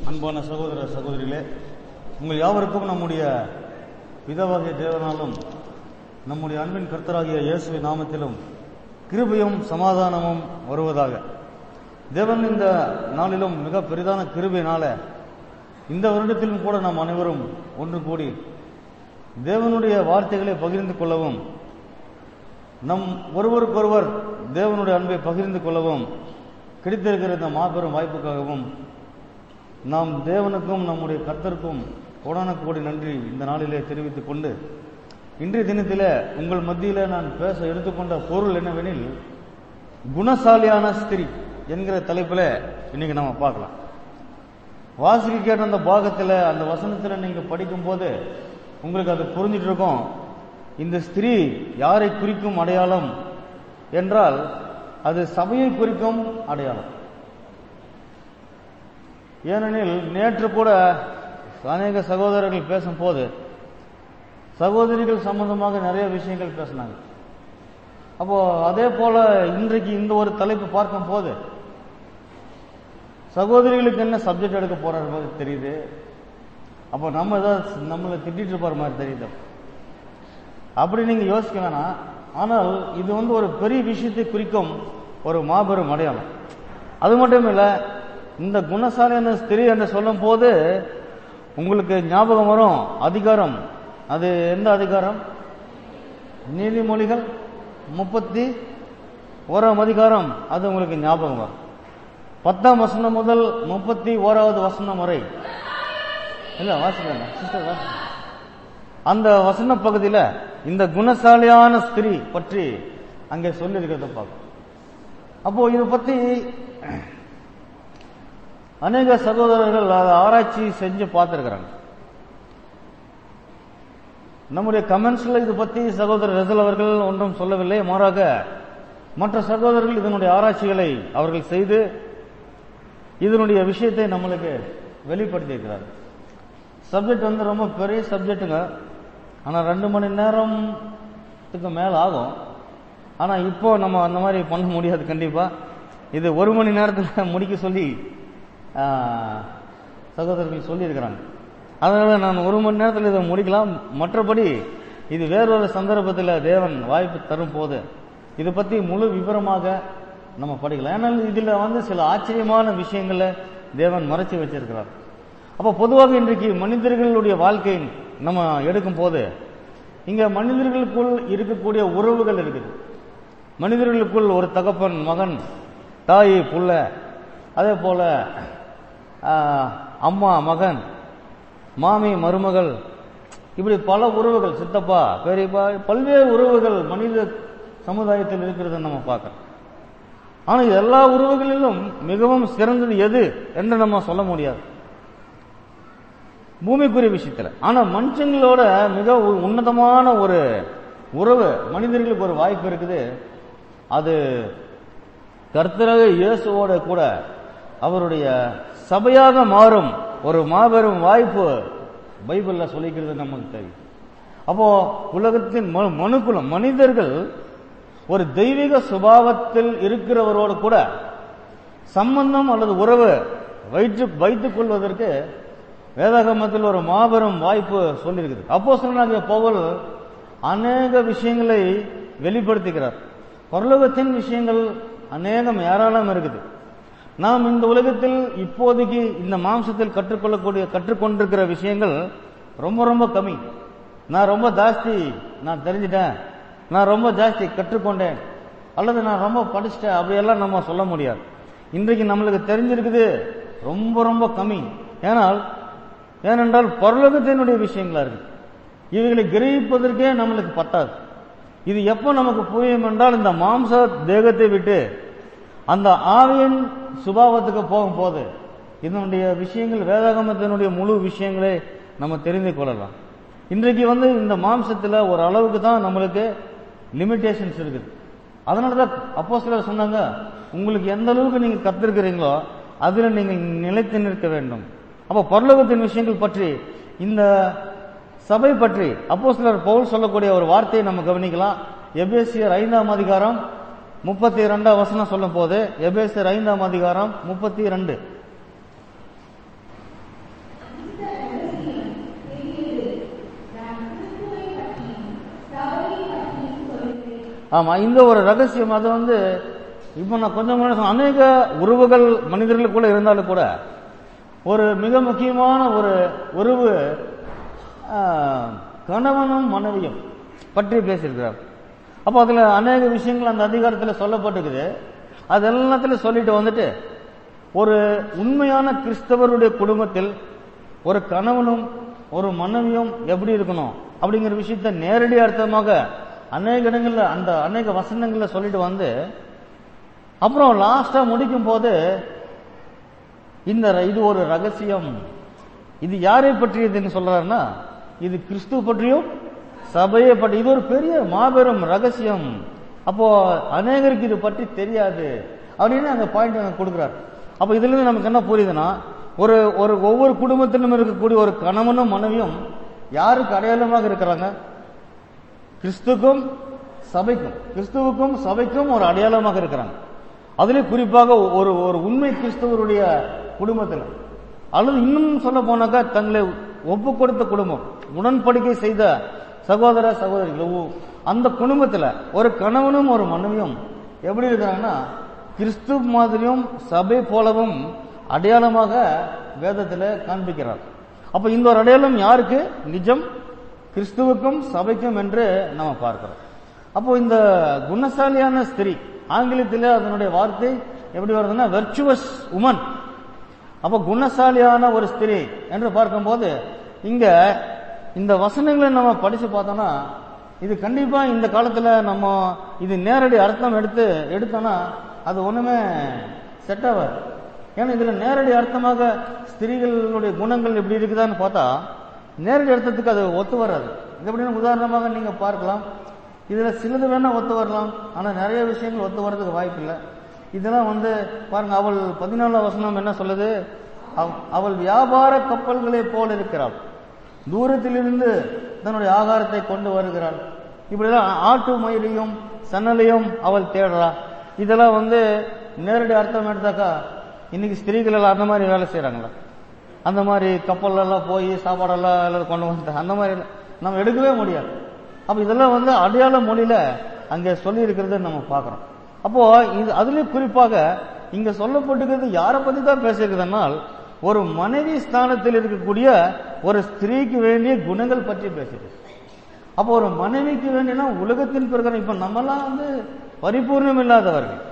அன்பான சகோதர சகோதரிகளே உங்கள் யாவருக்கும் நம்முடைய பிதாவாகிய தேவனாலும் நம்முடைய அன்பின் கர்த்தராகிய இயேசுவின் நாமத்திலும் கிருபையும் சமாதானமும் வருவதாக தேவன் இந்த நாளிலும் மிக பெரிதான கிருபையினால இந்த வருடத்திலும் கூட நாம் அனைவரும் ஒன்று கூடி தேவனுடைய வார்த்தைகளை பகிர்ந்து கொள்ளவும் நம் ஒருவருக்கொருவர் தேவனுடைய அன்பை பகிர்ந்து கொள்ளவும் கிடைத்திருக்கிற இந்த மாபெரும் வாய்ப்புக்காகவும் நாம் தேவனுக்கும் நம்முடைய கர்த்தருக்கும் கோடான கோடி நன்றி இந்த நாளிலே தெரிவித்துக் கொண்டு இன்றைய தினத்திலே உங்கள் மத்தியிலே நான் பேச எடுத்துக்கொண்ட பொருள் என்னவெனில் குணசாலியான ஸ்திரீ என்கிற தலைப்பில் இன்னைக்கு நம்ம பார்க்கலாம் வாசிக்க கேட்ட அந்த பாகத்தில் அந்த வசனத்தில் நீங்க படிக்கும் போது உங்களுக்கு அது புரிஞ்சிட்டு இருக்கும் இந்த ஸ்திரீ யாரை குறிக்கும் அடையாளம் என்றால் அது சபையை குறிக்கும் அடையாளம் ஏனெனில் நேற்று கூட அநேக சகோதரர்கள் பேசும்போது சகோதரிகள் சம்பந்தமாக நிறைய விஷயங்கள் பேசினாங்க அப்போ அதே போல இன்றைக்கு இந்த ஒரு தலைப்பு பார்க்கும் போது சகோதரிகளுக்கு என்ன சப்ஜெக்ட் எடுக்க போறாரு மாதிரி தெரியுது அப்போ நம்ம ஏதாவது நம்மளை திட்டிட்டு இருப்பார் மாதிரி தெரியுது அப்படி நீங்க யோசிக்க வேணாம் ஆனால் இது வந்து ஒரு பெரிய விஷயத்தை குறிக்கும் ஒரு மாபெரும் அடையாளம் அது மட்டும் இல்ல இந்த குணசாலியான ஸ்திரீ என்று சொல்லும் போது உங்களுக்கு ஞாபகம் வரும் அதிகாரம் அது எந்த அதிகாரம் நீதிமொழிகள் முப்பத்தி ஓராம் அதிகாரம் அது உங்களுக்கு ஞாபகம் வரும் பத்தாம் வசனம் முதல் முப்பத்தி ஓராவது வசனம் வரை இல்ல வாசிக்கல சிஸ்டர் வாசிக்க அந்த வசன பகுதியில இந்த குணசாலியான ஸ்திரீ பற்றி அங்கே சொல்லி இருக்கிறத பார்க்கும் அப்போ இதை பத்தி அநேக சகோதரர்கள் அதை ஆராய்ச்சி செஞ்சு பார்த்திருக்கிறாங்க நம்முடைய கமெண்ட்ஸ்ல இது பத்தி சகோதரர் ரசல் அவர்கள் ஒன்றும் சொல்லவில்லை மாறாக மற்ற சகோதரர்கள் இதனுடைய ஆராய்ச்சிகளை அவர்கள் செய்து இதனுடைய விஷயத்தை நம்மளுக்கு வெளிப்படுத்தி இருக்கிறார் சப்ஜெக்ட் வந்து ரொம்ப பெரிய சப்ஜெக்ட்டுங்க ஆனால் ரெண்டு மணி நேரத்துக்கு மேல ஆகும் ஆனால் இப்போ நம்ம அந்த மாதிரி பண்ண முடியாது கண்டிப்பா இது ஒரு மணி நேரத்தில் முடிக்க சொல்லி சகோதரர்கள் சொல்லியிருக்கிறாங்க அதனால நான் ஒரு மணி நேரத்தில் இதை முடிக்கலாம் மற்றபடி இது வேறொரு சந்தர்ப்பத்தில் தேவன் வாய்ப்பு தரும் போது இதை பத்தி முழு விவரமாக நம்ம படிக்கலாம் ஏன்னால் இதுல வந்து சில ஆச்சரியமான விஷயங்களை தேவன் மறைச்சு வச்சிருக்கிறார் அப்ப பொதுவாக இன்றைக்கு மனிதர்களுடைய வாழ்க்கை நம்ம எடுக்கும் போது இங்க மனிதர்களுக்குள் இருக்கக்கூடிய உறவுகள் இருக்குது மனிதர்களுக்குள் ஒரு தகப்பன் மகன் தாய் புள்ள அதே போல அம்மா மகன் மாமி மருமகள் இப்படி பல உறவுகள் சித்தப்பா பெரியப்பா பல்வேறு உறவுகள் மனித சமுதாயத்தில் இருக்கிறத நம்ம பார்க்கிறோம் ஆனா எல்லா உறவுகளிலும் மிகவும் சிறந்தது எது என்று நம்ம சொல்ல முடியாது பூமிக்குரிய விஷயத்துல ஆனா மனுஷங்களோட மிக உன்னதமான ஒரு உறவு மனிதர்களுக்கு ஒரு வாய்ப்பு இருக்குது அது கர்த்தராக இயேசுவோட கூட அவருடைய சபையாக மாறும் ஒரு மாபெரும் வாய்ப்பு பைபிள்ல சொல்லிக்கிறது நமக்கு தெரியும் அப்போ உலகத்தின் மனுக்குலம் மனிதர்கள் ஒரு தெய்வீக சுபாவத்தில் இருக்கிறவரோடு கூட சம்பந்தம் அல்லது உறவு வைத்து வைத்துக் கொள்வதற்கு வேதாகமத்தில் ஒரு மாபெரும் வாய்ப்பு சொல்லியிருக்குது அப்போ சொன்னாங்க பவுல் அநேக விஷயங்களை வெளிப்படுத்துகிறார் பரலோகத்தின் விஷயங்கள் அநேகம் ஏராளம் இருக்குது நாம் இந்த உலகத்தில் இப்போதைக்கு இந்த மாம்சத்தில் கற்றுக்கொள்ளக்கூடிய கற்றுக்கொண்டிருக்கிற விஷயங்கள் ரொம்ப ரொம்ப கம்மி நான் ரொம்ப ஜாஸ்தி நான் தெரிஞ்சிட்டேன் நான் ரொம்ப ஜாஸ்தி கற்றுக்கொண்டேன் அல்லது நான் ரொம்ப படிச்சிட்டேன் அப்படியெல்லாம் நம்ம சொல்ல முடியாது இன்றைக்கு நம்மளுக்கு தெரிஞ்சிருக்குது ரொம்ப ரொம்ப கம்மி ஏனால் ஏனென்றால் பரலோகத்தினுடைய விஷயங்களா இருக்கு இவைகளை கிரகிப்பதற்கே நம்மளுக்கு பத்தாது இது எப்போ நமக்கு புரியும் என்றால் இந்த மாம்ச தேகத்தை விட்டு அந்த ஆவியின் சுபாவத்துக்கு போகும்போது இதனுடைய விஷயங்கள் வேதாகமத்தினுடைய முழு விஷயங்களை நம்ம தெரிந்து கொள்ளலாம் இன்றைக்கு வந்து இந்த மாம்சத்தில் ஒரு அளவுக்கு தான் நம்மளுக்கு லிமிடேஷன்ஸ் இருக்குது அதனால தான் அப்போ சிலர் சொன்னாங்க உங்களுக்கு எந்த அளவுக்கு நீங்க கத்திருக்கிறீங்களோ அதில் நீங்க நிலைத்து நிற்க வேண்டும் அப்போ பரலோகத்தின் விஷயங்கள் பற்றி இந்த சபை பற்றி அப்போ சிலர் பவுல் சொல்லக்கூடிய ஒரு வார்த்தையை நம்ம கவனிக்கலாம் எபேசியர் ஐந்தாம் அதிகாரம் முப்பத்தி இரண்டாம் வசனம் சொல்லும் போது எபேசியர் ஐந்தாம் அதிகாரம் முப்பத்தி ரெண்டு ஆமா இந்த ஒரு ரகசியம் அது வந்து இப்ப நான் கொஞ்சம் முன்னாடி சொன்ன அநேக உறவுகள் மனிதர்களுக்குள்ள இருந்தாலும் கூட ஒரு மிக முக்கியமான ஒரு உறவு ஆஹ், கணவனும் மனைவியும் பற்றி பேசியிருக்கிறார் அப்போ அதுல அநேக விஷயங்கள் அந்த அதிகாரத்தில் சொல்லப்பட்டிருக்குது அது எல்லாத்திலும் சொல்லிட்டு வந்துட்டு ஒரு உண்மையான கிறிஸ்தவருடைய குடும்பத்தில் ஒரு கணவனும் ஒரு மனைவியும் எப்படி இருக்கணும் அப்படிங்கிற விஷயத்த நேரடி அர்த்தமாக அநேக இடங்கள்ல அந்த அநேக வசனங்கள்ல சொல்லிட்டு வந்து அப்புறம் லாஸ்டா முடிக்கும் போது இந்த ர- இது ஒரு ரகசியம் இது யாரை பற்றியதுன்னு சொல்றாருன்னா இது கிறிஸ்துவ பற்றியும் சபையை பற்றி இது ஒரு பெரிய மாபெரும் ரகசியம் அப்போ அநேகருக்கு இது பற்றி தெரியாது அப்படின்னு அந்த பாயிண்ட் அங்க கொடுக்குறாரு அப்போ இதுல இருந்து நமக்கு என்ன புரியுதுன்னா ஒரு ஒரு ஒவ்வொரு குடும்பத்திலும் இருக்கக்கூடிய ஒரு கணவனும் மனைவியும் யாருக்கு அடையாளமாக இருக்கிறாங்க கிறிஸ்துக்கும் சபைக்கும் கிறிஸ்துவுக்கும் சபைக்கும் ஒரு அடையாளமாக இருக்கிறாங்க அதிலே குறிப்பாக ஒரு ஒரு உண்மை கிறிஸ்தவருடைய குடும்பத்தில் அல்லது இன்னும் சொல்ல போனாக்கா தங்களை ஒப்பு கொடுத்த குடும்பம் உடன்படிக்கை செய்த சகோதர சகோதரிகள் ஒ- அந்த குடும்பத்தில் ஒரு கணவனும் ஒரு மனைவியும் எப்படி இருக்கிறாங்கன்னா கிறிஸ்து மாதிரியும் சபை போலவும் அடையாளமாக வேதத்தில் காண்பிக்கிறார் அப்ப இந்த ஒரு அடையாளம் யாருக்கு நிஜம் கிறிஸ்துவுக்கும் சபைக்கும் என்று நம்ம பார்க்கிறோம் அப்போ இந்த குணசாலியான ஸ்திரீ ஆங்கிலத்தில் அதனுடைய வார்த்தை எப்படி வருதுன்னா வெர்ச்சுவஸ் உமன் அப்போ குணசாலியான ஒரு ஸ்திரீ என்று பார்க்கும்போது இங்க இந்த வசனங்களை நம்ம படிச்சு பார்த்தோம்னா இது கண்டிப்பா இந்த காலத்துல நம்ம இது நேரடி அர்த்தம் எடுத்து எடுத்தோம்னா அது ஒண்ணுமே செட் ஆகாது ஏன்னா இதுல நேரடி அர்த்தமாக ஸ்திரீகளுடைய குணங்கள் எப்படி இருக்குதான்னு பார்த்தா நேரடி அர்த்தத்துக்கு அது ஒத்து வராது இது எப்படின்னு உதாரணமாக நீங்க பார்க்கலாம் இதுல சிலது வேணா ஒத்து வரலாம் ஆனா நிறைய விஷயங்கள் ஒத்து வர்றதுக்கு வாய்ப்பு இல்லை இதெல்லாம் வந்து பாருங்க அவள் பதினாலாம் வசனம் என்ன சொல்லுது அவ- அவள் வியாபார கப்பல்களைப் போல இருக்கிறாள் தூரத்திலிருந்து தன்னுடைய ஆகாரத்தை கொண்டு வருகிறாள் இப்படிதான் ஆட்டு மயிலையும் சன்னலையும் அவள் தேடுறா இதெல்லாம் வந்து நேரடி அர்த்தம் எடுத்தாக்கா இன்னைக்கு ஸ்திரீகள் எல்லாம் அந்த மாதிரி வேலை செய்றாங்களா அந்த மாதிரி கப்பல்ல எல்லாம் போய் சாப்பாடெல்லாம் எல்லாம் கொண்டு வந்து அந்த மாதிரி எல்லாம் நம்ம எடுக்கவே முடியாது அப்ப இதெல்லாம் வந்து அடையாள மொழியில அங்க சொல்லி இருக்கிறத நம்ம பார்க்கிறோம் அப்போ இது அதுலயும் குறிப்பாக இங்க சொல்லப்பட்டிருக்கிறது யாரை பத்தி தான் பேசியிருக்குதுனால் ஒரு மனைவி ஸ்தானத்தில் இருக்கக்கூடிய ஒரு ஸ்திரீக்கு வேண்டிய குணங்கள் பற்றி பேசியிருக்கு அப்போ ஒரு மனைவிக்கு வேண்டியனா உலகத்தின் பிரகாரம் இப்ப நம்மலாம் வந்து பரிபூர்ணம் இல்லாதவர்கள்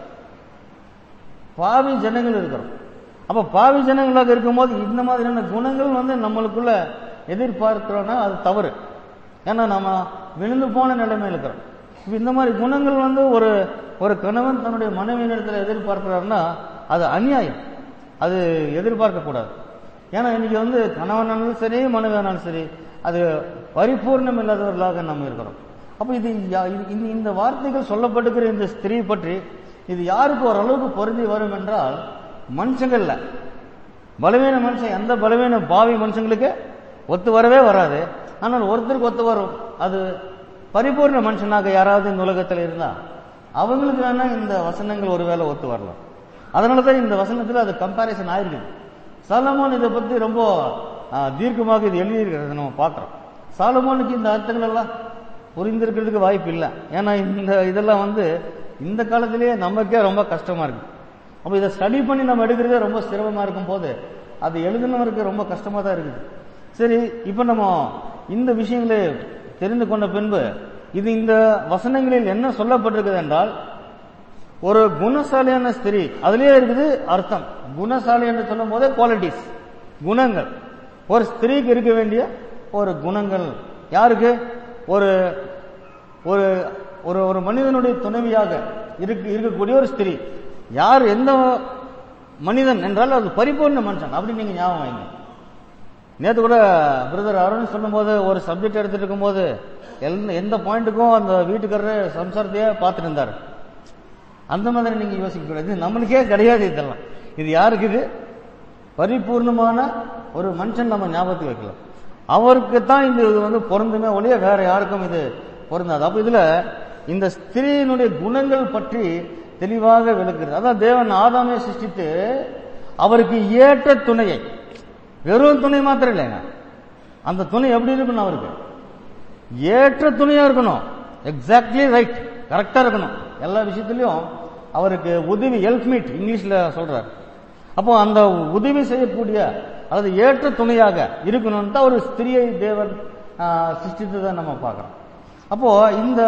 பாவி ஜனங்கள் இருக்கிறோம் அப்ப பாவி ஜனங்களாக இருக்கும்போது இந்த மாதிரியான குணங்கள் வந்து நம்மளுக்குள்ள எதிர்பார்க்கிறோம்னா அது தவறு ஏன்னா நம்ம விழுந்து போன நிலைமையில் இருக்கிறோம் இப்ப இந்த மாதிரி குணங்கள் வந்து ஒரு ஒரு கணவன் தன்னுடைய மனைவியினிடத்தில் எதிர்பார்க்கிறாருன்னா அது அநியாயம் அது எதிர்பார்க்க கூடாது ஏன்னா இன்னைக்கு வந்து கணவனாலும் சரி மனைவியானாலும் சரி அது பரிபூர்ணம் இல்லாதவர்களாக நம்ம இருக்கிறோம் அப்ப இது யா- இது- இந்த- இந்த வார்த்தைகள் சொல்லப்பட்டிருக்கிற இந்த ஸ்திரீ பற்றி இது யாருக்கு ஓரளவுக்கு பொருந்தி வரும் என்றால் மனுஷங்கள்ல பலவீன மனுஷன் எந்த பலவீன பாவி மனுஷங்களுக்கு ஒத்து வரவே வராது ஆனால் ஒருத்தருக்கு ஒத்து வரும் அது பரிபூர்ண மனுஷனாக யாராவது இந்த உலகத்தில் இருந்தா அவங்களுக்கு வேணா இந்த வசனங்கள் ஒருவேளை ஒத்து வரலாம் அதனால தான் இந்த வசனத்தில் அது கம்பாரிசன் ஆயிருக்குது சாலமோன் இதை பத்தி ரொம்ப ஆ, தீர்க்கமாக இது எழுதியிருக்கிறது நம்ம பார்க்கிறோம் சாலமோனுக்கு இந்த அர்த்தங்கள் எல்லாம் புரிந்திருக்கிறதுக்கு வாய்ப்பு இல்லை ஏன்னா இந்த இதெல்லாம் வந்து இந்த காலத்திலேயே நமக்கே ரொம்ப கஷ்டமா இருக்கு அப்ப இதை ஸ்டடி பண்ணி நம்ம எடுக்கிறதே ரொம்ப சிரமமா இருக்கும் போது அது எழுதினவருக்கு ரொம்ப கஷ்டமா தான் இருக்குது சரி இப்ப நம்ம இந்த விஷயங்களை தெரிந்து கொண்ட பின்பு இது இந்த வசனங்களில் என்ன சொல்லப்பட்டிருக்குது என்றால் ஒரு குணசாலியான ஸ்திரீ அதுலயே இருக்குது அர்த்தம் குணசாலி என்று சொல்லும் போதே குவாலிட்டிஸ் குணங்கள் ஒரு ஸ்திரீக்கு இருக்க வேண்டிய ஒரு குணங்கள் யாருக்கு ஒரு ஒரு ஒரு ஒரு மனிதனுடைய துணைவியாக இருக்கு இருக்கக்கூடிய ஒரு ஸ்திரீ யார் எந்த மனிதன் என்றால் அது பரிபூர்ண மனுஷன் அப்படி நீங்க ஞாபகம் வைங்க நேற்று கூட பிரதர் அருண் சொல்லும்போது ஒரு சப்ஜெக்ட் எடுத்துட்டு இருக்கும்போது எந்த எந்த பாயிண்ட்டுக்கும் அந்த வீட்டுக்காரரு சம்சாரத்தையே பார்த்துட்டு இருந்தாரு அந்த மாதிரி நீங்க யோசிக்க கூடாது இது நம்மளுக்கே கிடையாது இதெல்லாம் இது யாருக்கு இது பரிபூர்ணமான ஒரு மனுஷன் நம்ம ஞாபகத்துக்கு வைக்கலாம் அவருக்கு தான் இந்த இது வந்து பொருந்துமே ஒழிய வேற யாருக்கும் இது பொருந்தாது அப்ப இதுல இந்த ஸ்திரீயினுடைய குணங்கள் பற்றி தெளிவாக விளக்குறது அதான் தேவன் ஆதாமே சிருஷ்டித்து அவருக்கு ஏற்ற துணையை வெறும் துணை மாத்திரம் இல்லைங்க அந்த துணை எப்படி இருக்கணும் அவருக்கு ஏற்ற துணையா இருக்கணும் எக்ஸாக்ட்லி ரைட் கரெக்டா இருக்கணும் எல்லா விஷயத்திலையும் அவருக்கு உதவி ஹெல்ப்மீட் இங்கிலீஷ்ல சொல்றார் அப்போ அந்த உதவி செய்யக்கூடிய அல்லது ஏற்ற துணையாக இருக்கணும்னு தான் ஒரு ஸ்திரியை தேவன் ஆஹ், சிருஷ்டித்ததை நம்ம பார்க்கிறோம் அப்போ இந்த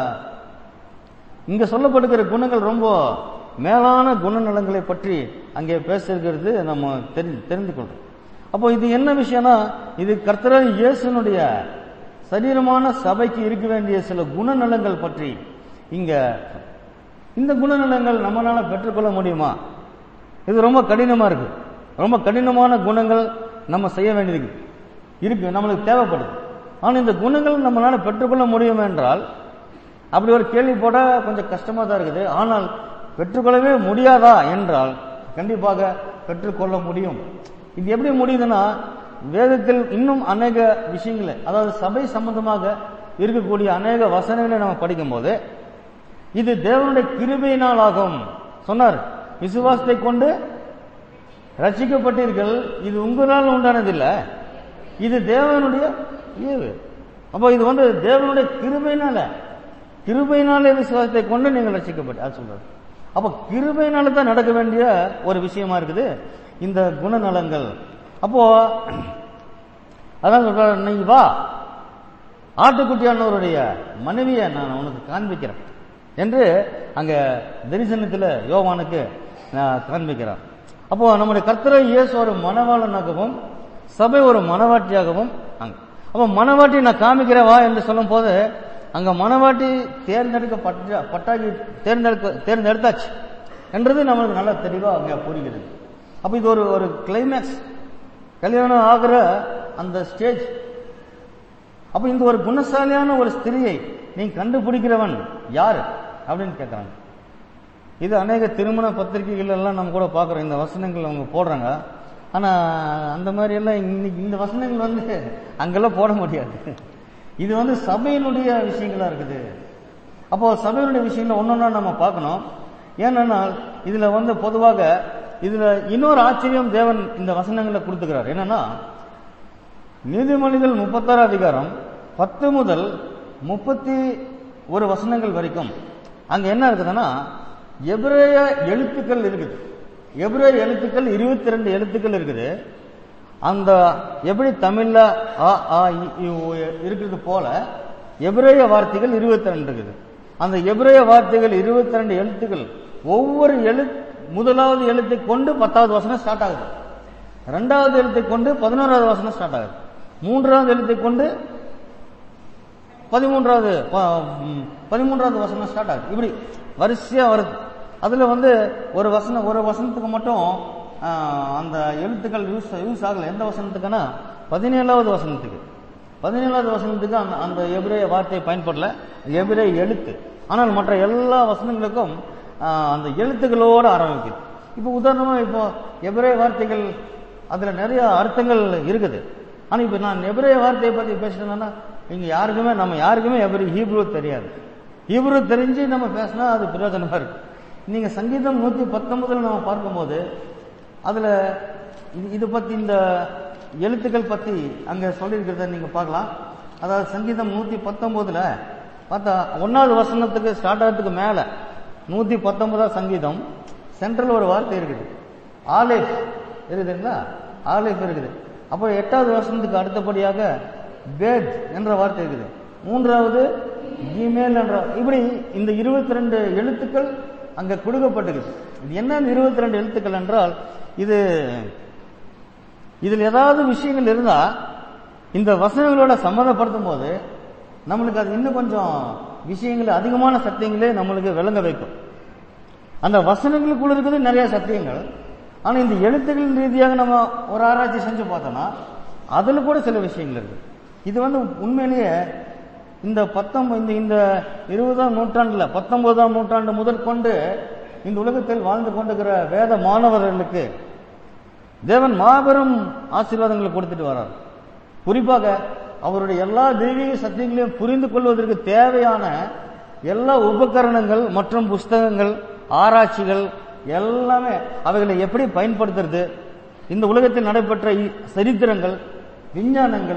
இங்க சொல்லப்படுகிற குணங்கள் ரொம்ப மேலான குணநலங்களை பற்றி அங்கே பேசிருக்கிறது நம்ம தெரி- தெரிந்து கொள்றோம் அப்போ இது என்ன விஷயம்னா இது கர்த்தராக இயேசுனுடைய சரீரமான சபைக்கு இருக்க வேண்டிய சில குணநலங்கள் பற்றி இங்க இந்த குணநலங்கள் நம்மளால பெற்றுக்கொள்ள முடியுமா இது ரொம்ப கடினமா இருக்கு ரொம்ப கடினமான குணங்கள் நம்ம செய்ய வேண்டியது இருக்கு நம்மளுக்கு தேவைப்படுது ஆனா இந்த குணங்கள் நம்மளால பெற்றுக்கொள்ள முடியும் என்றால் அப்படி ஒரு கேள்வி போட கொஞ்சம் கஷ்டமா தான் இருக்குது ஆனால் பெற்றுக்கொள்ளவே முடியாதா என்றால் கண்டிப்பாக பெற்றுக்கொள்ள முடியும் இது எப்படி முடியுதுன்னா வேதத்தில் இன்னும் அநேக விஷயங்களை அதாவது சபை சம்பந்தமாக இருக்கக்கூடிய அநேக வசனங்களை நம்ம படிக்கும்போது இது தேவனுடைய கிருபையினால் ஆகும் சொன்னார் விசுவாசத்தை கொண்டு ரட்சிக்கப்பட்டீர்கள் இது உங்களால் உண்டானதில்ல இது தேவனுடைய ஈவு அப்போ இது வந்து தேவனுடைய கிருபையினால கிருபையினாலே விசுவாசத்தை கொண்டு நீங்கள் ரட்சிக்கப்பட்டு அது சொல்றாரு அப்போ கிருபையினால தான் நடக்க வேண்டிய ஒரு விஷயமா இருக்குது இந்த குணநலங்கள் அப்போ அதான் சொல்றாரு நீ வா ஆட்டுக்குட்டியானவருடைய மனைவியை நான் உனக்கு காண்பிக்கிறேன் என்று அங்க தரிசனத்துல யோவானுக்கு நான் காண்பிக்கிறார் அப்போ நம்முடைய கர்த்தரை இயேசு ஒரு மணவாளனாகவும் சபை ஒரு மணவாட்டியாகவும் அங்க அப்போ மணவாட்டி நான் காமிக்கிறேன் வா என்று சொல்லும் போது அங்க மணவாட்டி தேர்ந்தெடுக்கப்பட்ட பட்டாகி தேர்ந்தெடுக்க தேர்ந்தெடுத்தாச்சு என்றது நம்மளுக்கு நல்லா தெளிவா அங்க புரிகிறது அப்ப இது ஒரு ஒரு கிளைமேக்ஸ் கல்யாணம் ஆகிற அந்த ஸ்டேஜ் அப்ப இந்த ஒரு குணசாலியான ஒரு ஸ்திரியை நீ கண்டுபிடிக்கிறவன் யாரு அப்படின்னு கேட்கறாங்க இது அநேக திருமண பத்திரிகைகள் எல்லாம் நம்ம கூட பார்க்குறோம் இந்த வசனங்கள் அவங்க போடுறாங்க ஆனா அந்த மாதிரி எல்லாம் இன்னைக்கு இந்த வசனங்கள் வந்து அங்கெல்லாம் போட முடியாது இது வந்து சபையினுடைய விஷயங்களா இருக்குது அப்போ சபையினுடைய விஷயங்களை ஒன்னொன்னா நம்ம பார்க்கணும் ஏன்னா இதுல வந்து பொதுவாக இதுல இன்னொரு ஆச்சரியம் தேவன் இந்த வசனங்களை கொடுத்துக்கிறார் என்னன்னா நீதிமொழிகள் முப்பத்தாறு அதிகாரம் பத்து முதல் முப்பத்தி ஒரு வசனங்கள் வரைக்கும் அங்க என்ன இருக்குதுன்னா எபிரேய எழுத்துக்கள் இருக்குது எபிரேய எழுத்துக்கள் இருபத்தி ரெண்டு எழுத்துக்கள் இருக்குது அந்த எப்படி தமிழ்ல அ, ஆ, இ, ஈ, உ, எ இருக்கிறது போல எபிரேய வார்த்தைகள் இருபத்தி ரெண்டு இருக்குது அந்த எபிரேய வார்த்தைகள் இருபத்தி ரெண்டு எழுத்துக்கள் ஒவ்வொரு எழு முதலாவது எழுத்தை கொண்டு பத்தாவது வசனம் ஸ்டார்ட் ஆகுது ரெண்டாவது எழுத்தை கொண்டு பதினோராவது வசனம் ஸ்டார்ட் ஆகுது மூன்றாவது எழுத்தை கொண்டு பதிமூன்றாவது ப- ம், பதிமூன்றாவது வசனம் ஸ்டார்ட் ஆகுது இப்படி வரிசையா வருது அதுல வந்து ஒரு வசனம் ஒரு வசனத்துக்கு மட்டும் ஆ, அந்த எழுத்துக்கள் யூஸ் யூஸ் ஆகல எந்த வசனத்துக்குன்னா பதினேழாவது வசனத்துக்கு பதினேழாவது வசனத்துக்கு அந்த அந்த எபிரேய வார்த்தையை பயன்படல எபிரேய எழுத்து ஆனால் மற்ற எல்லா வசனங்களுக்கும் ஆ, அந்த எழுத்துக்களோடு ஆரம்பிக்குது இப்போ உதாரணமா இப்போ எபிரேய வார்த்தைகள் அதுல நிறைய அர்த்தங்கள் இருக்குது ஆனா இப்ப நான் எபிரேய வார்த்தையை பத்தி பேசிட்டேன்னா இங்க யாருக்குமே நம்ம யாருக்குமே எபிரி ஹீப்ரூ தெரியாது ஹீப்ரூ தெரிஞ்சு நம்ம பேசினா அது பிரயோஜனமா இருக்கு நீங்க சங்கீதம் நூத்தி பத்தொன்பதுல நம்ம பார்க்கும்போது அதுல இது இது பத்தி இந்த எழுத்துக்கள் பத்தி அங்க சொல்லியிருக்கிறத நீங்க பார்க்கலாம் அதாவது சங்கீதம் நூத்தி பத்தொன்பதுல பார்த்தா ஒன்னாவது வசனத்துக்கு ஸ்டார்ட் ஆகிறதுக்கு மேல நூத்தி பத்தொன்பதாவது சங்கீதம் சென்ட்ரல் ஒரு வார்த்தை இருக்குது ஆலேஃப் இருக்குதுங்களா ஆலேஃப் இருக்குது அப்புறம் எட்டாவது வசனத்துக்கு அடுத்தபடியாக பேத் என்ற வார்த்தை இருக்குது மூன்றாவது ஜிமேல் என்ற இப்படி இந்த இருபத்தி ரெண்டு எழுத்துக்கள் அங்க கொடுக்கப்பட்டிருக்கு இது என்ன இருபத்தி ரெண்டு எழுத்துக்கள் என்றால் இது இதில் ஏதாவது விஷயங்கள் இருந்தா இந்த வசனங்களோட சம்மதப்படுத்தும் போது நம்மளுக்கு அது இன்னும் கொஞ்சம் விஷயங்கள் அதிகமான சத்தியங்களே நம்மளுக்கு விளங்க வைக்கும் அந்த வசனங்களுக்குள்ள இருக்குது நிறைய சத்தியங்கள் ஆனா இந்த எழுத்துக்களின் ரீதியாக நம்ம ஒரு ஆராய்ச்சி செஞ்சு பார்த்தோம்னா அதுல கூட சில விஷயங்கள் இருக்கு இது வந்து உண்மையிலேயே இந்த பத்தொன்பது இந்த இந்த இருபதாம் நூற்றாண்டுல பத்தொன்பதாம் நூற்றாண்டு முதற்கொண்டு இந்த உலகத்தில் வாழ்ந்து கொண்டிருக்கிற வேத மாணவர்களுக்கு தேவன் மாபெரும் ஆசீர்வாதங்களை கொடுத்துட்டு வர்றார் குறிப்பாக அவருடைய எல்லா தெய்வீக சத்தியங்களையும் புரிந்து கொள்வதற்கு தேவையான எல்லா உபகரணங்கள் மற்றும் புஸ்தகங்கள் ஆராய்ச்சிகள் எல்லாமே அவைகளை எப்படி பயன்படுத்துறது இந்த உலகத்தில் நடைபெற்ற இ- சரித்திரங்கள் விஞ்ஞானங்கள்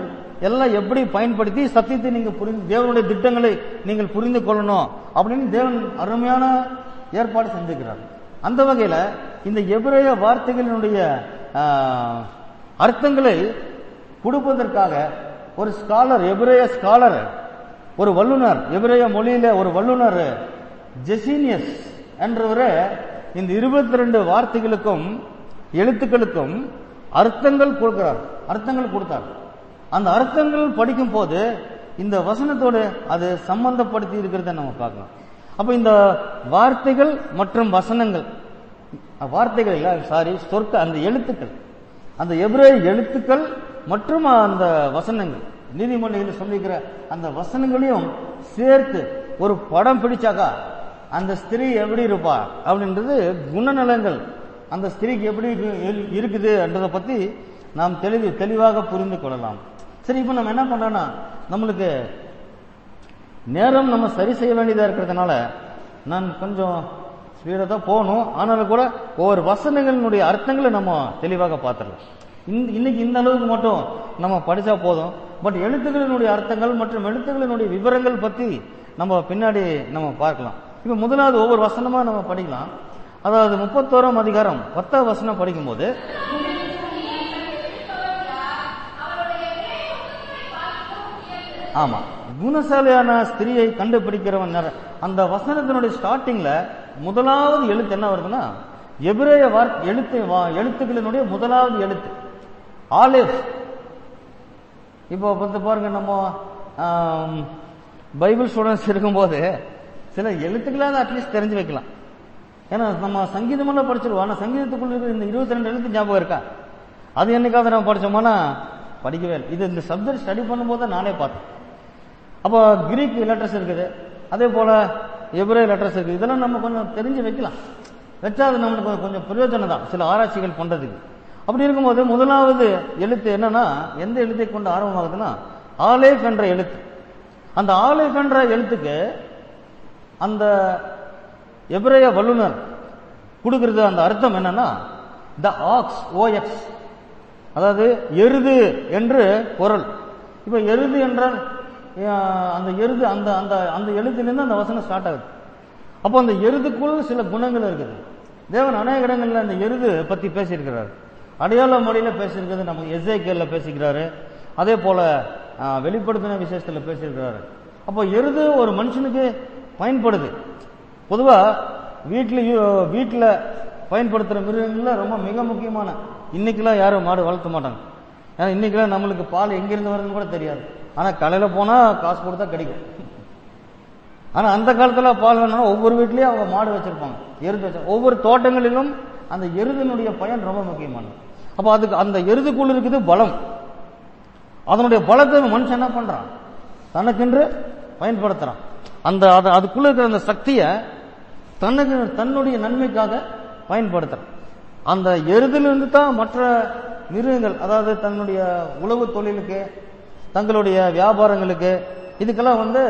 எல்லாம் எப்படி பயன்படுத்தி சத்தியத்தை நீங்க புரிந்து தேவனுடைய திட்டங்களை நீங்கள் புரிந்து கொள்ளணும் அப்படின்னு தேவன் அருமையான ஏற்பாடு செஞ்சுக்கிறார் அந்த வகையில இந்த எபிரேய வார்த்தைகளினுடைய ஆஹ், அர்த்தங்களை கொடுப்பதற்காக ஒரு ஸ்காலர் எபிரேய ஸ்காலர் ஒரு வல்லுனர் எபிரேய மொழியில ஒரு வல்லுனர் ஜெசீனியஸ் என்றவரே இந்த இருபத்தி ரெண்டு வார்த்தைகளுக்கும் எழுத்துக்களுக்கும் அர்த்தங்கள் கொடுக்கிறார் அர்த்தங்கள் கொடுத்தார் அந்த அர்த்தங்கள் படிக்கும் போது இந்த வசனத்தோடு அது சம்பந்தப்படுத்தி இருக்கிறத நம்ம பார்க்கலாம் அப்ப இந்த வார்த்தைகள் மற்றும் வசனங்கள் அஹ், வார்த்தைகள் இல்ல சாரி சொற்க அந்த எழுத்துக்கள் அந்த எபிரேய எழுத்துக்கள் மற்றும் அந்த வசனங்கள் நீதிமொழிகள் சொல்லிக்கிற அந்த வசனங்களையும் சேர்த்து ஒரு படம் பிடிச்சாக்கா அந்த ஸ்திரீ எப்படி இருப்பா அப்படின்றது குணநலங்கள் அந்த ஸ்திரீக்கு எப்படி இருக்கு- இருக்குது என்றதை பத்தி நாம் தெளிவு தெளிவாக புரிந்து கொள்ளலாம் சரி இப்போ நம்ம என்ன பண்றோம்னா நம்மளுக்கு நேரம் நம்ம சரி செய்ய வேண்டியதா இருக்கிறதுனால நான் கொஞ்சம் ஸ்பீடாக தான் போகணும் ஆனாலும் கூட ஒவ்வொரு வசனங்களினுடைய அர்த்தங்களை நம்ம தெளிவாக பார்த்துடலாம் இந்த இன்னைக்கு இந்த அளவுக்கு மட்டும் நம்ம படிச்சா போதும் பட் எழுத்துக்களினுடைய அர்த்தங்கள் மற்றும் எழுத்துக்களினுடைய விவரங்கள் பத்தி நம்ம பின்னாடி நம்ம பார்க்கலாம் இப்போ முதலாவது ஒவ்வொரு வசனமா நம்ம படிக்கலாம் அதாவது முப்பத்தோராம் அதிகாரம் பத்தாம் வசனம் படிக்கும்போது ஆமா குணசாலியான ஸ்திரியை கண்டுபிடிக்கிறவன் நர- அந்த வசனத்தினுடைய ஸ்டார்டிங்ல முதலாவது எழுத்து என்ன வருதுன்னா எபிரேய வார் எழுத்து வா- எழுத்துக்களினுடைய முதலாவது எழுத்து ஆலிஃப் இப்போ வந்து பாருங்க நம்ம ஆம், பைபிள் ஸ்டூடெண்ட்ஸ் இருக்கும்போது சில எழுத்துக்களாவது அட்லீஸ்ட் தெரிஞ்சு வைக்கலாம் ஏன்னா நம்ம சங்கீதமெல்லாம் படிச்சிருவோம் ஆனா சங்கீதத்துக்குள்ள இருக்கிற இந்த இருபத்தி ரெண்டு எழுத்து ஞாபகம் இருக்கா அது என்னைக்காவது நம்ம படிச்சோம்னா படிக்கவே இல்லை இது இந்த சப்ஜெக்ட் ஸ்டடி பண்ணும்போது தான் நானே பார்த்தேன் அப்போ கிரீக் லெட்டர்ஸ் இருக்குது அதே போல எபிரே லெட்டர்ஸ் இருக்குது இதெல்லாம் நம்ம கொஞ்சம் தெரிஞ்சு வைக்கலாம் வச்சா அது நம்மளுக்கு கொஞ்சம் கொஞ்சம் பிரயோஜனம் தான் சில ஆராய்ச்சிகள் பண்றதுக்கு அப்படி இருக்கும்போது முதலாவது எழுத்து என்னன்னா எந்த எழுத்தை கொண்டு ஆரம்பமாகுதுன்னா ஆலேஃப் என்ற எழுத்து அந்த ஆலேஃப் என்ற எழுத்துக்கு அந்த எபிரேய வல்லுனர் கொடுக்கிறது அந்த அர்த்தம் என்னன்னா த ஆக்ஸ் ஓஎக்ஸ் அதாவது எருது என்று பொருள் இப்ப எருது என்றால் அஹ், அந்த எருது அந்த அந்த அந்த எழுத்திலிருந்து அந்த வசனம் ஸ்டார்ட் ஆகுது அப்போ அந்த எருதுக்குள் சில குணங்கள் இருக்குது தேவன் அநேக இடங்கள்ல அந்த எருது பத்தி பேசியிருக்கிறார் அடையாள மொழியில பேசியிருக்கிறது நமக்கு எஸ்ஐகேல பேசிக்கிறாரு அதே போல அஹ், வெளிப்படுத்தின விசேஷத்துல பேசியிருக்கிறாரு அப்போ எருது ஒரு மனுஷனுக்கு பயன்படுது பொதுவா வீட்டுல வீட்டுல பயன்படுத்துற மிருகங்கள்ல ரொம்ப மிக முக்கியமான இன்னைக்கெல்லாம் யாரும் மாடு வளர்த்த மாட்டாங்க ஏன்னா இன்னைக்கெல்லாம் நம்மளுக்கு பால் எங்கிருந்து வருதுன்னு கூட தெரியாது ஆனா கடையில போனா காசு கொடுத்தா கிடைக்கும் ஆனா அந்த காலத்துல பால் வேணும்னா ஒவ்வொரு வீட்லயும் அவங்க மாடு வச்சிருப்பாங்க எருது வச்சு ஒவ்வொரு தோட்டங்களிலும் அந்த எருதினுடைய பயன் ரொம்ப முக்கியமானது அப்ப அதுக்கு அந்த எருதுக்குள்ள இருக்குது பலம் அதனுடைய பலத்தை மனுஷன் என்ன பண்றான் தனக்கென்று பயன்படுத்துறான் அந்த அது அதுக்குள்ள இருக்கிற அந்த சக்தியை தனக்கு தன்னுடைய நன்மைக்காக பயன்படுத்துறான் அந்த எருதிலிருந்து தான் மற்ற மிருகங்கள் அதாவது தன்னுடைய உழவு தொழிலுக்கு தங்களுடைய வியாபாரங்களுக்கு இதுக்கெல்லாம் வந்து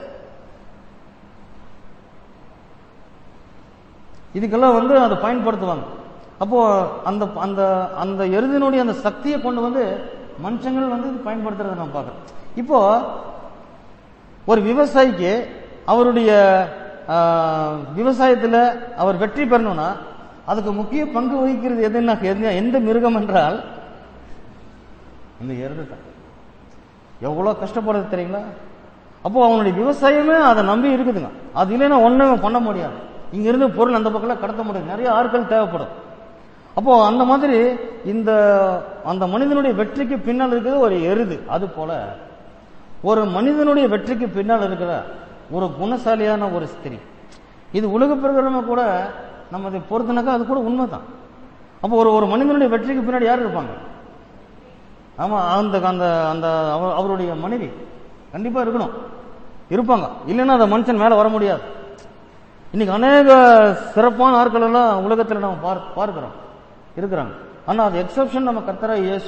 இதுக்கெல்லாம் வந்து அதை பயன்படுத்துவாங்க அப்போ அந்த அந்த அந்த எருதினுடைய அந்த சக்தியை கொண்டு வந்து மனுஷங்கள் வந்து இது பயன்படுத்துறதை நம்ம பார்க்கறோம் இப்போ ஒரு விவசாயிக்கு அவருடைய ஆஹ், விவசாயத்துல அவர் வெற்றி பெறணும்னா அதுக்கு முக்கிய பங்கு வகிக்கிறது எதுன்னா எது- எந்த மிருகம் என்றால் இந்த எருது தான் எவ்வளவு கஷ்டப்படுறது தெரியுங்களா அப்போ அவனுடைய விவசாயமே அதை நம்பி இருக்குதுங்க அது இல்லைன்னா ஒண்ணுமே பண்ண முடியாது இங்க இருந்து பொருள் அந்த பக்கம் கடத்த முடியாது நிறைய ஆட்கள் தேவைப்படும் அப்போ அந்த மாதிரி இந்த அந்த மனிதனுடைய வெற்றிக்கு பின்னால் இருக்கிறது ஒரு எருது அது போல ஒரு மனிதனுடைய வெற்றிக்கு பின்னால் இருக்கிற ஒரு குணசாலியான ஒரு ஸ்திரீ இது உலக பிரகாரமா கூட நம்ம இதை பொறுத்தனாக்கா அது கூட உண்மைதான் அப்போ ஒரு ஒரு மனிதனுடைய வெற்றிக்கு பின்னாடி யார் இருப்பாங்க ஆமா அந்த அந்த அந்த அவர்- அவருடைய மனைவி கண்டிப்பா இருக்கணும் இருப்பாங்க இல்லைன்னா அந்த மனுஷன் மேல வர முடியாது இன்னைக்கு அநேக சிறப்பான ஆட்கள் எல்லாம் உலகத்துல நம்ம பார்- பார்க்கிறோம் இருக்கிறாங்க ஆனா அது எக்ஸப்ஷன் நம்ம கர்த்தரா இயேசு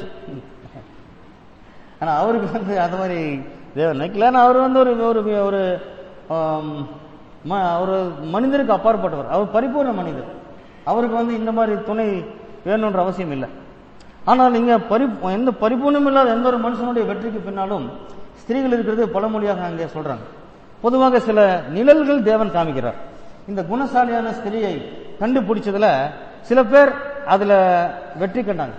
ஆனா அவருக்கு வந்து அந்த மாதிரி தேவன் நினைக்கல அவர் வந்து ஒரு ஒரு ஒரு ஆம், ம- ஒரு மனிதருக்கு அப்பாற்பட்டவர் அவர் பரிபூர்ண மனிதர் அவருக்கு வந்து இந்த மாதிரி துணை வேணுன்ற அவசியம் இல்லை ஆனால் நீங்க பரி எந்த பரிபூர்ணம் இல்லாத எந்த ஒரு மனுஷனுடைய வெற்றிக்கு பின்னாலும் ஸ்திரீகள் இருக்கிறது பழமொழியாக அங்கே சொல்றாங்க பொதுவாக சில நிழல்கள் தேவன் காமிக்கிறார் இந்த குணசாலியான ஸ்திரியை கண்டுபிடிச்சதுல சில பேர் அதுல வெற்றி கண்டாங்க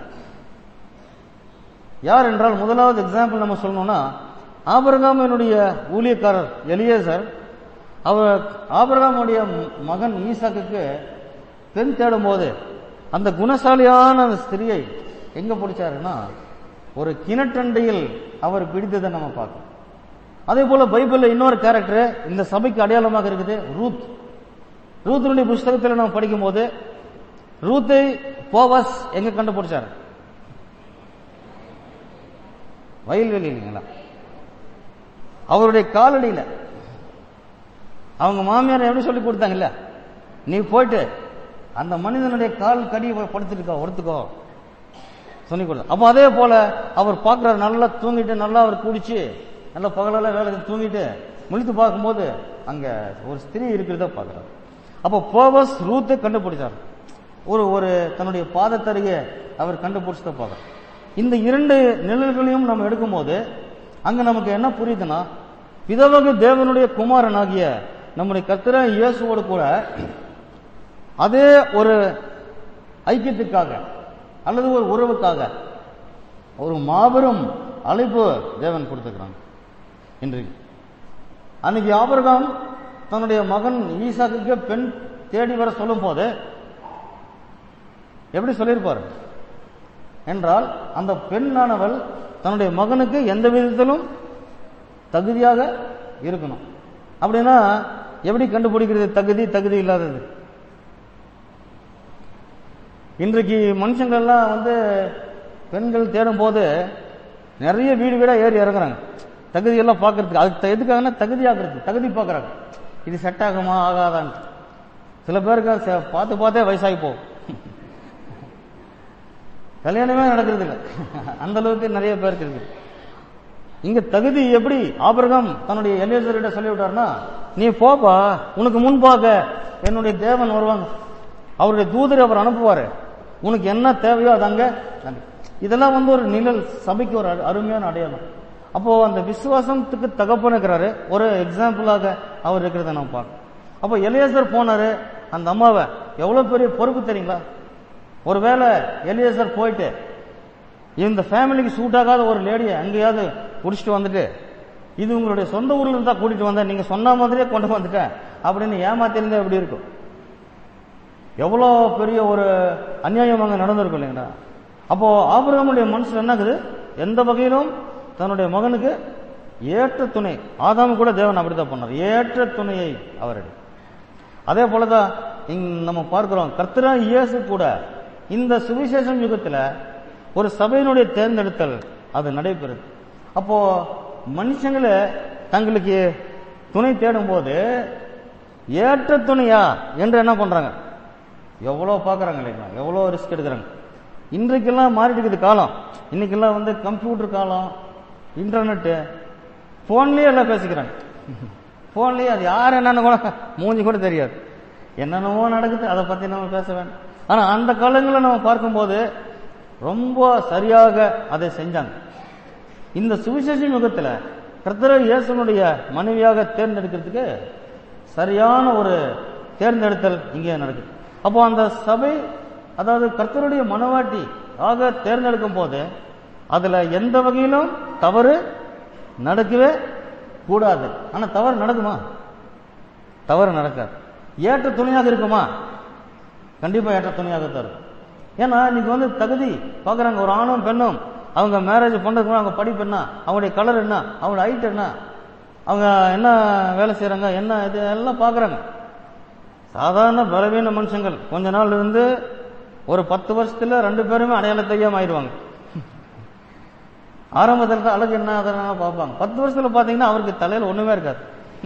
யார் என்றால் முதலாவது எக்ஸாம்பிள் நம்ம சொல்லணும்னா ஆபரகாமனுடைய ஊழியக்காரர் எலியேசர் அவர் ஆபரகாமுடைய மகன் ஈசாக்குக்கு பெண் தேடும் போது அந்த குணசாலியான அந்த ஸ்திரியை எங்க பிடிச்சாருன்னா ஒரு கிணற்றண்டையில் அவர் பிடித்ததை நம்ம பார்க்கணும் அதே போல பைபிள்ல இன்னொரு கேரக்டர் இந்த சபைக்கு அடையாளமாக இருக்குது ரூத் ரூத்தினுடைய புஸ்தகத்தில் நம்ம படிக்கும் போது ரூத்தை போவாஸ் எங்க கண்டுபிடிச்சாரு வயல்வெளி இல்லைங்களா அவருடைய காலடியில அவங்க மாமியார் எப்படி சொல்லி கொடுத்தாங்கல்ல நீ போயிட்டு அந்த மனிதனுடைய கால் கடி படுத்துருக்கோ ஒருத்துக்கோ சொல்லி கொடுத்த அப்போ அதே போல அவர் பார்க்குறாரு நல்லா தூங்கிட்டு நல்லா அவர் குடிச்சு நல்லா பகலெல்லாம் வேலை செஞ்சு தூங்கிட்டு முழித்து பார்க்கும்போது அங்க ஒரு ஸ்திரீ இருக்கிறத பார்க்குறாரு அப்போ போவஸ் ரூத்தை கண்டுபிடிச்சார் ஒரு ஒரு தன்னுடைய பாதத்தருகே அவர் கண்டுபிடிச்சத பார்க்குறார் இந்த இரண்டு நிழல்களையும் நம்ம எடுக்கும்போது அங்க நமக்கு என்ன புரியுதுன்னா பிதவக தேவனுடைய குமாரனாகிய நம்முடைய கத்திர இயேசுவோடு கூட அதே ஒரு ஐக்கியத்துக்காக அல்லது ஒரு உறவுக்காக ஒரு மாபெரும் அழைப்பு தேவன் கொடுத்துக்கிறாங்க இன்றைக்கு அன்னைக்கு ஆபரகாம் தன்னுடைய மகன் ஈசாக்கு பெண் தேடி வர சொல்லும் போது எப்படி சொல்லியிருப்பார் என்றால் அந்த பெண்ணானவள் தன்னுடைய மகனுக்கு எந்த விதத்திலும் தகுதியாக இருக்கணும் அப்படின்னா எப்படி கண்டுபிடிக்கிறது தகுதி தகுதி இல்லாதது இன்றைக்கு மனுஷங்கள்லாம் வந்து பெண்கள் தேடும் போது நிறைய வீடு வீடா ஏறி இறங்குறாங்க தகுதி எல்லாம் பார்க்கறதுக்கு அது எதுக்காகனா தகுதி ஆக்குறது தகுதி பார்க்கறாங்க இது செட் ஆகுமா ஆகாதான்னு சில பேருக்கு பார்த்து பார்த்தே வயசாகி போகும் கல்யாணமே நடக்கிறது இல்லை அந்த அளவுக்கு நிறைய பேருக்கு இருக்கு இங்க தகுதி எப்படி ஆபரகம் தன்னுடைய எல்லேசரிட்ட சொல்லிவிட்டார்னா நீ போப்பா உனக்கு முன்பாக என்னுடைய தேவன் வருவாங்க அவருடைய தூதரை அவர் அனுப்புவாரு உனக்கு என்ன தேவையோ அது அங்க இதெல்லாம் வந்து ஒரு நிழல் சபைக்கு ஒரு அருமையான அடையாளம் அப்போ அந்த விசுவாசத்துக்கு தகப்பனுக்கிறாரு ஒரு எக்ஸாம்பிளாக அவர் இருக்கிறத நம்ம பார்க்கணும் அப்போ எலியேசர் போனாரு அந்த அம்மாவை எவ்வளவு பெரிய பொறுப்பு தெரியுங்களா ஒருவேளை எலியேசர் போயிட்டு இந்த ஃபேமிலிக்கு சூட் ஆகாத ஒரு லேடியை அங்கேயாவது பிடிச்சிட்டு வந்துட்டு இது உங்களுடைய சொந்த ஊர்ல இருந்தா கூட்டிட்டு வந்தேன் நீங்க சொன்ன மாதிரியே கொண்டு வந்துட்டேன் அப்படின்னு ஏமாத்திருந்தா எப்படி இருக்கும் எவ்வளோ பெரிய ஒரு அநியாயம் அங்கே நடந்திருக்கும் இல்லைங்களா அப்போ ஆபிரகமுடைய மனசுல என்னக்குது எந்த வகையிலும் தன்னுடைய மகனுக்கு ஏற்ற துணை ஆதாம கூட தேவன் அப்படித்தான் பண்ணார் ஏற்ற துணையை அவரடி அதே போலதான் இங்க நம்ம பார்க்கிறோம் கர்த்தரா இயேசு கூட இந்த சுவிசேஷம் யுகத்துல ஒரு சபையினுடைய தேர்ந்தெடுத்தல் அது நடைபெறுது அப்போ மனுஷங்களை தங்களுக்கு துணை தேடும் போது ஏற்ற துணையா என்று என்ன பண்றாங்க எவ்வளோ பார்க்குறாங்க இல்லைங்களா எவ்வளோ ரிஸ்க் எடுக்கிறாங்க இன்றைக்கெல்லாம் மாறிட்டு இருக்குது காலம் இன்னைக்கெல்லாம் வந்து கம்ப்யூட்டர் காலம் இன்டர்நெட்டு ஃபோன்லேயே எல்லாம் பேசிக்கிறாங்க ஃபோன்லேயே அது யார் என்னன்னு கூட மூஞ்சி கூட தெரியாது என்னென்னவோ நடக்குது அதை பற்றி நம்ம பேச வேண்டாம் ஆனால் அந்த காலங்களில் நம்ம பார்க்கும்போது ரொம்ப சரியாக அதை செஞ்சாங்க இந்த சுவிசேஷ யுகத்தில் கர்த்தர இயேசுனுடைய மனைவியாக தேர்ந்தெடுக்கிறதுக்கு சரியான ஒரு தேர்ந்தெடுத்தல் இங்கே நடக்குது அப்போ அந்த சபை அதாவது கர்த்தருடைய மனவாட்டி ஆக தேர்ந்தெடுக்கும் போது அதுல எந்த வகையிலும் தவறு நடக்கவே கூடாது ஆனா தவறு நடக்குமா தவறு நடக்காது ஏற்ற துணையாக இருக்குமா கண்டிப்பா ஏற்ற துணையாக தான் இருக்கும் ஏன்னா இன்னைக்கு வந்து தகுதி பாக்குறாங்க ஒரு ஆணும் பெண்ணும் அவங்க மேரேஜ் பண்றதுக்கு அவங்க படிப்பு என்ன அவங்களுடைய கலர் என்ன அவங்களோட ஹைட் என்ன அவங்க என்ன வேலை செய்யறாங்க என்ன இது எல்லாம் பாக்குறாங்க சாதாரண பலவீன மனுஷங்கள் கொஞ்ச நாள் இருந்து ஒரு பத்து வருஷத்துல ரெண்டு பேருமே அடையாள தெரியாம ஆயிடுவாங்க ஆரம்பத்தில் தான் அழகு என்ன அதெல்லாம் பார்ப்பாங்க பத்து வருஷத்துல பாத்தீங்கன்னா அவருக்கு தலையில ஒண்ணுமே இருக்காது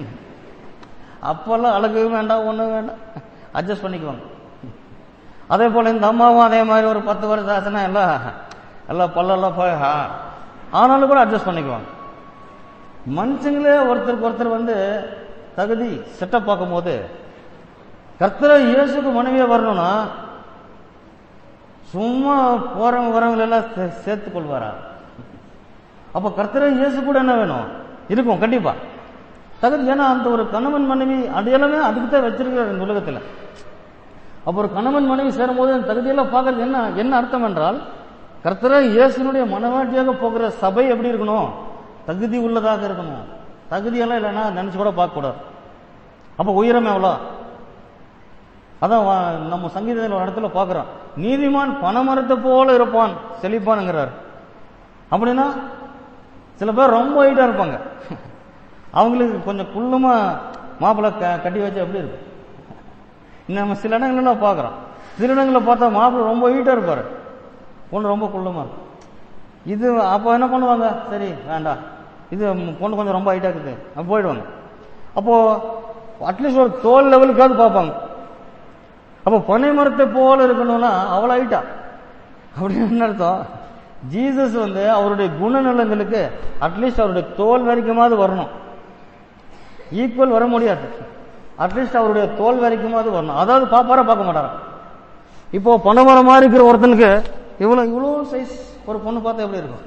அப்பெல்லாம் அழகு வேண்டாம் ஒண்ணும் வேண்டாம் அட்ஜஸ்ட் பண்ணிக்குவாங்க அதே போல இந்த அம்மாவும் அதே மாதிரி ஒரு பத்து வருஷம் ஆச்சுன்னா எல்லாம் எல்லாம் பல்லெல்லாம் போய் ஆனாலும் கூட அட்ஜஸ்ட் பண்ணிக்குவாங்க மனுஷங்களே ஒருத்தருக்கு ஒருத்தர் வந்து தகுதி செட்டப் பார்க்கும்போது கர்த்தர இயேசுக்கு மனைவியா வரணும்னா சும்மா போறவங்க வரவங்க எல்லாம் சே- சேர்த்துக் கொள்வாரா அப்ப கர்த்தரை இயேசு கூட என்ன வேணும் இருக்கும் கண்டிப்பா தகுதி ஏன்னா அந்த ஒரு கணவன் மனைவி அடையாளமே அதுக்கு தான் வச்சிருக்கிறார் இந்த உலகத்துல அப்ப ஒரு கணவன் மனைவி சேரும்போது அந்த தகுதியெல்லாம் பார்க்கறது என்ன என்ன அர்த்தம் என்றால் கர்த்தரை இயேசுனுடைய மனவாட்டியாக போகிற சபை எப்படி இருக்கணும் தகுதி உள்ளதாக இருக்கணும் தகுதியெல்லாம் இல்லைன்னா நினைச்சு கூட பார்க்க கூடாது அப்ப உயரம் எவ்வளோ அதான் வா- நம்ம சங்கீதத்தில் ஒரு இடத்துல பார்க்கிறோம் நீதிமான் பணமரத்தை போல இருப்பான் செழிப்பானுங்கிறார் அப்படின்னா சில பேர் ரொம்ப ஹைட்டா இருப்பாங்க அவங்களுக்கு கொஞ்சம் குள்ளமா மாப்பிள்ளை க- கட்டி வச்சா எப்படி இருக்கும் நம்ம சில இடங்கள்லாம் பார்க்குறோம் சில இடங்களில் பார்த்தா மாப்பிள்ளை ரொம்ப ஹீட்டாக இருப்பார் பொண்ணு ரொம்ப குள்ளமா இருக்கும் இது அப்போ என்ன பண்ணுவாங்க சரி வேண்டாம் இது ம், பொண்ணு கொஞ்சம் ரொம்ப ஹைட்டாக இருக்குது அப்ப போயிடுவாங்க அப்போ அட்லீஸ்ட் ஒரு தோல் லெவலுக்காவது பார்ப்பாங்க அப்போ பனை மரத்தை போல இருக்கணும்னா அவ்வளோ ஹைட்டா அப்படின்னு என்ன அர்த்தம் ஜீசஸ் வந்து அவருடைய குணநலங்களுக்கு அட்லீஸ்ட் அவருடைய தோல் வரைக்குமாவது வரணும் ஈக்குவல் வர முடியாது அட்லீஸ்ட் அவருடைய தோல் வரைக்குமாவது வரணும் அதாவது பாப்பாரா பார்க்க மாட்டாராம் இப்போ பனைமரம் மாதிரி இருக்கிற ஒருத்தனுக்கு இவ்வளவு இவ்வளோ சைஸ் ஒரு பொண்ணு பார்த்தா எப்படி இருக்கும்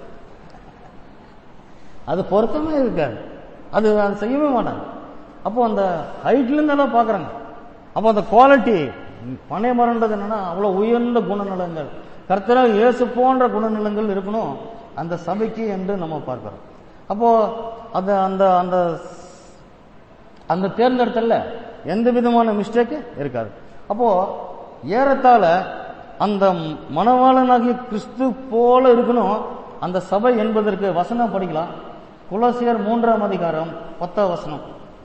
அது பொருத்தமே இருக்காது அது அது செய்யவே மாட்டாங்க அப்போ அந்த ஹைட்ல இருந்தெல்லாம் பார்க்கறாங்க அப்போ அந்த குவாலிட்டி பனை மரம்ன்றது என்னன்னா அவ்வளோ உயர்ந்த குணநலங்கள் கர்த்தராக இயேசு போன்ற குணநலங்கள் இருக்கணும் அந்த சபைக்கு என்று நம்ம பார்க்கிறோம் அப்போ அது அந்த அந்த அந்த தேர்ந்தெடுத்தல்ல எந்த விதமான மிஸ்டேக் இருக்காது அப்போ ஏறத்தாழ அந்த மணவாளனாகிய கிறிஸ்து போல இருக்கணும் அந்த சபை என்பதற்கு வசனம் படிக்கலாம் குலசியர் மூன்றாம் அதிகாரம் பத்தாம் வசனம்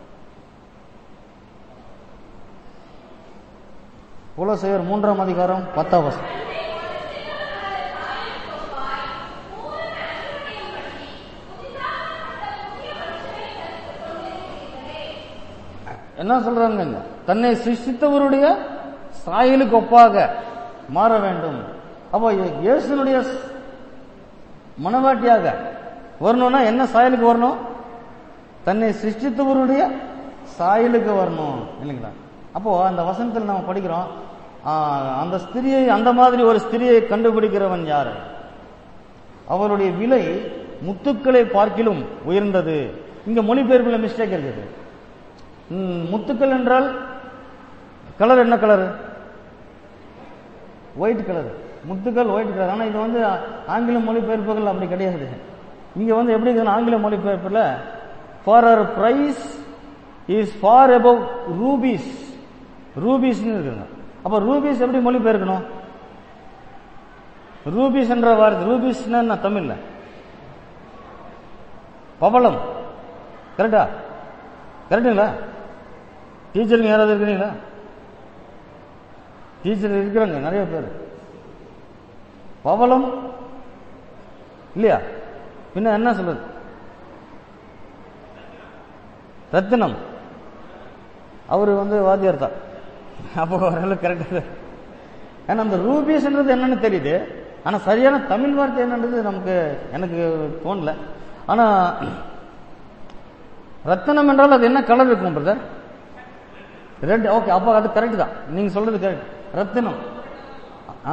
குலசியர் மூன்றாம் அதிகாரம் பத்தாம் வசனம் என்ன சொல்றாங்க இங்க? தன்னை சிருஷ்டித்தவருடைய சாயலுக்கு ஒப்பாக மாற வேண்டும் அப்போ இயே- இயேசுனுடைய ஸ்- மனவாட்டியாக வரணும்னா என்ன சாயலுக்கு வரணும் தன்னை சிருஷ்டித்தவருடைய சாயலுக்கு வரணும் இல்லைங்களா அப்போ அந்த வசனத்தில் நம்ம படிக்கிறோம் ஆ, அந்த ஸ்திரியை அந்த மாதிரி ஒரு ஸ்திரியை கண்டுபிடிக்கிறவன் யாரு அவருடைய விலை முத்துக்களை பார்க்கிலும் உயர்ந்தது இங்க மொழிபெயர்ப்புல மிஸ்டேக் இருக்குது ம், முத்துக்கள் என்றால் கலர் என்ன கலர் ஒயிட் கலர் முத்துக்கள் ஒயிட் கலர் ஆனா இது வந்து ஆங்கில மொழிபெயர்ப்புகள் அப்படி கிடையாது இங்க வந்து எப்படி இருக்குன்னா ஆங்கில மொழிபெயர்ப்புல for her price is far above rubies ரூபீஸ்னு இருக்குங்க அப்ப ரூபீஸ் எப்படி மொழிபெயர்க்கணும் ரூபீஸ் என்ற வார்த்தை ரூபீஸ்னா என்ன தமிழ்ல பவளம் கரெக்டா கரெக்டுங்களா டீச்சருங்க யாராவது இருக்கிறீங்களா டீச்சர் இருக்கிறாங்க நிறைய பேர் பவளம் இல்லையா பின்ன என்ன சொல்றது ரத்தினம் அவர் வந்து வாத்தியார் தான் அப்போ ஓரளவு கரெக்டாக ஏன்னா அந்த ரூபீஸ்ன்றது என்னன்னு தெரியுது ஆனா சரியான தமிழ் வார்த்தை என்னன்றது நமக்கு எனக்கு தோணல ஆனா ரத்தனம் என்றால் அது என்ன கலர் இருக்கும் பிரதர் ரெட் ஓகே அப்போ அது கரெக்ட் தான் நீங்க சொல்றது கரெக்ட் ரத்தினம் ஆ?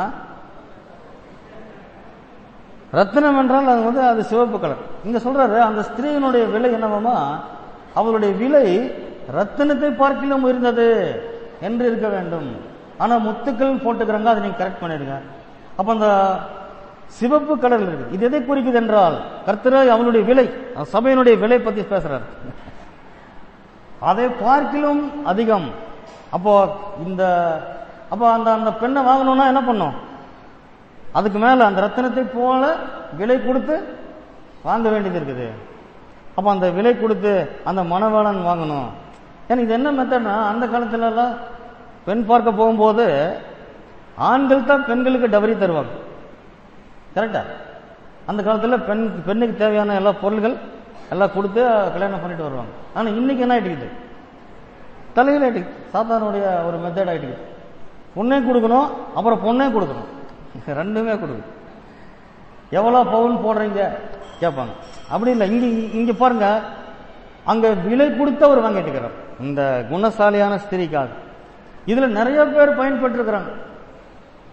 ரத்தினம் என்றால் அது வந்து அது சிவப்பு கலர் இங்க சொல்றாரு அந்த ஸ்திரீயினுடைய விலை என்னவாமா அவளுடைய விலை ரத்தினத்தை பார்க்கிலும் உயர்ந்தது என்று இருக்க வேண்டும் ஆனா முத்துக்கள் போட்டுக்கிறாங்க அதை நீங்க கரெக்ட் பண்ணிடுங்க அப்ப அந்த சிவப்பு கலர் இருக்கு இது எதை குறிக்குது என்றால் கர்த்தராய் அவளுடைய விலை அந்த சபையினுடைய விலை பத்தி பேசுறாரு அதை பார்க்கிலும் அதிகம் அப்போ இந்த அப்போ அந்த அந்த பெண்ணை வாங்கணும்னா என்ன பண்ணும் அதுக்கு மேல அந்த ரத்தினத்தை போல விலை கொடுத்து வாங்க வேண்டியது இருக்குது அப்ப அந்த விலை கொடுத்து அந்த மணவாளன் வாங்கணும் ஏன்னா இது என்ன மெத்தட்னா அந்த காலத்துல எல்லாம் பெண் பார்க்க போகும்போது ஆண்கள் தான் பெண்களுக்கு டவரி தருவாங்க கரெக்டா அந்த காலத்துல பெண் பெண்ணுக்கு தேவையான எல்லா பொருள்கள் எல்லாம் கொடுத்து கல்யாணம் பண்ணிட்டு வருவாங்க ஆனா இன்னைக்கு என்ன ஆயிட்டுக்குது தலையில் ஆயிட்டு சாத்தானுடைய ஒரு மெத்தட் ஆயிட்டுக்குது பொண்ணே கொடுக்கணும் அப்புறம் பொண்ணே கொடுக்கணும் ரெண்டுமே கொடுக்கணும் எவ்வளோ பவுன் போடுறீங்க கேட்பாங்க அப்படி இல்லை இங்க இங்க பாருங்க அங்க விலை கொடுத்து அவர் வாங்கிட்டு இருக்கிறார் இந்த குணசாலியான ஸ்திரீக்காக இதுல நிறைய பேர் பயன்பட்டு இருக்கிறாங்க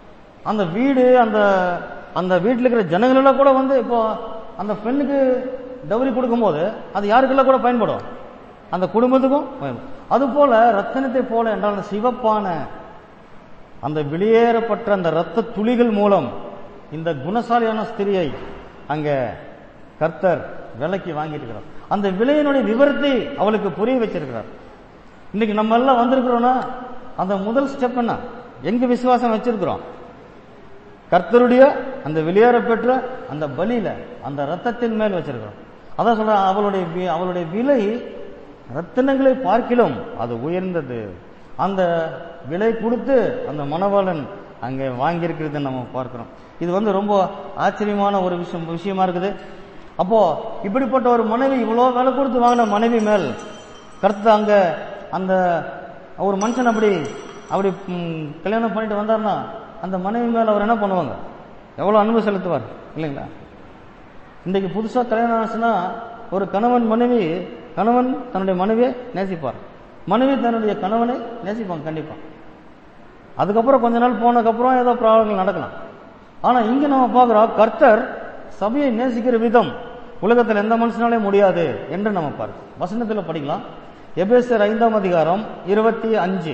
அந்த வீடு அந்த அந்த வீட்டில் இருக்கிற ஜனங்களெல்லாம் கூட வந்து இப்போ அந்த பெண்ணுக்கு டவுரி கொடுக்கும்போது அது யாருக்கெல்லாம் கூட பயன்படும் அந்த குடும்பத்துக்கும் பயன்படும் அதுபோல ரத்தனத்தை போல என்றால் அந்த சிவப்பான அந்த வெளியேறப்பட்ட அந்த ரத்த துளிகள் மூலம் இந்த குணசாலியான ஸ்திரியை அங்க கர்த்தர் விலைக்கு வாங்கிட்டு இருக்கிறார் அந்த விலையினுடைய விவரத்தை அவளுக்கு புரிய வச்சிருக்கிறார் இன்னைக்கு நம்ம எல்லாம் வந்திருக்கிறோம்னா அந்த முதல் ஸ்டெப் என்ன எங்க விசுவாசம் வச்சிருக்கிறோம் கர்த்தருடைய அந்த வெளியேற பெற்ற அந்த பலியில அந்த ரத்தத்தின் மேல் வச்சிருக்கிறோம் அதான் சொல்ற அவளுடைய வி- அவளுடைய விலை ரத்தினங்களை பார்க்கிலும் அது உயர்ந்தது அந்த விலை கொடுத்து அந்த மணவாளன் அங்கே வாங்கியிருக்கிறத நம்ம பார்க்கிறோம் இது வந்து ரொம்ப ஆச்சரியமான ஒரு விஷயம் விஷயமா இருக்குது அப்போ இப்படிப்பட்ட ஒரு மனைவி இவ்வளோ விலை கொடுத்து வாங்கின மனைவி மேல் கருத்து அங்க அந்த ஒரு மனுஷன் அப்படி அப்படி ம், கல்யாணம் பண்ணிட்டு வந்தாருன்னா அந்த மனைவி மேல அவர் என்ன பண்ணுவாங்க எவ்வளவு அன்பு செலுத்துவார் இல்லைங்களா இன்றைக்கு புதுசா கல்யாணம் ஆச்சுன்னா ஒரு கணவன் மனைவி கணவன் தன்னுடைய மனைவியை நேசிப்பார் மனைவி தன்னுடைய கணவனை நேசிப்பாங்க கண்டிப்பா அதுக்கப்புறம் கொஞ்ச நாள் போனதுக்கப்புறம் ஏதோ ப்ராப்ளங்கள் நடக்கலாம் ஆனா இங்க நம்ம பார்க்கிறோம் கர்த்தர் சபையை நேசிக்கிற விதம் உலகத்தில் எந்த மனுஷனாலே முடியாது என்று நம்ம பார்க்கிறோம் வசனத்தில் படிக்கலாம் எபேசர் ஐந்தாம் அதிகாரம் இருபத்தி அஞ்சு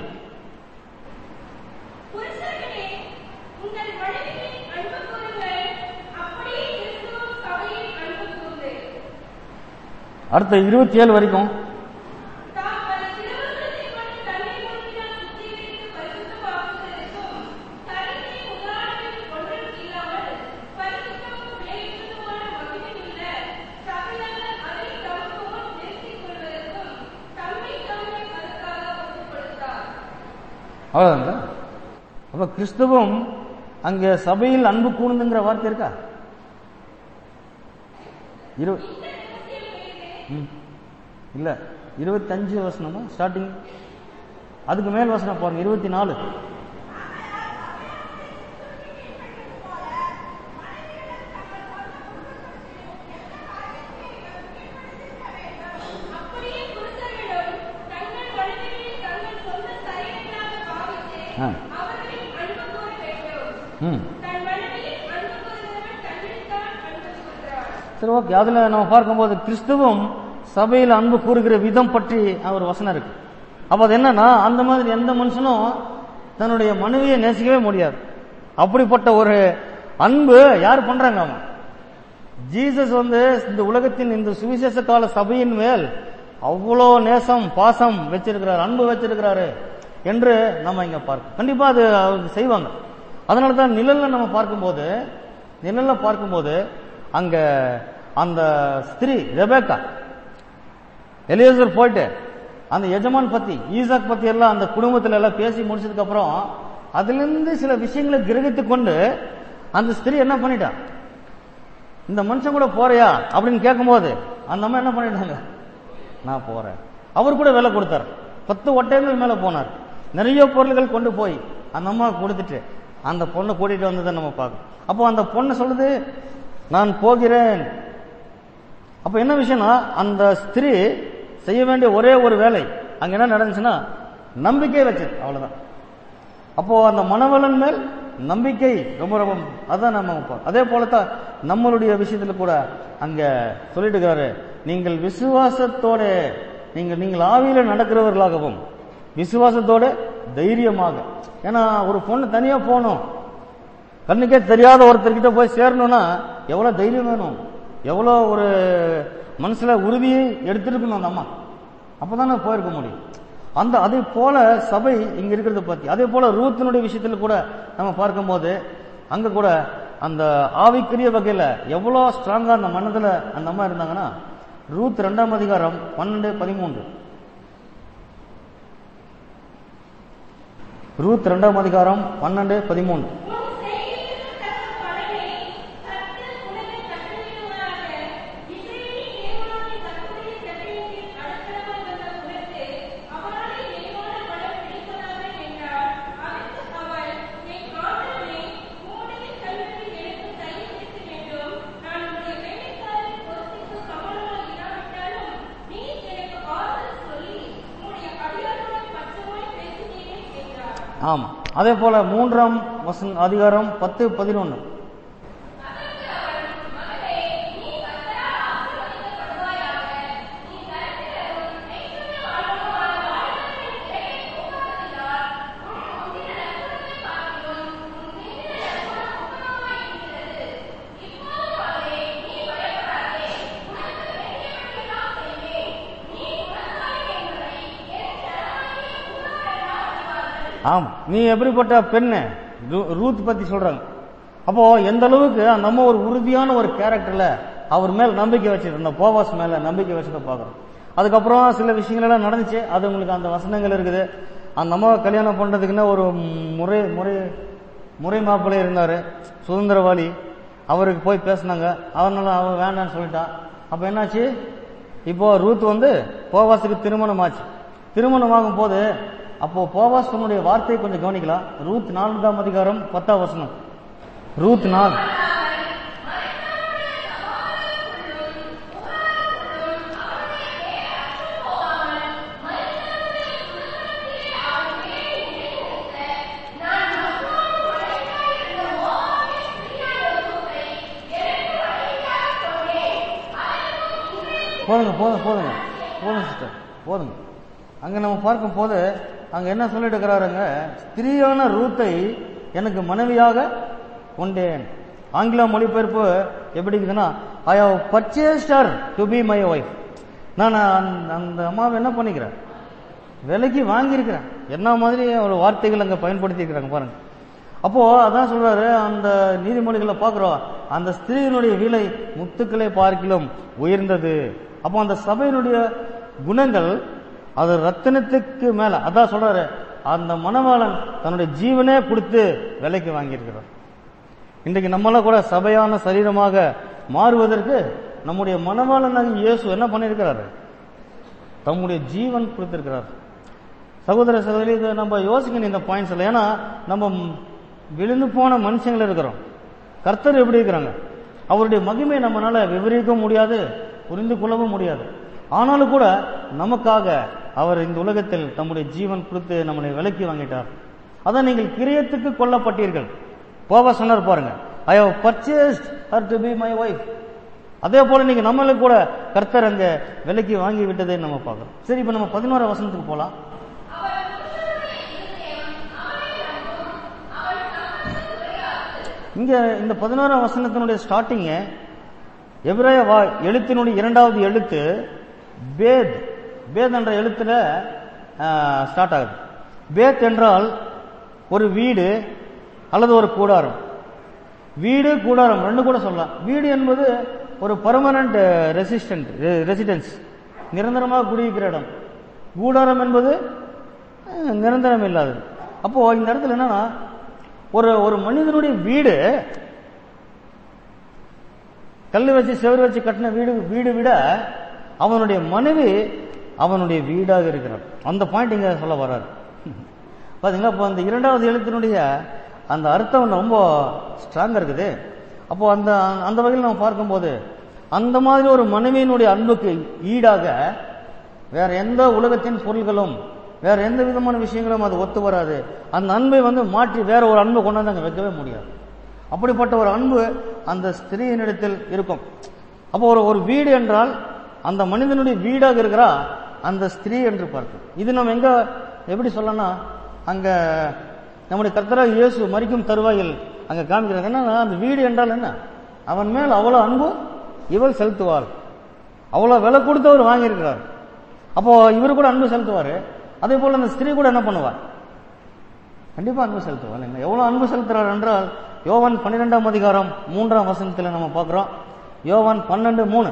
புருஷர்களே, உங்கள் மனைவியை அன்பு கூறுங்கள். அப்படியே கிறிஸ்துவும் சபையை அன்பு கூர்ந்து, அடுத்த இருபத்தி ஏழு வரைக்கும் தாம் பல திருவுருவத்தைக் கொண்டு தன்னை முழுமையாய் சுத்திகரித்து பரிசுத்தமாக்குவதற்கும், தனித்தனி உதாரணங்கள் ஒன்றும் இல்லாமல், பரிசுத்தமும் விலையுற்றதுமான மகிமையுள்ள சபையான அதை தமக்கு முன் நிறுத்திக் கொள்வதற்கும், தம்மைத் தாமே அதற்காக ஒப்புக் கொடுத்தார். அவ்வளவுதாங்க அப்ப கிறிஸ்துவும் அங்க சபையில் அன்பு கூர்ந்துங்கிற வார்த்தை இருக்கா இரு ம். இல்ல இருபத்தஞ்சு வசனமா ஸ்டார்டிங் அதுக்கு மேல் வசனம் பாருங்க இருபத்தி நாலு அப்படியே புருஷர்களும் தங்கள் மனைவியை தங்கள் சொந்த சரீரங்களாக பாவித்து, ஆ. அவர்களில் அன்பு கூற வேண்டும். ம் தன் மனைவியில் அன்பு கூறுகிறவன் தன்னில்தான் அன்பு கூறுகிறான். சரி ஓகே அதுல நம்ம பார்க்கும்போது கிறிஸ்துவும் சபையில் அன்பு கூறுகிற விதம் பற்றி ஒரு வசனம் இருக்கு அப்ப அது என்னன்னா அந்த மாதிரி எந்த மனுஷனும் தன்னுடைய மனைவியை நேசிக்கவே முடியாது அப்படிப்பட்ட ஒரு அன்பு யார் பண்றாங்க அவன் ஜீசஸ் வந்து இந்த உலகத்தின் இந்த சுவிசேஷ கால சபையின் மேல் அவ்வளோ நேசம் பாசம் வச்சிருக்கிறார் அன்பு வச்சிருக்கிறாரு என்று நம்ம இங்க பார்க்கணும் கண்டிப்பா அது அவங்க செய்வாங்க அதனால தான் நிழல்ல நம்ம பார்க்கும்போது நிழல்ல பார்க்கும்போது அங்க அந்த ஸ்திரீ ரெபேக்கா எலியேசர் போயிட்டு அந்த எஜமான் பத்தி ஈசாக் பத்தி எல்லாம் அந்த குடும்பத்துல எல்லாம் பேசி முடிச்சதுக்கு அப்புறம் அதுல இருந்து சில விஷயங்களை கிரகித்து கொண்டு அந்த ஸ்திரீ என்ன பண்ணிட்டா இந்த மனுஷன் கூட போறியா அப்படின்னு கேட்கும்போது அந்த அம்மா என்ன பண்ணிட்டாங்க நான் போறேன் அவர் கூட விலை கொடுத்தார் பத்து ஒட்டயங்கள் மேல போனார் நிறைய பொருள்கள் கொண்டு போய் அந்த அம்மா கொடுத்துட்டு அந்த பொண்ணை கூட்டிட்டு வந்ததை நம்ம பார்க்கணும் அப்போ அந்த பொண்ணு சொல்லுது நான் போகிறேன் அப்ப என்ன விஷயம்னா அந்த ஸ்திரீ செய்ய வேண்டிய ஒரே ஒரு வேலை அங்க என்ன நடந்துச்சுன்னா நம்பிக்கை வச்சது அவ்வளவுதான் அப்போ அந்த மனவளன் மேல் நம்பிக்கை ரொம்ப ரொம்ப அதான் நம்ம பார்ப்போம். அதே போலத்தான் நம்மளுடைய விஷயத்துல கூட அங்க சொல்லிட்டு இருக்காரு நீங்கள் விசுவாசத்தோட நீங்கள் நீங்கள் ஆவியில நடக்கிறவர்களாகவும் விசுவாசத்தோட தைரியமாக ஏன்னா ஒரு பொண்ணு தனியா போகணும் கண்ணுக்கே தெரியாத ஒருத்தர்கிட்ட போய் சேரணும்னா எவ்வளவு தைரியம் வேணும் எவ்வளோ ஒரு மனசுல உறுதியை எடுத்திருக்கணும் அந்த அம்மா அப்பதானே போயிருக்க முடியும் அந்த அதே போல சபை இங்க இருக்கிறத பத்தி அதே போல ரூத்தினுடைய விஷயத்துல கூட நம்ம பார்க்கும்போது அங்க கூட அந்த ஆவிக்குரிய வகையில எவ்வளவு ஸ்ட்ராங்கா அந்த மனதுல அந்த அம்மா இருந்தாங்கன்னா ரூத் ரெண்டாம் அதிகாரம் பன்னெண்டு பதிமூன்று ரூத் ரெண்டாம் அதிகாரம் பன்னெண்டு பதிமூன்று உன் செய்கைகளுக்கு தக்க பலனை கர்த்தர் உனக்கு கட்டளையிடுவாராக. இஸ்ரவேலின் தேவனாகிய கர்த்தருடைய கட்டளையின் கீழ் அடக்கமாய் வந்த உனக்கு அவராலே நிறைவான பலன் கிடைப்பதாக என்றார். அதற்கு அவள், என் ஆண்டவனே, உம்முடைய கண்களில் எனக்கு தயவு கிடைக்க வேண்டும். நான் உம்முடைய வேலைக்காரரின் பொறுப்புக்கு சமமாய் இராவிட்டாலும், நீர் எனக்கு ஆறுதல் சொல்லி, உம்முடைய அடியாரோடு பட்சமாய் பேசினீரே என்றார். ஆமா அதே போல மூன்றாம் வசன அதிகாரம் பத்து பதினொன்னு ஆமா நீ எப்படிப்பட்ட பெண்ணு ரூ- ரூத் பத்தி சொல்றாங்க அப்போ எந்த அளவுக்கு நம்ம ஒரு உறுதியான ஒரு கேரக்டர்ல அவர் மேல் நம்பிக்கை வச்சிருந்த போவாஸ் மேல நம்பிக்கை வச்சதை பார்க்கறோம் அதுக்கப்புறம் சில விஷயங்கள் எல்லாம் நடந்துச்சு அது உங்களுக்கு அந்த வசனங்கள் இருக்குது அந்த அம்மாவை கல்யாணம் பண்றதுக்குன்னு ஒரு முறை முறை முறை மாப்பிள்ளை இருந்தாரு சுதந்திரவாளி அவருக்கு போய் பேசினாங்க அதனால அவன் வேண்டாம்னு சொல்லிட்டான் அப்ப என்னாச்சு இப்போ ரூத் வந்து போவாஸுக்கு திருமணம் ஆச்சு திருமணம் ஆகும் போது அப்போ போவாஸ் தன்னுடைய வார்த்தையை கொஞ்சம் கவனிக்கலாம் ரூத் நான்காம் அதிகாரம் பத்தாம் வசனம் ரூத் நாள் போதுங்க போதும் போதுங்க போதும் சிஸ்டர் போதுங்க அங்க நம்ம பார்க்கும் போது அங்க என்ன சொல்லிட்டு இருக்கிறாருங்க ஸ்திரீயான ரூத்தை எனக்கு மனைவியாக கொண்டேன் ஆங்கில மொழிபெயர்ப்பு எப்படி இருக்குதுன்னா I have purchased her to be my wife நான் அந்த- அந்த அம்மாவை என்ன பண்ணிக்கிறேன் விலைக்கு வாங்கியிருக்கிறேன் என்ன மாதிரி ஒரு வார்த்தைகள் அங்க பயன்படுத்தி இருக்கிறாங்க பாருங்க அப்போ அதான் சொல்றாரு அந்த நீதிமொழிகளை பார்க்கிறோம் அந்த ஸ்திரீயினுடைய விலை முத்துக்களை பார்க்கிலும் உயர்ந்தது அப்போ அந்த சபையினுடைய குணங்கள் அது ரத்தினத்துக்கு மேல அதான் சொல்றாரு அந்த மணவாளன் தன்னுடைய ஜீவனே கொடுத்து விலைக்கு வாங்கியிருக்கிறார் இன்றைக்கு நம்மளாம் கூட சபையான சரீரமாக மாறுவதற்கு நம்முடைய மணவாளனாக இயேசு என்ன பண்ணியிருக்கிறாரு தம்முடைய ஜீவன் கொடுத்திருக்கிறார் சகோதர சகோதரி இதை நம்ம யோசிக்கணும் இந்த பாயிண்ட்ஸ்ல ஏன்னா நம்ம ம், விழுந்து போன மனுஷங்கள் இருக்கிறோம் கர்த்தர் எப்படி இருக்கிறாங்க அவருடைய மகிமை நம்மளால விவரிக்க முடியாது புரிந்து கொள்ளவும் முடியாது ஆனாலும் கூட நமக்காக அவர் இந்த உலகத்தில் தம்முடைய ஜீவன் கொடுத்து நம்மளை விலைக்கு வாங்கிட்டார் அதான் நீங்கள் கிரியத்துக்கு கொல்லப்பட்டீர்கள் போவ சொன்னார் பாருங்க I have purchased her to be my wife அதே போல நீங்க நம்மளுக்கு கூட கர்த்தர் அங்க விலைக்கு வாங்கி விட்டதை நம்ம பார்க்கிறோம் சரி இப்ப நம்ம பதினோரா வசனத்துக்கு போலாம் இங்க இந்த பதினோராம் வசனத்தினுடைய ஸ்டார்டிங் எபிரேய வா எழுத்தினுடைய இரண்டாவது எழுத்து பேத் பேத் என்ற எழுத்துல ஸ்டார்ட் ஆகுது பேத் என்றால் ஒரு வீடு அல்லது ஒரு கூடாரம் வீடு கூடாரம் ரெண்டு கூட சொல்லலாம் வீடு என்பது ஒரு பர்மனன்ட் ரெசிஸ்டன்ட் ரெசிடென்ஸ் நிரந்தரமாக குடியிருக்கிற இடம் கூடாரம் என்பது அஹ், நிரந்தரம் இல்லாதது அப்போ இந்த இடத்துல என்னன்னா ஒரு ஒரு மனிதனுடைய வீடு கல் வச்சு செவுரு வச்சு கட்டின வீடு வீடு விட அவனுடைய மனைவி அவனுடைய வீடாக இருக்கிறார் அந்த பாயிண்ட் இங்க சொல்ல வர்றாரு பாத்தீங்களா அப்போ அந்த இரண்டாவது எழுத்தினுடைய அந்த அர்த்தம் ரொம்ப ஸ்ட்ராங்கா இருக்குது அப்போ அந்த அந்த வகையில் நம்ம பார்க்கும்போது அந்த மாதிரி ஒரு மனைவியினுடைய அன்புக்கு ஈடாக வேற எந்த உலகத்தின் பொருள்களும் வேற எந்த விதமான விஷயங்களும் அது ஒத்து வராது அந்த அன்பை வந்து மாற்றி வேற ஒரு அன்பை கொண்டாந்து அங்க வைக்கவே முடியாது அப்படிப்பட்ட ஒரு அன்பு அந்த ஸ்திரீயினிடத்தில் இருக்கும் அப்போ ஒரு ஒரு வீடு என்றால் அந்த மனிதனுடைய வீடாக இருக்கிறா அந்த ஸ்திரீ என்று பார்க்கும் இது நம்ம எங்க எப்படி சொல்லலாம் அங்க நம்முடைய கர்த்தராக இயேசு மறிக்கும் தருவாயில் அங்க காமிக்கிறாங்க என்னன்னா அந்த வீடு என்றால் என்ன அவன் மேல் அவ்வளவு அன்பு இவள் செலுத்துவாள் அவ்வளவு விலை கொடுத்து அவர் வாங்கியிருக்கிறார் அப்போ இவர் கூட அன்பு செலுத்துவாரு அதே போல அந்த ஸ்திரீ கூட என்ன பண்ணுவார் கண்டிப்பா அன்பு செலுத்துவார் இல்லைங்களா எவ்வளவு அன்பு செலுத்துறார் என்றால் யோவான் பன்னிரெண்டாம் அதிகாரம் மூன்றாம் வசனத்தில் நம்ம பார்க்கிறோம் யோவான் பன்னெண்டு மூணு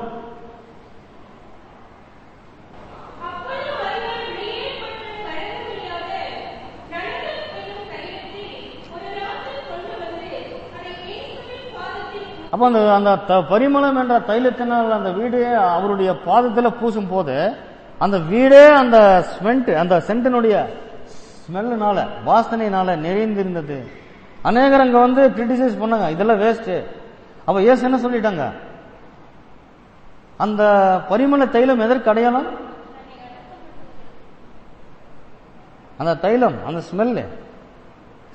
அப்பொழுது ஒருவர் வெளியேற்பட்டு கடற்கரையாக நடுங்கல் என்னும் கையெழுத்தில் ஒரு ராத்திரி கொண்டு வந்து அதை இயேசுவின் பாதத்தில் அப்ப அந்த அந்த த- பரிமளம் என்ற தைலத்தினால் அந்த வீடு அவருடைய பாதத்துல பூசும் போது அந்த வீடே அந்த ஸ்மெண்ட் அந்த சென்டினுடைய ஸ்மெல்லுனால வாசனையினால நிறைந்திருந்தது அநேகர் அங்க வந்து கிரிட்டிசைஸ் பண்ணாங்க இதெல்லாம் வேஸ்ட் அப்ப ஏசு என்ன சொல்லிட்டாங்க அந்த பரிமள தைலம் எதற்கு அடையாளம் அந்த தைலம் அந்த ஸ்மெல்லு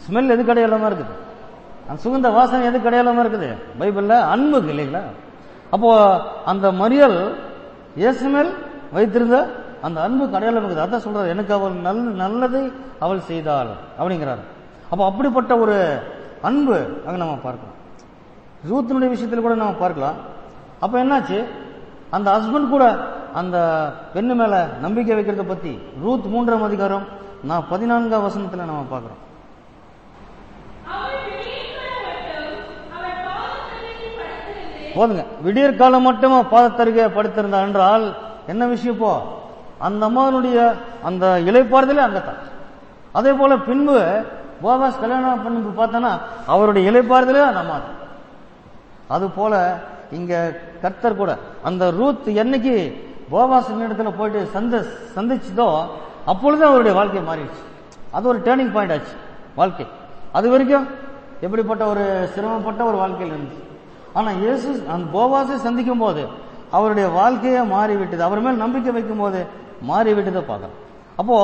ஸ்மெல் எதுக்கு அடையாளமா இருக்குது அந்த சுகந்த வாசனை எதுக்கு அடையாளமா இருக்குது பைபிள்ல அன்புக்கு இல்லைங்களா அப்போ அந்த மரியல் இயேசு மேல் வைத்திருந்த அந்த அன்புக்கு அடையாளம் இருக்குது அதான் சொல்றாரு எனக்கு அவள் நல் நல்லதை அவள் செய்தாள் அப்படிங்கிறார் அப்போ அப்படிப்பட்ட ஒரு அன்பு அங்க நம்ம பார்க்கலாம் ரூத்தினுடைய விஷயத்தில் கூட நம்ம பார்க்கலாம் அப்ப என்னாச்சு அந்த ஹஸ்பண்ட் கூட அந்த பெண்ணு மேல நம்பிக்கை வைக்கிறத பத்தி ரூத் மூன்றாம் அதிகாரம் நான் பதினான்காம் வசனத்துல நம்ம பார்க்கிறோம் அவள் விடியற்காலம் மட்டும் அவள் பாதத்தருகில் படுத்திருந்து போதுங்க விடியற் காலம் மட்டும் பாதத்தருகே படுத்திருந்தார் என்றால் என்ன விஷயம் இப்போ அந்த அம்மாவனுடைய அந்த இலைப்பாறுதலே அங்கத்தான் அதே போல பின்பு போவாஸ் கல்யாணம் பண்ணி பார்த்தோன்னா அவருடைய இலைப்பாறுதலே அந்த அம்மா தான். அது போல இங்க கர்த்தர் கூட அந்த ரூத் என்னைக்கு போவாஸ் இடத்துல போயிட்டு சந்த சந்திச்சதோ அப்பொழுது அவருடைய வாழ்க்கை மாறிடுச்சு அது ஒரு டேர்னிங் பாயிண்ட் ஆச்சு வாழ்க்கை அது வரைக்கும் எப்படிப்பட்ட ஒரு சிரமப்பட்ட ஒரு வாழ்க்கையில் இருந்துச்சு ஆனா இயேசு அந்த போவாஸை சந்திக்கும் போது அவருடைய வாழ்க்கையே மாறிவிட்டது அவர் மேல் நம்பிக்கை வைக்கும் போது மாறிவிட்டதை பார்க்கலாம் அப்போ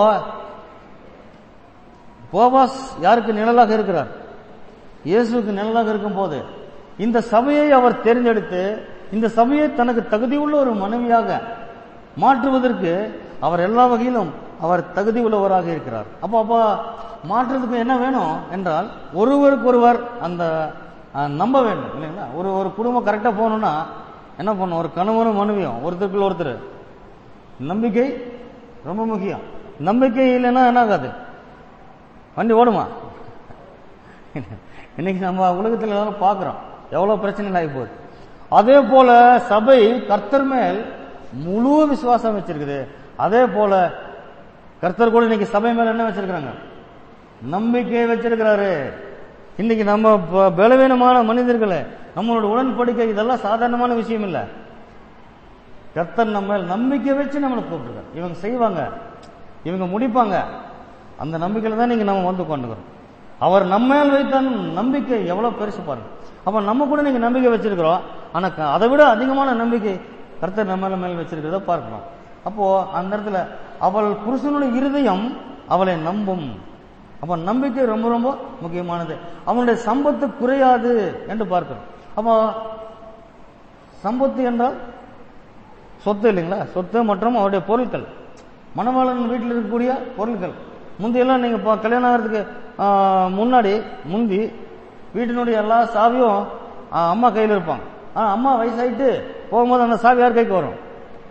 போவாஸ் யாருக்கு நிழலாக இருக்கிறார் இயேசுவுக்கு நிழலாக இருக்கும் போது இந்த சபையை அவர் தேர்ந்தெடுத்து இந்த சபையை தனக்கு தகுதியுள்ள ஒரு மனைவியாக மாற்றுவதற்கு அவர் எல்லா வகையிலும் அவர் தகுதி உள்ளவராக இருக்கிறார் அப்போ அப்போ மாற்றுறதுக்கு என்ன வேணும் என்றால் ஒருவருக்கொருவர் அந்த அஹ், நம்ப வேண்டும் இல்லைங்களா ஒரு ஒரு குடும்பம் கரெக்டாக போகணும்னா என்ன பண்ணும் ஒரு கணவனும் மனைவியும் ஒருத்தருக்குள்ள ஒருத்தர் நம்பிக்கை ரொம்ப முக்கியம் நம்பிக்கை இல்லைன்னா என்ன ஆகாது வண்டி ஓடுமா இன்னைக்கு நம்ம உலகத்தில் எல்லாரும் பார்க்கிறோம் எவ்வளவு பிரச்சனைகள் ஆகி போகுது அதே போல சபை கர்த்தர் மேல் முழு விசுவாசம் வச்சிருக்குது அதே போல கர்த்தர் கூட இன்னைக்கு சபை மேல என்ன வச்சிருக்கிறாங்க நம்பிக்கை வச்சிருக்கிறாரு இன்னைக்கு நம்ம ப- பலவீனமான மனிதர்களே நம்மளோட உடன்படிக்கை இதெல்லாம் சாதாரணமான விஷயம் இல்லை கர்த்தர் நம்ம மேல் நம்பிக்கை வச்சு நம்மளை கூப்பிட்டுருக்காரு இவங்க செய்வாங்க இவங்க முடிப்பாங்க அந்த நம்பிக்கையில தான் நீங்க நம்ம வந்து கொண்டுக்கிறோம் அவர் நம்ம மேல் வைத்த நம்பிக்கை எவ்வளவு பெருசு பாருங்க அப்ப நம்ம கூட நீங்க நம்பிக்கை வச்சிருக்கிறோம் ஆனா க- அதை விட அதிகமான நம்பிக்கை கர்த்தர் நம்ம மேல மேல் வச்சிருக்கிறத பார்க்கலாம் அப்போ அந்த இடத்துல அவள் புருஷனுடைய இருதயம் அவளை நம்பும் அப்ப நம்பிக்கை ரொம்ப ரொம்ப முக்கியமானது அவனுடைய சம்பத்து குறையாது என்று பார்க்கிறோம் அப்போ சம்பத்து என்றால் சொத்து இல்லைங்களா சொத்து மற்றும் அவருடைய பொருட்கள் மணவாளன் வீட்டில் இருக்கக்கூடிய பொருட்கள் முந்தியெல்லாம் நீங்க இப்போ கல்யாணம் ஆகிறதுக்கு ஆ, முன்னாடி முந்தி வீட்டினுடைய எல்லா சாவியும் ஆ, அம்மா கையில் இருப்பாங்க ஆனா அம்மா வயசாயிட்டு போகும்போது அந்த சாவி யார் கைக்கு வரும்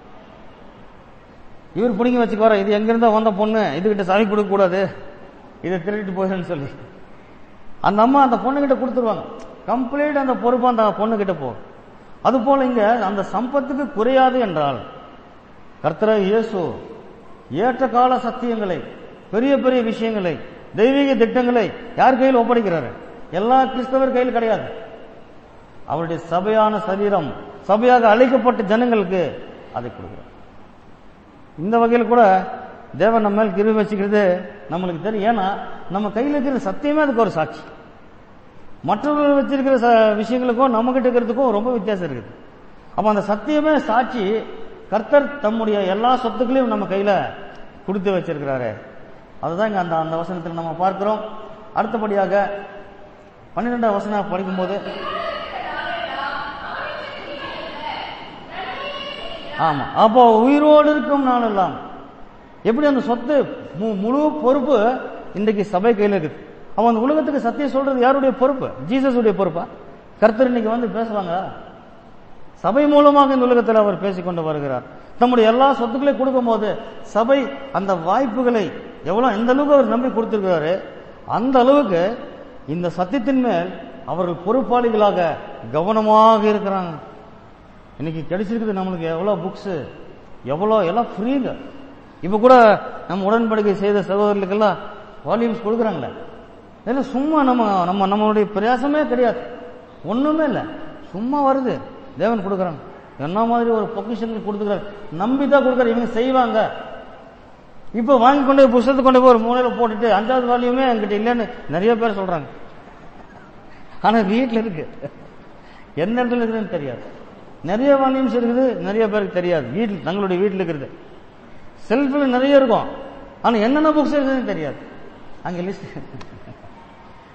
இவர் பிடிங்கி வச்சுக்கு வர இது எங்கிருந்தோ வந்த பொண்ணு இதுகிட்ட சாவி கொடுக்க கூடாது இதை திருடிட்டு போயிடுன்னு சொல்லி அந்த அம்மா அந்த பொண்ணுகிட்ட கொடுத்துருவாங்க கம்ப்ளீட் அந்த பொறுப்பு அந்த பொண்ணுகிட்ட போகும் அது போல இங்க அந்த சம்பத்துக்கு குறையாது என்றால் கர்த்தர இயேசு ஏற்ற கால சத்தியங்களை பெரிய பெரிய விஷயங்களை தெய்வீக திட்டங்களை யார் கையில் ஒப்படைக்கிறாரு எல்லா கிறிஸ்தவர் கையில் கிடையாது அவருடைய சபையான சரீரம் சபையாக அழைக்கப்பட்ட ஜனங்களுக்கு அதை கொடுக்கிறார் இந்த வகையில் கூட தேவன் நம்ம மேல் கிருபை வச்சுக்கிறது நம்மளுக்கு தெரியும் ஏன்னா நம்ம கையில் இருக்கிற சத்தியமே அதுக்கு ஒரு சாட்சி மற்றவர்கள் வச்சிருக்கிற ச- விஷயங்களுக்கும் நம்ம கிட்ட இருக்கிறதுக்கும் ரொம்ப வித்தியாசம் இருக்குது அப்ப அந்த சத்தியமே சாட்சி கர்த்தர் தம்முடைய எல்லா சொத்துக்களையும் நம்ம கையில கொடுத்து வச்சிருக்கிறாரு அதுதான் இங்க அந்த அந்த வசனத்தில் நம்ம பார்க்கிறோம் அடுத்தபடியாக பன்னிரெண்டாம் வசனம் படிக்கும்போது ஆமா அப்போ உயிரோடு இருக்கும் நாளெல்லாம் எப்படி அந்த சொத்து மு- முழு பொறுப்பு இன்றைக்கு சபை கையில் இருக்குது அவன் அந்த உலகத்துக்கு சத்தியம் சொல்றது யாருடைய பொறுப்பு ஜீசஸுடைய பொறுப்பா கர்த்தர் இன்னைக்கு வந்து பேசுவாங்க சபை மூலமாக இந்த உலகத்தில் அவர் பேசிக்கொண்டு வருகிறார் தம்முடைய எல்லா சொத்துக்களையும் கொடுக்கும்போது சபை அந்த வாய்ப்புகளை எவ்வளவு எந்த அளவுக்கு அவர் நம்பி கொடுத்திருக்கிறாரு அந்த அளவுக்கு இந்த சத்தியத்தின் மேல் அவர்கள் பொறுப்பாளிகளாக கவனமாக இருக்கிறாங்க இன்னைக்கு கிடைச்சிருக்குது நம்மளுக்கு எவ்வளோ புக்ஸு எவ்வளோ எல்லாம் ஃப்ரீங்க இப்போ கூட நம்ம உடன்படிக்கை செய்த சகோதரர்களுக்கெல்லாம் வால்யூம்ஸ் கொடுக்குறாங்களே இதெல்லாம் சும்மா நம்ம நம்ம நம்மளுடைய பிரயாசமே கிடையாது ஒன்றுமே இல்லை சும்மா வருது தேவன் கொடுக்குறாங்க என்ன மாதிரி ஒரு பொக்கிஷன் கொடுத்துக்கிறாரு நம்பி தான் கொடுக்குறாரு இவங்க செய்வாங்க இப்போ வாங்கி கொண்டு போய் புஸ்தகத்தை கொண்டு போய் ஒரு மூலையில் போட்டுட்டு அஞ்சாவது வால்யூமே என்கிட்ட இல்லைன்னு நிறைய பேர் சொல்றாங்க ஆனா வீட்டில் இருக்கு எந்த இடத்துல இருக்குதுன்னு தெரியாது நிறைய வால்யூம்ஸ் இருக்குது நிறைய பேருக்கு தெரியாது வீட்டில் தங்களுடைய வீட்டில் இருக்கிறது செல்ஃபில் நிறைய இருக்கும் ஆனா என்னென்ன புக்ஸ் இருக்குதுன்னு தெரியாது அங்க லிஸ்ட்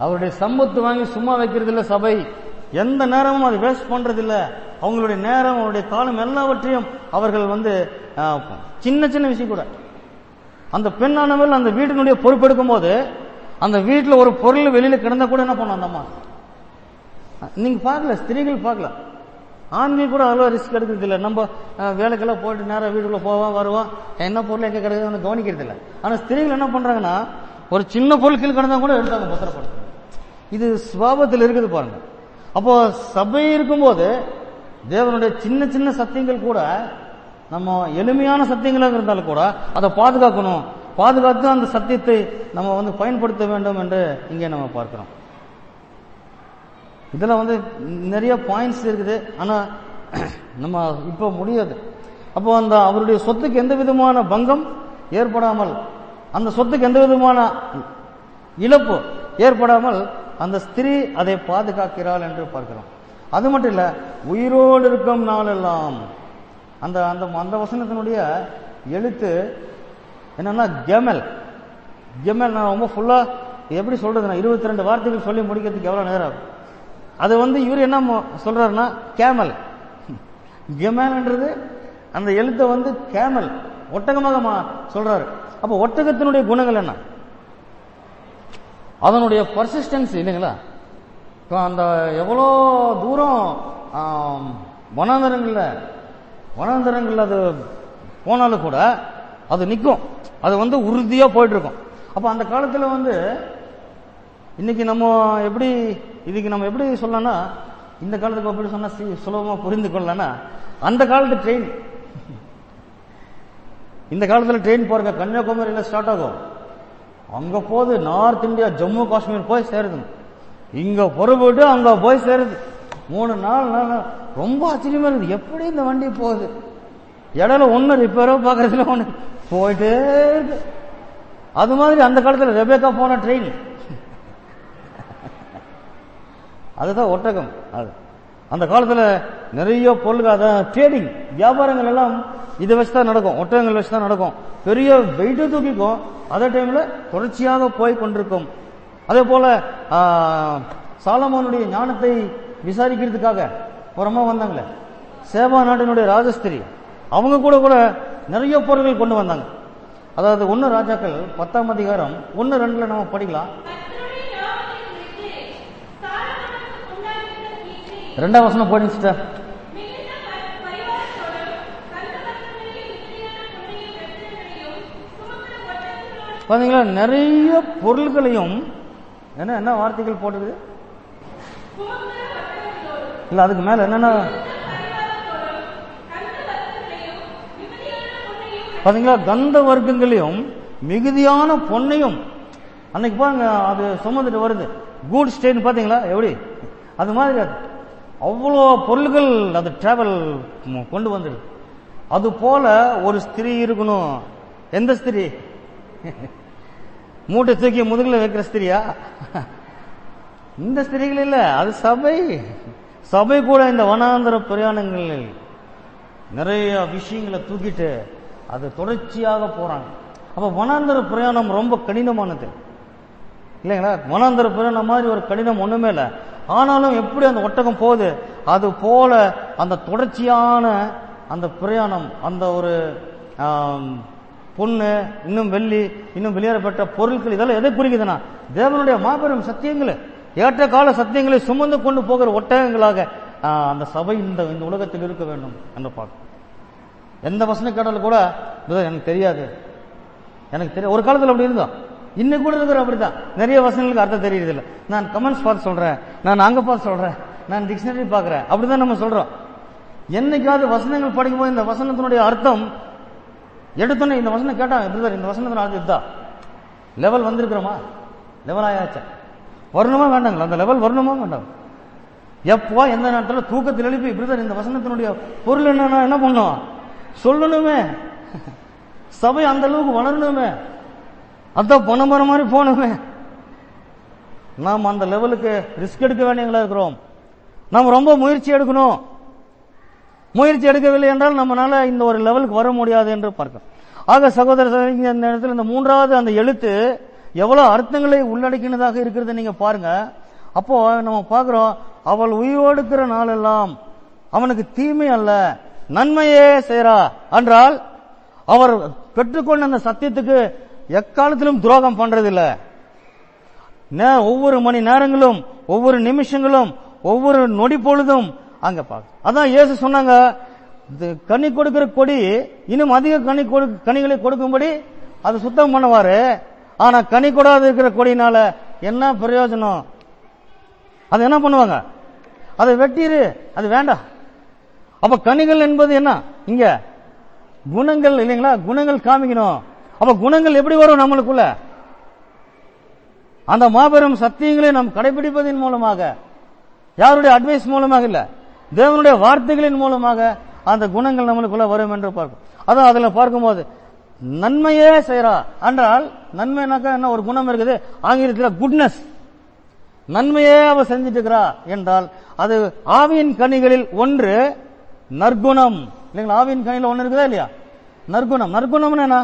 அவருடைய சம்பத்து வாங்கி சும்மா வைக்கிறது இல்ல சபை எந்த நேரமும் அது வேஸ்ட் பண்றது இல்ல அவங்களுடைய நேரம் அவருடைய காலம் எல்லாவற்றையும் அவர்கள் வந்து ஆஹ், சின்ன சின்ன விஷயம் கூட அந்த பெண்ணானவள் அந்த வீட்டினுடைய பொறுப்பெடுக்கும் போது அந்த வீட்டுல ஒரு பொருள் வெளியில கிடந்தா கூட என்ன பண்ணும் அந்த அம்மா நீங்க பார்க்கல ஸ்திரீகள் பார்க்கல ஆண்கள் கூட அவ்வளோ ரிஸ்க் எடுக்கிறது இல்லை நம்ம அஹ், வேலைக்கெல்லாம் போயிட்டு நேரம் வீட்டுக்குள்ள போவோம் வருவோம் என்ன பொருள் எங்க கிடக்குதுன்னு கவனிக்கிறது இல்லை ஆனா ஸ்திரீகள் என்ன பண்றாங்கன்னா ஒரு சின்ன பொருள் கீழ் கிடந்தா கூட எடுத்தாங்க பத்திரப்படுத்துறாங்க இது சுவாபத்தில் இருக்குது பாருங்க அப்போ சபை இருக்கும்போது தேவனுடைய சின்ன சின்ன சத்தியங்கள் கூட நம்ம எளிமையான சத்தியங்களாக இருந்தாலும் கூட அதை பாதுகாக்கணும் பாதுகாத்து அந்த சத்தியத்தை நம்ம வந்து பயன்படுத்த வேண்டும் என்று இங்கே நம்ம பார்க்கிறோம் இதுல வந்து நிறைய பாயிண்ட்ஸ் இருக்குது ஆனா நம்ம இப்போ முடியாது அப்போ அந்த அவருடைய சொத்துக்கு எந்த விதமான பங்கம் ஏற்படாமல் அந்த சொத்துக்கு எந்த விதமான இழப்பு ஏற்படாமல் அந்த ஸ்திரீ அதை பாதுகாக்கிறாள் என்று பார்க்கிறோம் அது மட்டும் இல்ல உயிரோடு இருக்கும் நாளெல்லாம் அந்த அந்த அந்த வசனத்தினுடைய எழுத்து என்னன்னா கெமல் கெமல் நான் ரொம்ப ஃபுல்லா எப்படி சொல்றதுன்னா இருபத்தி ரெண்டு வார்த்தைகள் சொல்லி முடிக்கிறதுக்கு எவ்வளவு நேரம் ஆகும் அது வந்து இவர் என்ன மொ- சொல்றாருன்னா கேமல் கெமல்ன்றது அந்த எழுத்தை வந்து கேமல் ஒட்டகமாக மா- சொல்றாரு அப்ப ஒட்டகத்தினுடைய குணங்கள் என்ன அதனுடைய பர்சிஸ்டன்ஸ் இல்லைங்களா இப்போ அந்த எவ்வளோ தூரம் ஆம், வனாந்தரங்கள்ல வனாந்தரங்கள்ல அது போனாலும் கூட அது நிற்கும் அது வந்து உறுதியா போயிட்டு இருக்கும் அப்ப அந்த காலத்துல வந்து இன்னைக்கு நம்ம எப்படி இதுக்கு நம்ம எப்படி சொல்லலாம்னா இந்த காலத்துக்கு எப்படி சொன்னா சி- சுலபமா புரிந்து கொள்ளலாம்னா அந்த காலத்து ட்ரெயின் இந்த காலத்துல ட்ரெயின் போறங்க கன்னியாகுமரியில ஸ்டார்ட் ஆகும் அங்க போகுது நார்த் இந்தியா ஜம்மு காஷ்மீர் போய் சேருது இங்க புறப்பட்டு அங்க போய் சேருது மூணு நாள் நாலு நாள் ரொம்ப ஆச்சரியமா இருக்குது எப்படி இந்த வண்டி போகுது இடையில ஒண்ணு ரிப்பேரோ பாக்குறதுல ஒண்ணு போயிட்டே இருக்கு அது மாதிரி அந்த காலத்துல ரெபேக்கா போன ட்ரெயின் அதுதான் ஒட்டகம் அது அந்த காலத்துல நிறைய பொருள்கள் அதான் ட்ரேடிங் வியாபாரங்கள் எல்லாம் இதை வச்சு தான் நடக்கும் ஒட்டகங்கள் வச்சு தான் நடக்கும் பெரிய வெயிட்டு தூக்கிக்கும் அதே டைம்ல தொடர்ச்சியாக போய் கொண்டிருக்கும் அதே போல ஆ, சாலமோனுடைய ஞானத்தை விசாரிக்கிறதுக்காக புறமா வந்தாங்களே சேவா நாட்டினுடைய ராஜஸ்திரி அவங்க கூட கூட நிறைய பொருட்கள் கொண்டு வந்தாங்க அதாவது ஒன்னு ராஜாக்கள் பத்தாம் அதிகாரம் ஒன்னு ரெண்டுல நம்ம படிக்கலாம் கர்த்தருடைய நாமத்தை குறித்து சாலமோனுக்கு உண்டாயிருந்த கீர்த்தி ரெண்டாம் வசனம் போயிடுச்சு sister. மிகுந்த ப- பரிவாரத்தோடும் கந்தவர்க்கங்களையும் மிகுதியான பொன்னையும் ரத்தினங்களையும் சுமக்கிற ஒட்டகங்களோடும் பாத்தீங்களா நிறைய பொருள்களையும் என்ன என்ன வார்த்தைகள் போட்டுக்குது சுமக்கிற ஒட்டகங்களோடும் இல்ல அதுக்கு மேல என்னன்னா பரிவாரத்தோடும் கந்தவர்க்கங்களையும் மிகுதியான பொன்னையும் பாத்தீங்களா கந்த வர்க்கங்களையும் மிகுதியான பொன்னையும் அன்னைக்கு பாருங்க அது சுமந்துட்டு வருது கூட் ஸ்டேன் பாத்தீங்களா எப்படி அது மாதிரி அது அவ்வளோ பொருள்கள் அது டிராவல் கொண்டு வந்துருக்கு அது போல ஒரு ஸ்திரீ இருக்கணும் எந்த ஸ்திரீ மூட்டை தூக்கி முதுகுல வைக்கிற ஸ்திரியா இந்த ஸ்திரீகள் இல்ல அது சபை சபை கூட இந்த வனாந்தர பிரயாணங்களில் நிறைய விஷயங்களை தூக்கிட்டு அது தொடர்ச்சியாக போறாங்க அப்ப வனாந்தர பிரயாணம் ரொம்ப கடினமானது இல்லைங்களா வனாந்தர பிரயாணம் மாதிரி ஒரு கடினம் ஒண்ணுமே இல்லை ஆனாலும் எப்படி அந்த ஒட்டகம் போகுது அது போல அந்த தொடர்ச்சியான அந்த பிரயாணம் அந்த ஒரு ஆம், பொண்ணு இன்னும் வெள்ளி இன்னும் வெளியேறப்பட்ட பொருட்கள் இதெல்லாம் எதை குறிக்குதுன்னா தேவனுடைய மாபெரும் சத்தியங்களை ஏற்ற கால சத்தியங்களை சுமந்து கொண்டு போகிற ஒட்டகங்களாக ஆ, அந்த சபை இந்த இந்த உலகத்தில் இருக்க வேண்டும் என்று பார்க்கும் எந்த வசன கேட்டாலும் கூட "பிரதர், எனக்கு தெரியாது எனக்கு தெரியும் ஒரு காலத்துல அப்படி இருந்தோம் இன்னைக்கு கூட இருக்கிற அப்படிதான் நிறைய வசனங்களுக்கு அர்த்தம் தெரியுது இல்ல நான் கமெண்ட்ஸ் பார்த்து சொல்றேன் நான் அங்க பார்த்து சொல்றேன் நான் டிக்ஷனரி பார்க்கறேன் அப்படிதான் நம்ம சொல்றோம் என்னைக்காவது வசனங்கள் படிக்கும்போது இந்த வசனத்தினுடைய அர்த்தம் எடுத்தோன்னே இந்த வசனம் கேட்டா பிரதர் இந்த வசனத்தின் அர்த்தம் இதுதான் லெவல் வந்திருக்கிறோமா லெவல் ஆயாச்சா வரணுமா வேண்டாங்களா அந்த லெவல் வரணுமா வேண்டாம் எப்போ எந்த நேரத்தில் தூக்கத்தில் எழுப்பி பிரதர் இந்த வசனத்தினுடைய பொருள் என்னன்னா என்ன பண்ணும் சொல்லணுமே சபை அந்த அளவுக்கு வளரணுமே அதான் பணம் வர மாதிரி போகணுமே நாம் அந்த லெவலுக்கு ரிஸ்க் எடுக்க வேண்டியவங்களா இருக்கிறோம் நாம் ரொம்ப முயற்சி எடுக்கணும் முயற்சி எடுக்கவில்லை என்றால் நம்மளால இந்த ஒரு லெவலுக்கு வர முடியாது என்று பார்க்கிறோம் ஆக சகோதர சகோதரி, இந்த இடத்துல இந்த மூன்றாவது அந்த எழுத்து எவ்வளவு அர்த்தங்களை உள்ளடக்கினதாக இருக்கிறது நீங்க பாருங்க அப்போ நம்ம பார்க்கிறோம் அவள் உயிரோடுக்கிற நாளெல்லாம் அவனுக்கு தீமை அல்ல நன்மையே செய்றா என்றால் அவர் பெற்றுக்கொண்ட அந்த சத்தியத்துக்கு எக்காலத்திலும் துரோகம் பண்றதில்லை நே- ஒவ்வொரு மணி நேரங்களும் ஒவ்வொரு நிமிஷங்களும் ஒவ்வொரு நொடி பொழுதும் அங்க பார்க்க அதான் இயேசு சொன்னாங்க இது கனி கொடுக்கிற கொடி இன்னும் அதிக கனி கொடு கனிகளை கொடுக்கும்படி அது சுத்தம் பண்ணுவாரு ஆனா கனி கொடாது இருக்கிற கொடினால என்ன பிரயோஜனம் அது என்ன பண்ணுவாங்க அதை வெட்டிரு அது வேண்டாம் அப்ப கனிகள் என்பது என்ன இங்க குணங்கள் இல்லைங்களா குணங்கள் காமிக்கணும் அப்ப குணங்கள் எப்படி வரும் நம்மளுக்குள்ள அந்த மாபெரும் சத்தியங்களை நாம் கடைபிடிப்பதன் மூலமாக யாருடைய அட்வைஸ் மூலமாக இல்ல தேவனுடைய வார்த்தைகளின் மூலமாக அந்த குணங்கள் நம்மளுக்குள்ள வரும் என்று பார்க்கும் அதான் அதுல பார்க்கும்போது நன்மையே செய்றா என்றால் நன்மைனாக்கா என்ன ஒரு குணம் இருக்குது ஆங்கிலத்தில் குட்னஸ் நன்மையே அவ செஞ்சுட்டு இருக்கிறா என்றால் அது ஆவியின் கனிகளில் ஒன்று நற்குணம் இல்லைங்களா ஆவியின் கனியில் ஒன்று இருக்குதா இல்லையா நற்குணம் நற்குணம்னு என்ன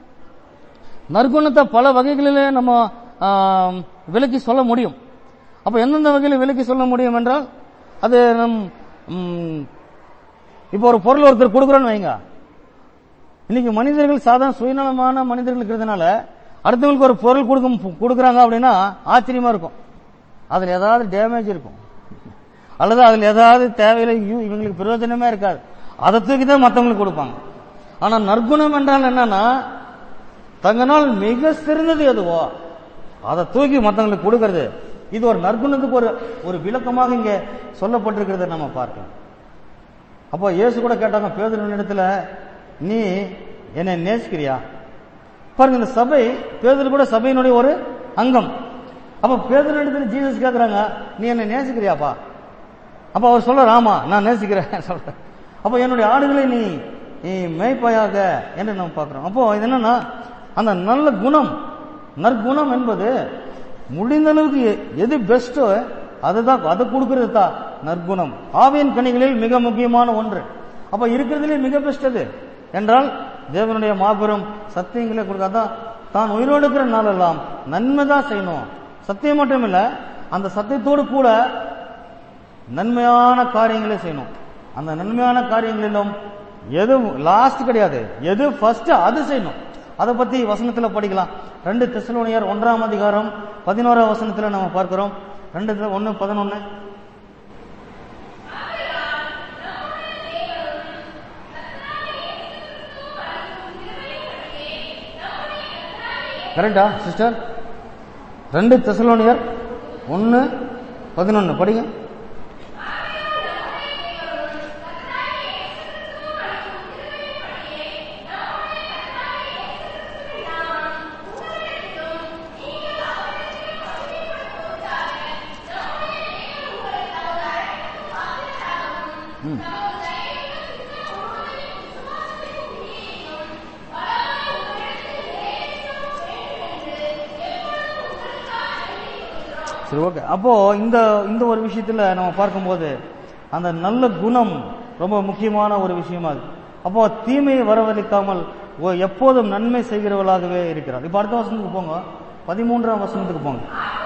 நற்குணத்தை பல வகைகளிலே நம்ம ஆம், விலக்கி சொல்ல முடியும் அப்ப எந்தெந்த வகையில் விலக்கி சொல்ல முடியும் என்றால் அது நம் ம், இப்போ ஒரு பொருள் ஒருத்தர் கொடுக்குறோன்னு வைங்க இன்னைக்கு மனிதர்கள் சாதாரண சுயநலமான மனிதர்கள் இருக்கிறதுனால அடுத்தவங்களுக்கு ஒரு பொருள் கொடுக்கும் கொடுக்குறாங்க அப்படின்னா ஆச்சரியமா இருக்கும் அதுல ஏதாவது டேமேஜ் இருக்கும் அல்லது அதுல ஏதாவது தேவையில்லை யூ- இவங்களுக்கு பிரயோஜனமே இருக்காது அதை தூக்கி தான் மற்றவங்களுக்கு கொடுப்பாங்க ஆனா நற்குணம் என்றால் என்னன்னா தங்கனால் மிக சிறந்தது எதுவோ அதை தூக்கி மற்றவங்களுக்கு கொடுக்கறது இது ஒரு நற்குணத்துக்கு ஒரு ஒரு விளக்கமாக இங்க சொல்லப்பட்டிருக்கிறத நம்ம பார்க்கலாம் அப்போ இயேசு கூட கேட்டாங்க பேதுருவின் இடத்துல நீ என்னை நேசிக்கிறியா பாருங்க இந்த சபை பேதுரு கூட சபையினுடைய ஒரு அங்கம் அப்ப பேதுரு இடத்துல ஜீசஸ் கேக்குறாங்க நீ என்னை நேசிக்கிறியாப்பா அப்ப அவர் சொல்றார் ஆமா நான் நேசிக்கிறேன் சொல்றேன் அப்ப என்னுடைய ஆடுகளை நீ நீ மேய்ப்பாயாக என்று நம்ம பார்க்கிறோம் அப்போ இது என்னன்னா அந்த நல்ல குணம் நற்குணம் என்பது முடிந்த அளவுக்கு எ- எது பெஸ்டோ அதுதான் அதை கொடுக்கிறது தான் நற்குணம் ஆவியின் கனிகளில் மிக முக்கியமான ஒன்று அப்ப இருக்கிறதுலே மிக பெஸ்ட் அது என்றால் தேவனுடைய மாபெரும் சத்தியங்களை கொடுக்காதான் தான் உயிரோடு இருக்கிற நாளெல்லாம் நன்மை தான் செய்யணும் சத்தியம் மட்டும் இல்ல அந்த சத்தியத்தோடு கூட நன்மையான காரியங்களை செய்யணும் அந்த நன்மையான காரியங்களிலும் எது லாஸ்ட் கிடையாது எது ஃபர்ஸ்ட் அது செய்யணும் அதை பத்தி வசனத்துல படிக்கலாம் ரெண்டு தெசலோனியர் ஒன்றாம் அதிகாரம் பதினோராம் வசனத்துல நம்ம பார்க்கிறோம் ரெண்டு தெ- ஒண்ணு பதினொன்னு கரெக்டா சிஸ்டர் ரெண்டு தெசலோனியர் ஒன்னு பதினொன்னு படிங்க சரி ஓகே அப்போ இந்த இந்த ஒரு விஷயத்துல நம்ம பார்க்கும்போது அந்த நல்ல குணம் ரொம்ப முக்கியமான ஒரு விஷயமா இருக்கு அப்போ தீமையை வரவழைக்காமல் ஒ- எப்போதும் நன்மை செய்கிறவளாகவே இருக்கிறார் இப்ப அடுத்த வசனத்துக்கு போங்க பதிமூன்றாம் வசனத்துக்கு போங்க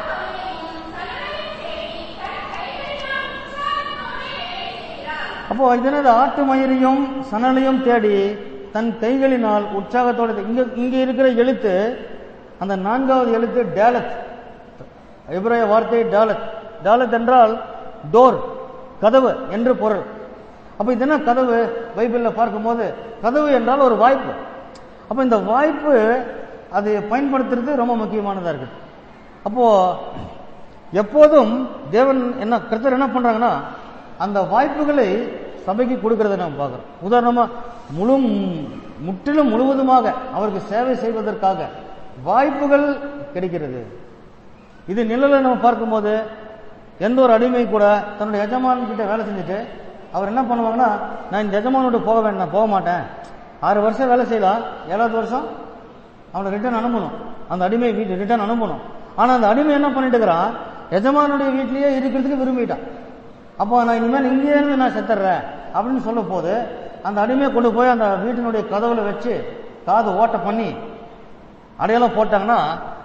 அப்போ இது என்னது ஆட்டு மயிரையும் சணலையும் தேடி தன் கைகளினால் உற்சாகத்தோட இங்க இங்க இருக்கிற எழுத்து அந்த நான்காவது எழுத்து டேலத் எபிரேய வார்த்தை டாலத் டாலத் என்றால் டோர் கதவு என்று பொருள் அப்ப இது என்ன கதவு பைபிள்ல பார்க்கும்போது கதவு என்றால் ஒரு வாய்ப்பு அப்ப இந்த வாய்ப்பு அது பயன்படுத்துறது ரொம்ப முக்கியமானதா இருக்கு அப்போ எப்போதும் தேவன் என்ன கர்த்தர் என்ன பண்றாங்கன்னா அந்த வாய்ப்புகளை சபைக்கு கொடுக்கறதை நம்ம பார்க்கிறோம் உதாரணமா முழு முற்றிலும் முழுவதுமாக அவருக்கு சேவை செய்வதற்காக வாய்ப்புகள் கிடைக்கிறது இது நிழலை நம்ம பார்க்கும்போது எந்த ஒரு அடிமை கூட தன்னுடைய எஜமான் கிட்ட வேலை செஞ்சுட்டு அவர் என்ன பண்ணுவாங்கன்னா நான் இந்த எஜமானோட போக வேண்டாம் நான் போக மாட்டேன் ஆறு வருஷம் வேலை செய்யலாம் ஏழாவது வருஷம் அவனை ரிட்டர்ன் அனுப்பணும் அந்த அடிமை வீட்டு ரிட்டர்ன் அனுப்பணும் ஆனா அந்த அடிமை என்ன பண்ணிட்டு இருக்கிறான் எஜமானுடைய வீட்லயே இருக்கிறதுக்கு விரும்பிட்டான் அப்போ நான் இனிமேல் இங்கேயே இருந்து நான் செத்துறேன் அப்படின்னு சொல்ல போது அந்த அடிமையை கொண்டு போய் அந்த வீட்டினுடைய கதவுல வச்சு காது ஓட்ட பண்ணி அடையாளம் போட்டாங்கன்னா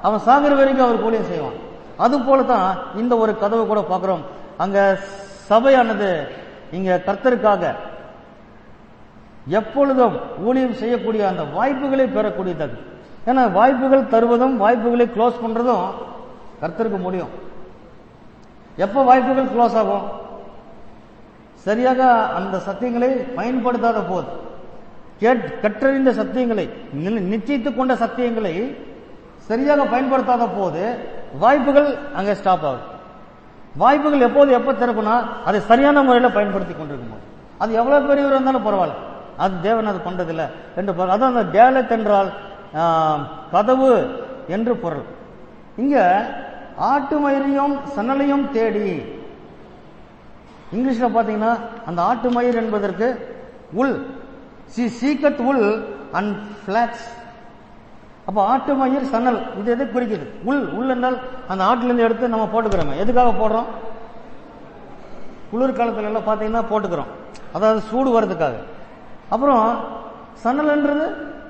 அவன் சாகிற வரைக்கும் அவர் ஊழியம் செய்வான் அது போல தான் இந்த ஒரு கதவை கூட பார்க்கிறோம் அங்க சபையானது இங்க கர்த்தருக்காக எப்பொழுதும் ஊழியம் செய்யக்கூடிய அந்த வாய்ப்புகளை பெறக்கூடியது ஏன்னா வாய்ப்புகள் தருவதும் வாய்ப்புகளை க்ளோஸ் பண்றதும் கர்த்தருக்கு முடியும் எப்போ வாய்ப்புகள் க்ளோஸ் ஆகும் சரியாக அந்த சத்தியங்களை பயன்படுத்தாத போது கேட் கற்றறிந்த சத்தியங்களை நி- நிச்சயித்துக் கொண்ட சத்தியங்களை சரியாக பயன்படுத்தாத போது வாய்ப்புகள் அங்கே ஸ்டாப் ஆகும் வாய்ப்புகள் எப்போது எப்போ திறக்கும்னா அதை சரியான முறையில் பயன்படுத்தி கொண்டிருக்கும் போது அது எவ்வளவு பெரியவர் இருந்தாலும் பரவாயில்ல அது தேவன் அது பண்றதில்ல என்று பொருள் அதான் அந்த கேலத் என்றால் ஆ, கதவு என்று பொருள் இங்க ஆட்டு மயிரையும் சன்னலையும் தேடி இங்கிலீஷ்ல பாத்தீங்கன்னா அந்த ஆட்டு மயிர் என்பதற்கு உள் சி சீக்கட் உள் அண்ட் பிளாக்ஸ் அப்ப ஆட்டு மயிர் சன்னல் இது எதை குறிக்குது உள் உள் என்றால் அந்த ஆட்டுல இருந்து எடுத்து நம்ம போட்டுக்கிறோமே எதுக்காக போடுறோம் குளிர் காலத்துல எல்லாம் பாத்தீங்கன்னா போட்டுக்கிறோம் அதாவது சூடு வர்றதுக்காக அப்புறம் சன்னல்ன்றது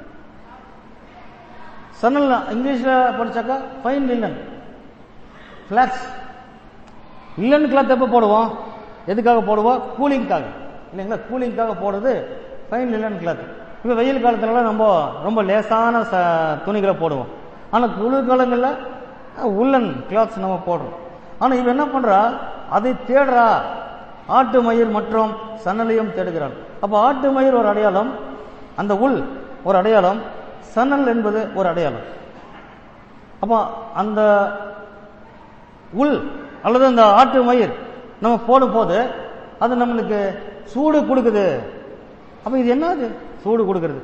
சன்னல் இங்கிலீஷ்ல படிச்சாக்கா fine linen flax linen cloth எப்போ போடுவோம் எதுக்காக போடுவோம் கூலிங்காக இல்லைங்களா கூலிங்காக போடுறது ஃபைன் லில்லன் கிளாத் இப்போ வெயில் காலத்துலலாம் நம்ம ரொம்ப லேசான ச துணிகளை போடுவோம் ஆனால் குளிர் காலங்களில் உள்ளன் கிளாத்ஸ் நம்ம போடுறோம் ஆனால் இவன் என்ன பண்றா அதை தேடுறா ஆட்டு மயிர் மற்றும் சன்னலையும் தேடுகிறாள் அப்போ ஆட்டு மயிர் ஒரு அடையாளம் அந்த உள் ஒரு அடையாளம் சன்னல் என்பது ஒரு அடையாளம் அப்போ அந்த உள் அல்லது அந்த ஆட்டு மயிர் நம்ம போடும் போது அது நம்மளுக்கு சூடு கொடுக்குது அப்ப இது என்னது சூடு கொடுக்கிறது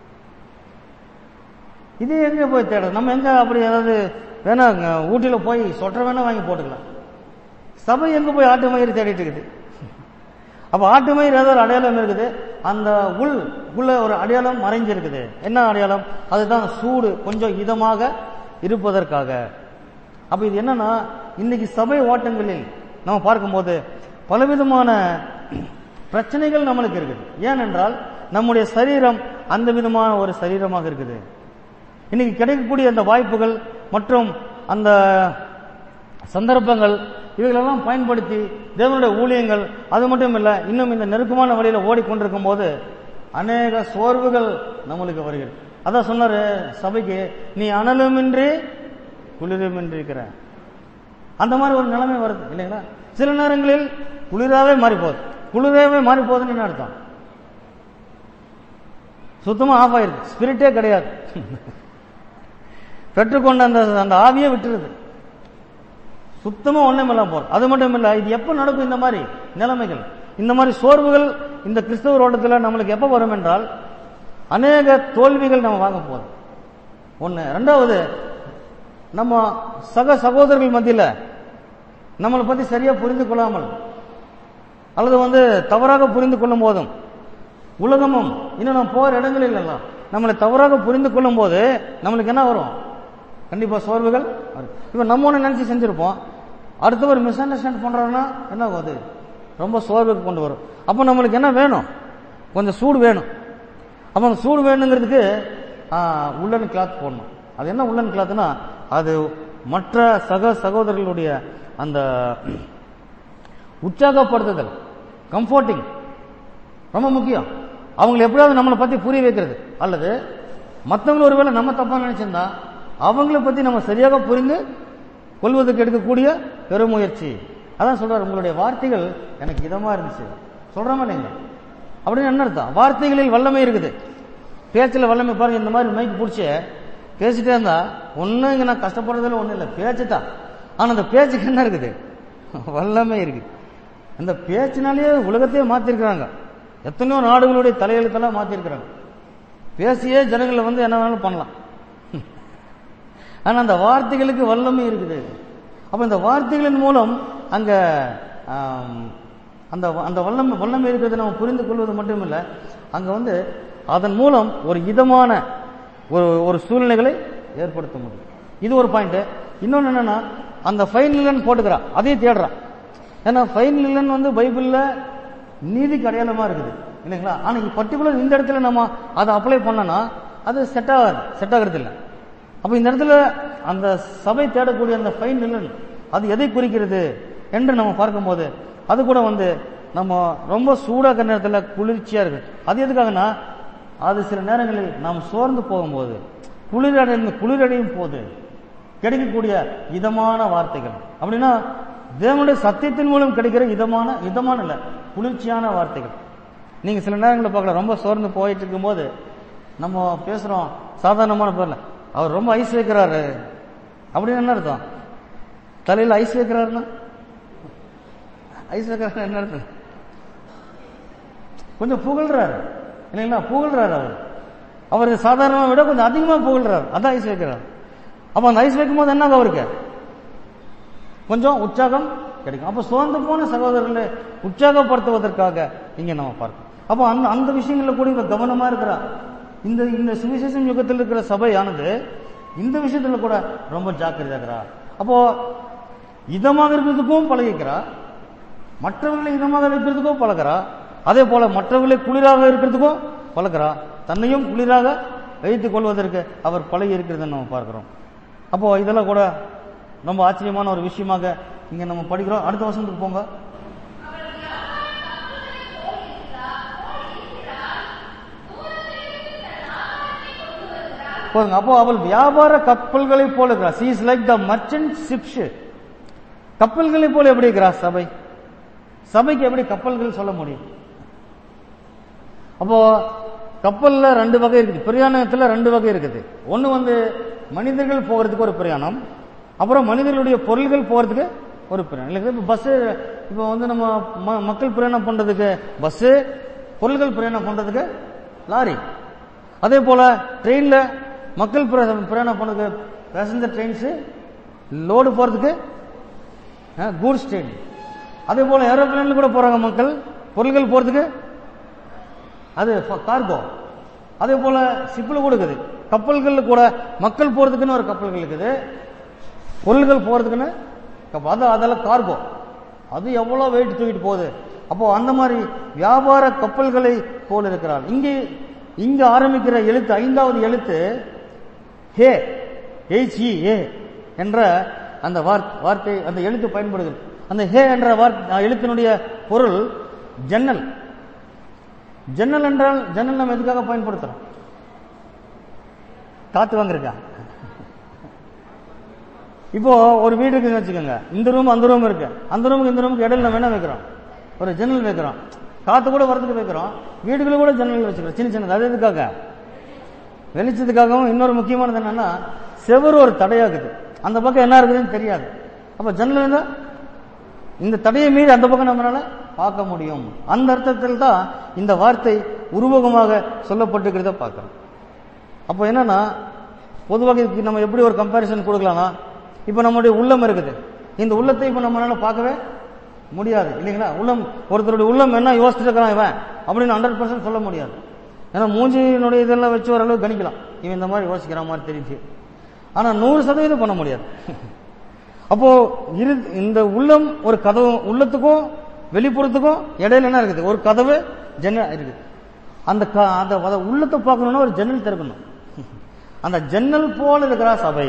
இது எங்க போய் தேடுறது நம்ம எங்க அப்படி ஏதாவது வேணா அங்க ஊட்டியில போய் சொட்டர் வேணா வாங்கி போட்டுக்கலாம் சபை எங்க போய் ஆட்டு மயிர் தேடிட்டு இருக்குது அப்ப ஆட்டு மயிர் ஏதோ ஒரு அடையாளம் இருக்குது அந்த உள் உள்ள ஒரு அடையாளம் மறைஞ்சிருக்குது என்ன அடையாளம் அதுதான் சூடு கொஞ்சம் இதமாக இருப்பதற்காக அப்ப இது என்னன்னா இன்னைக்கு சபை ஓட்டங்களில் நம்ம பார்க்கும்போது பலவிதமான பிரச்சனைகள் நம்மளுக்கு இருக்குது ஏனென்றால் நம்முடைய சரீரம் அந்த விதமான ஒரு சரீரமாக இருக்குது இன்னைக்கு கிடைக்கக்கூடிய அந்த வாய்ப்புகள் மற்றும் அந்த சந்தர்ப்பங்கள் இவைகளெல்லாம் பயன்படுத்தி தேவனுடைய ஊழியங்கள் அது மட்டும் இல்ல இன்னும் இந்த நெருக்கமான வழியில ஓடிக்கொண்டிருக்கும் போது அநேக சோர்வுகள் நம்மளுக்கு வருகிறது அதான் சொன்னாரு சபைக்கு நீ அனலுமின்றி குளிருமின்றி இருக்கிற அந்த மாதிரி ஒரு நிலைமை வருது இல்லைங்களா சில நேரங்களில் குளிராவே மாறி போகுது குளிராவே மாறி போகுதுன்னு என்ன அர்த்தம் சுத்தமா ஆஃப் ஆயிருக்கு ஸ்பிரிட்டே கிடையாது பெற்றுக்கொண்ட அந்த அந்த ஆவியே விட்டுருது சுத்தமா ஒண்ணும் இல்லாம போறது அது மட்டும் இல்ல இது எப்ப நடக்கும் இந்த மாதிரி நிலைமைகள் இந்த மாதிரி சோர்வுகள் இந்த கிறிஸ்தவ ஓட்டத்தில் நம்மளுக்கு எப்ப வரும் என்றால் அநேக தோல்விகள் நம்ம வாங்க போறோம் ஒண்ணு ரெண்டாவது நம்ம சக சகோதரர்கள் மத்தியில நம்மளை பத்தி சரியா புரிந்து கொள்ளாமல் அல்லது வந்து தவறாக புரிந்து கொள்ளும் போதும் உலகமும் இன்னும் நம்ம போற இடங்களில் எல்லாம் நம்மளை தவறாக புரிந்து கொள்ளும் போது நம்மளுக்கு என்ன வரும் கண்டிப்பா சோர்வுகள் வரும் இப்ப நம்ம ஒண்ணு நினைச்சு செஞ்சிருப்போம் அடுத்தவர் மிஸ் அண்டர்ஸ்டாண்ட் பண்றாருன்னா என்ன ஆகும் அது ரொம்ப சோர்வுக்கு கொண்டு வரும் அப்ப நம்மளுக்கு என்ன வேணும் கொஞ்சம் சூடு வேணும் அப்ப அந்த சூடு வேணுங்கிறதுக்கு உள்ளன் கிளாத் போடணும் அது என்ன உள்ளன் கிளாத்னா அது மற்ற சக சகோதரர்களுடைய அந்த உற்சாகப்படுத்துதல் கம்ஃபர்டிங் ரொம்ப முக்கியம் அவங்களை எப்படியாவது நம்மளை பத்தி புரிய வைக்கிறது அல்லது மற்றவங்க ஒருவேளை நம்ம தப்பா நினைச்சிருந்தா அவங்கள பத்தி நம்ம சரியாக புரிந்து கொள்வதற்கு எடுக்கக்கூடிய பெருமுயற்சி அதான் சொல்றாரு உங்களுடைய வார்த்தைகள் எனக்கு இதமா இருந்துச்சு சொல்றோமா இல்லைங்களா அப்படின்னு என்ன அர்த்தம் வார்த்தைகளில் வல்லமை இருக்குது பேச்சில் வல்லமை பாருங்க இந்த மாதிரி மைக் பிடிச்சி பேசிட்டே இருந்தா ஒன்றும் இங்க நான் கஷ்டப்படுறதுல ஒன்றும் இல்லை பேச்சு தான் ஆனா அந்த பேச்சுக்கு என்ன இருக்குது வல்லமை இருக்கு அந்த பேச்சினாலேயே உலகத்தையே மாத்திருக்கிறாங்க எத்தனையோ நாடுகளுடைய தலையெழுத்தெல்லாம் மாத்திருக்கிறாங்க பேசியே ஜனங்களை வந்து என்ன வேணாலும் பண்ணலாம் ஆனா அந்த வார்த்தைகளுக்கு வல்லமை இருக்குது அப்ப இந்த வார்த்தைகளின் மூலம் அங்க ஆம், அந்த அந்த வல்லமை வல்லமை இருக்கிறது நம்ம புரிந்து கொள்வது மட்டும் இல்ல அங்க வந்து அதன் மூலம் ஒரு இதமான ஒரு ஒரு சூழ்நிலைகளை ஏற்படுத்த முடியும் இது ஒரு பாயிண்ட் இன்னொன்னு என்னன்னா அந்த ஃபைன் இல்லைன்னு போட்டுக்கிறான் அதையும் தேடுறான் ஏன்னா ஃபைன் இல்லைன்னு வந்து பைபிள்ல நீதிக்கு அடையாளமா இருக்குது இல்லைங்களா ஆனா பர்டிகுலர் இந்த இடத்துல நம்ம அதை அப்ளை பண்ணனா அது செட் ஆகாது செட் ஆகிறது இல்லை அப்ப இந்த இடத்துல அந்த சபை தேடக்கூடிய அந்த ஃபைன் நிலன் அது எதை குறிக்கிறது என்று நம்ம பார்க்கும்போது அது கூட வந்து நம்ம ரொம்ப சூடாக இருக்கிற நேரத்தில் குளிர்ச்சியா இருக்கு அது எதுக்காகனா அது சில நேரங்களில் நாம் சோர்ந்து போகும்போது குளிரடைந்து குளிரடையும் போது கிடைக்கக்கூடிய இதமான வார்த்தைகள் அப்படின்னா தேவனுடைய சத்தியத்தின் மூலம் கிடைக்கிற இதமான இதமான இல்ல குளிர்ச்சியான வார்த்தைகள் நீங்க சில நேரங்களில் பார்க்கலாம் ரொம்ப சோர்ந்து போயிட்டு இருக்கும்போது நம்ம பேசுறோம் சாதாரணமான பேர்ல அவர் ரொம்ப ஐஸ் வைக்கிறாரு அப்படின்னு என்ன அர்த்தம் தலையில ஐஸ் வைக்கிறாருன்னா ஐஸ் வைக்கிறாரு என்ன அர்த்தம் கொஞ்சம் புகழ்றாரு இல்லைங்களா புகழ்றாரு அவர் அவர் சாதாரணமா விட கொஞ்சம் அதிகமா புகழ்றாரு அதான் ஐஸ் வைக்கிறார் அப்ப அந்த ஐஸ் வைக்கும் போது என்ன அவருக்கு கொஞ்சம் உற்சாகம் கிடைக்கும் அப்ப சோர்ந்து போன சகோதரர்களை உற்சாகப்படுத்துவதற்காக இங்க நம்ம பார்க்கணும் அப்போ அந்த அந்த விஷயங்கள்ல கூட இவ கவனமா இருக்கிறா இந்த இந்த சுவிசேஷம் யுகத்தில் இருக்கிற சபையானது இந்த விஷயத்துல கூட ரொம்ப ஜாக்கிரதையா இருக்கிறா அப்போ இதமாக இருக்கிறதுக்கும் பழகிக்கிறா மற்றவர்களை இதமாக வைக்கிறதுக்கும் பழகிறா அதே போல மற்றவர்களை குளிராக இருக்கிறதுக்கும் பழகிறா தன்னையும் குளிராக வைத்துக் கொள்வதற்கு அவர் பழகி இருக்கிறதை நம்ம பார்க்கிறோம் அப்போ இதெல்லாம் கூட ரொம்ப ஆச்சரியமான ஒரு விஷயமாக இங்க நம்ம படிக்கிறோம் அடுத்த வருஷத்துக்கு போங்க பாருங்க அப்போ அவள் வியாபார கப்பல்களை போல இருக்கிறார் she is like the merchant ships கப்பல்களை போல எப்படி இருக்கிறா சபை சபைக்கு எப்படி கப்பல்கள் சொல்ல முடியும் அப்போ கப்பல்ல ரெண்டு வகை இருக்குது பிரயாணத்துல ரெண்டு வகை இருக்குது ஒன்னு வந்து மனிதர்கள் போகிறதுக்கு ஒரு பிரயாணம் அப்புறம் மனிதர்களுடைய பொருள்கள் போறதுக்கு ஒரு பிரயாணம் இல்லை இப்போ பஸ் இப்போ வந்து நம்ம ம- மக்கள் பிரயாணம் பண்றதுக்கு பஸ் பொருள்கள் பிரயாணம் பண்றதுக்கு லாரி அதே போல ட்ரெயின்ல மக்கள் பிர- பிரயாணம் பண்றதுக்கு பேசஞ்சர் ட்ரெயின்ஸ் லோடு போறதுக்கு கூட்ஸ் ட்ரெயின் அதே போல ஏரோப்ளேன்ல கூட போறாங்க மக்கள் பொருள்கள் போறதுக்கு அது கார்கோ அதே போல ஷிப்பில் கூட இருக்குது கப்பல்கள்ல கூட மக்கள் போறதுக்குன்னு ஒரு கப்பல்கள் இருக்குது பொருள்கள் போறதுக்குன்னு கப்பல். அது அதெல்லாம் கார்கோ அது எவ்வளவு வெயிட் தூக்கிட்டு போகுது அப்போ அந்த மாதிரி வியாபார கப்பல்களை போல இருக்கிறார் இங்கே இங்க ஆரம்பிக்கிற எழுத்து ஐந்தாவது எழுத்து ஹே ஹெச் ஏ என்ற அந்த வார்த்- வார்த்தை அந்த எழுத்து பயன்படுகிறது அந்த ஹே என்ற வார்த்தை எழுத்தினுடைய பொருள் ஜன்னல் ஜன்னல் என்றால் ஜன்னல் நம்ம எதுக்காக பயன்படுத்துறோம் காத்து வாங்குறக்கா இப்போ ஒரு வீடு இருக்குன்னு வச்சுக்கோங்க இந்த ரூம் அந்த ரூம் இருக்கு அந்த ரூமுக்கு இந்த ரூமுக்கு இடையில நம்ம என்ன வைக்கிறோம் ஒரு ஜன்னல் வைக்கிறோம் காத்து கூட வரதுக்கு வைக்கிறோம் வீடுகளை கூட ஜன்னல் வச்சுக்கிறோம் சின்ன சின்னது அது எதுக்காக வெளிச்சத்துக்காகவும் இன்னொரு முக்கியமானது என்னன்னா செவரு ஒரு தடையாகுது அந்த பக்கம் என்ன இருக்குதுன்னு தெரியாது அப்ப ஜன்னல் இருந்தா இந்த தடையை மீறி அந்த பக்கம் நம்மளால பார்க்க முடியும் அந்த அர்த்தத்தில் தான் இந்த வார்த்தை உருவகமாக சொல்லப்பட்டிருக்கிறத பார்க்கிறோம் அப்போ என்னன்னா பொதுவாக இதுக்கு நம்ம எப்படி ஒரு கம்பேரிசன் கொடுக்கலாம்னா இப்போ நம்முடைய உள்ளம் இருக்குது இந்த உள்ளத்தை இப்போ நம்மளால பார்க்கவே முடியாது இல்லைங்களா உள்ளம் ஒருத்தருடைய உள்ளம் என்ன யோசிச்சுட்டு இருக்கிறான் இவன் அப்படின்னு ஹண்ட்ரட் பர்சன்ட் சொல்ல முடியாது ஏன்னா மூஞ்சியினுடைய இதெல்லாம் வச்சு ஓரளவு கணிக்கலாம் இவன் இந்த மாதிரி யோசிக்கிற மாதிரி தெரிஞ்சு ஆனா நூறு சதவீதம் பண்ண முடியாது அப்போ இரு இந்த உள்ளம் ஒரு கதவு உள்ளத்துக்கும் வெளிப்புறத்துக்கும் இடையில என்ன இருக்குது ஒரு கதவு ஜன்னல் இருக்குது அந்த க- அந்த அத உள்ளத்தை பார்க்கணும்னா ஒரு ஜன்னல் திறக்கணும் அந்த ஜன்னல் போல இருக்கிறா சபை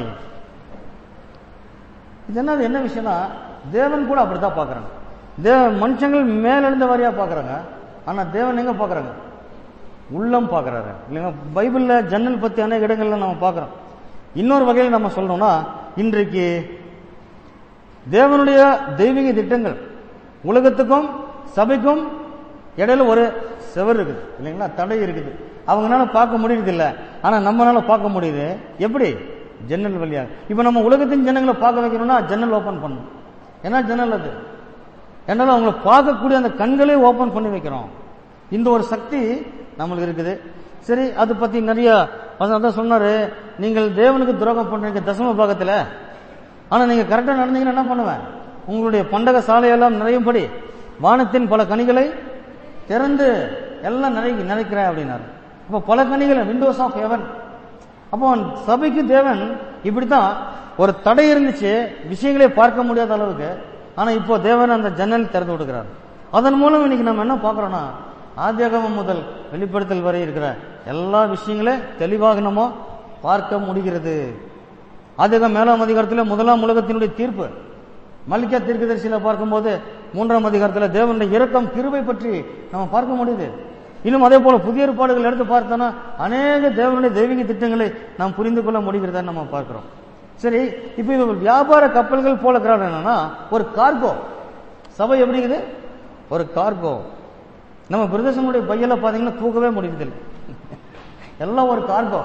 இது என்ன என்ன விஷயம்னா தேவன் கூட அப்படித்தான் பார்க்கறாங்க தேவ மனுஷங்கள் மேலெழுந்த வாரியா பார்க்கறாங்க ஆனா தேவன் எங்க பார்க்கறாங்க உள்ளம் பார்க்கறாரு இல்லைங்க பைபிள்ல ஜன்னல் பத்தி அநேக இடங்கள்ல நம்ம பார்க்கறோம் இன்னொரு வகையில் நம்ம சொல்லணும்னா இன்றைக்கு தேவனுடைய தெய்வீக திட்டங்கள் உலகத்துக்கும் சபைக்கும் இடையில ஒரு செவர் இருக்குது இல்லைங்களா தடை இருக்குது அவங்களால பார்க்க முடியுது இல்ல ஆனா நம்மளால பார்க்க முடியுது எப்படி ஜன்னல் வழியா இப்ப நம்ம உலகத்தின் ஜனங்களை பார்க்க வைக்கணும்னா ஜன்னல் ஓபன் பண்ணணும் என்ன ஜன்னல் அது என்னால அவங்கள பார்க்கக்கூடிய அந்த கண்களே ஓபன் பண்ணி வைக்கிறோம் இந்த ஒரு சக்தி நம்மளுக்கு இருக்குது சரி அது பத்தி நிறைய அதான் சொன்னாரு நீங்கள் தேவனுக்கு துரோகம் பண்றீங்க தசம பாகத்துல ஆனா நீங்க கரெக்டா நடந்தீங்கன்னா என்ன பண்ணுவேன் உங்களுடைய பண்டக சாலையெல்லாம் நிறையும்படி வானத்தின் பல கனிகளை திறந்து எல்லாம் நிறை நிறைக்கிறேன் அப்படின்னாரு அப்போ பல கனிகள் விண்டோஸ் ஆஃப் ஹெவன் அப்போ சபைக்கு தேவன் இப்படித்தான் ஒரு தடை இருந்துச்சு விஷயங்களே பார்க்க முடியாத அளவுக்கு ஆனா இப்போ தேவன் அந்த ஜன்னல் திறந்து விடுக்கிறார் அதன் மூலம் இன்னைக்கு நம்ம என்ன பார்க்கறோம்னா ஆதியாகமம் முதல் வெளிப்படுத்தல் வரை இருக்கிற எல்லா விஷயங்களே தெளிவாக நம்ம பார்க்க முடிகிறது அதிகம் மேலாம் அதிகாரத்தில் முதலாம் உலகத்தினுடைய தீர்ப்பு மல்லிகா தீர்க்கதரிசியில பார்க்கும்போது மூன்றாம் அதிகாரத்தில் தேவனுடைய இரக்கம் கிருபை பற்றி நம்ம பார்க்க முடியுது இன்னும் அதே போல புதிய ஏற்பாடுகள் எடுத்து பார்த்தோம்னா அநேக தேவனுடைய தெய்வீக திட்டங்களை நாம் புரிந்து கொள்ள முடிகிறதா நம்ம பார்க்கிறோம் சரி இப்போ இது ஒரு வியாபார கப்பல்கள் போல கிராடம் என்னன்னா ஒரு கார்கோ சபை எப்படிங்குது ஒரு கார்கோ நம்ம பிரதேசனுடைய பையில பாத்தீங்கன்னா தூக்கவே முடியுதில்லை எல்லாம் ஒரு கார்கோ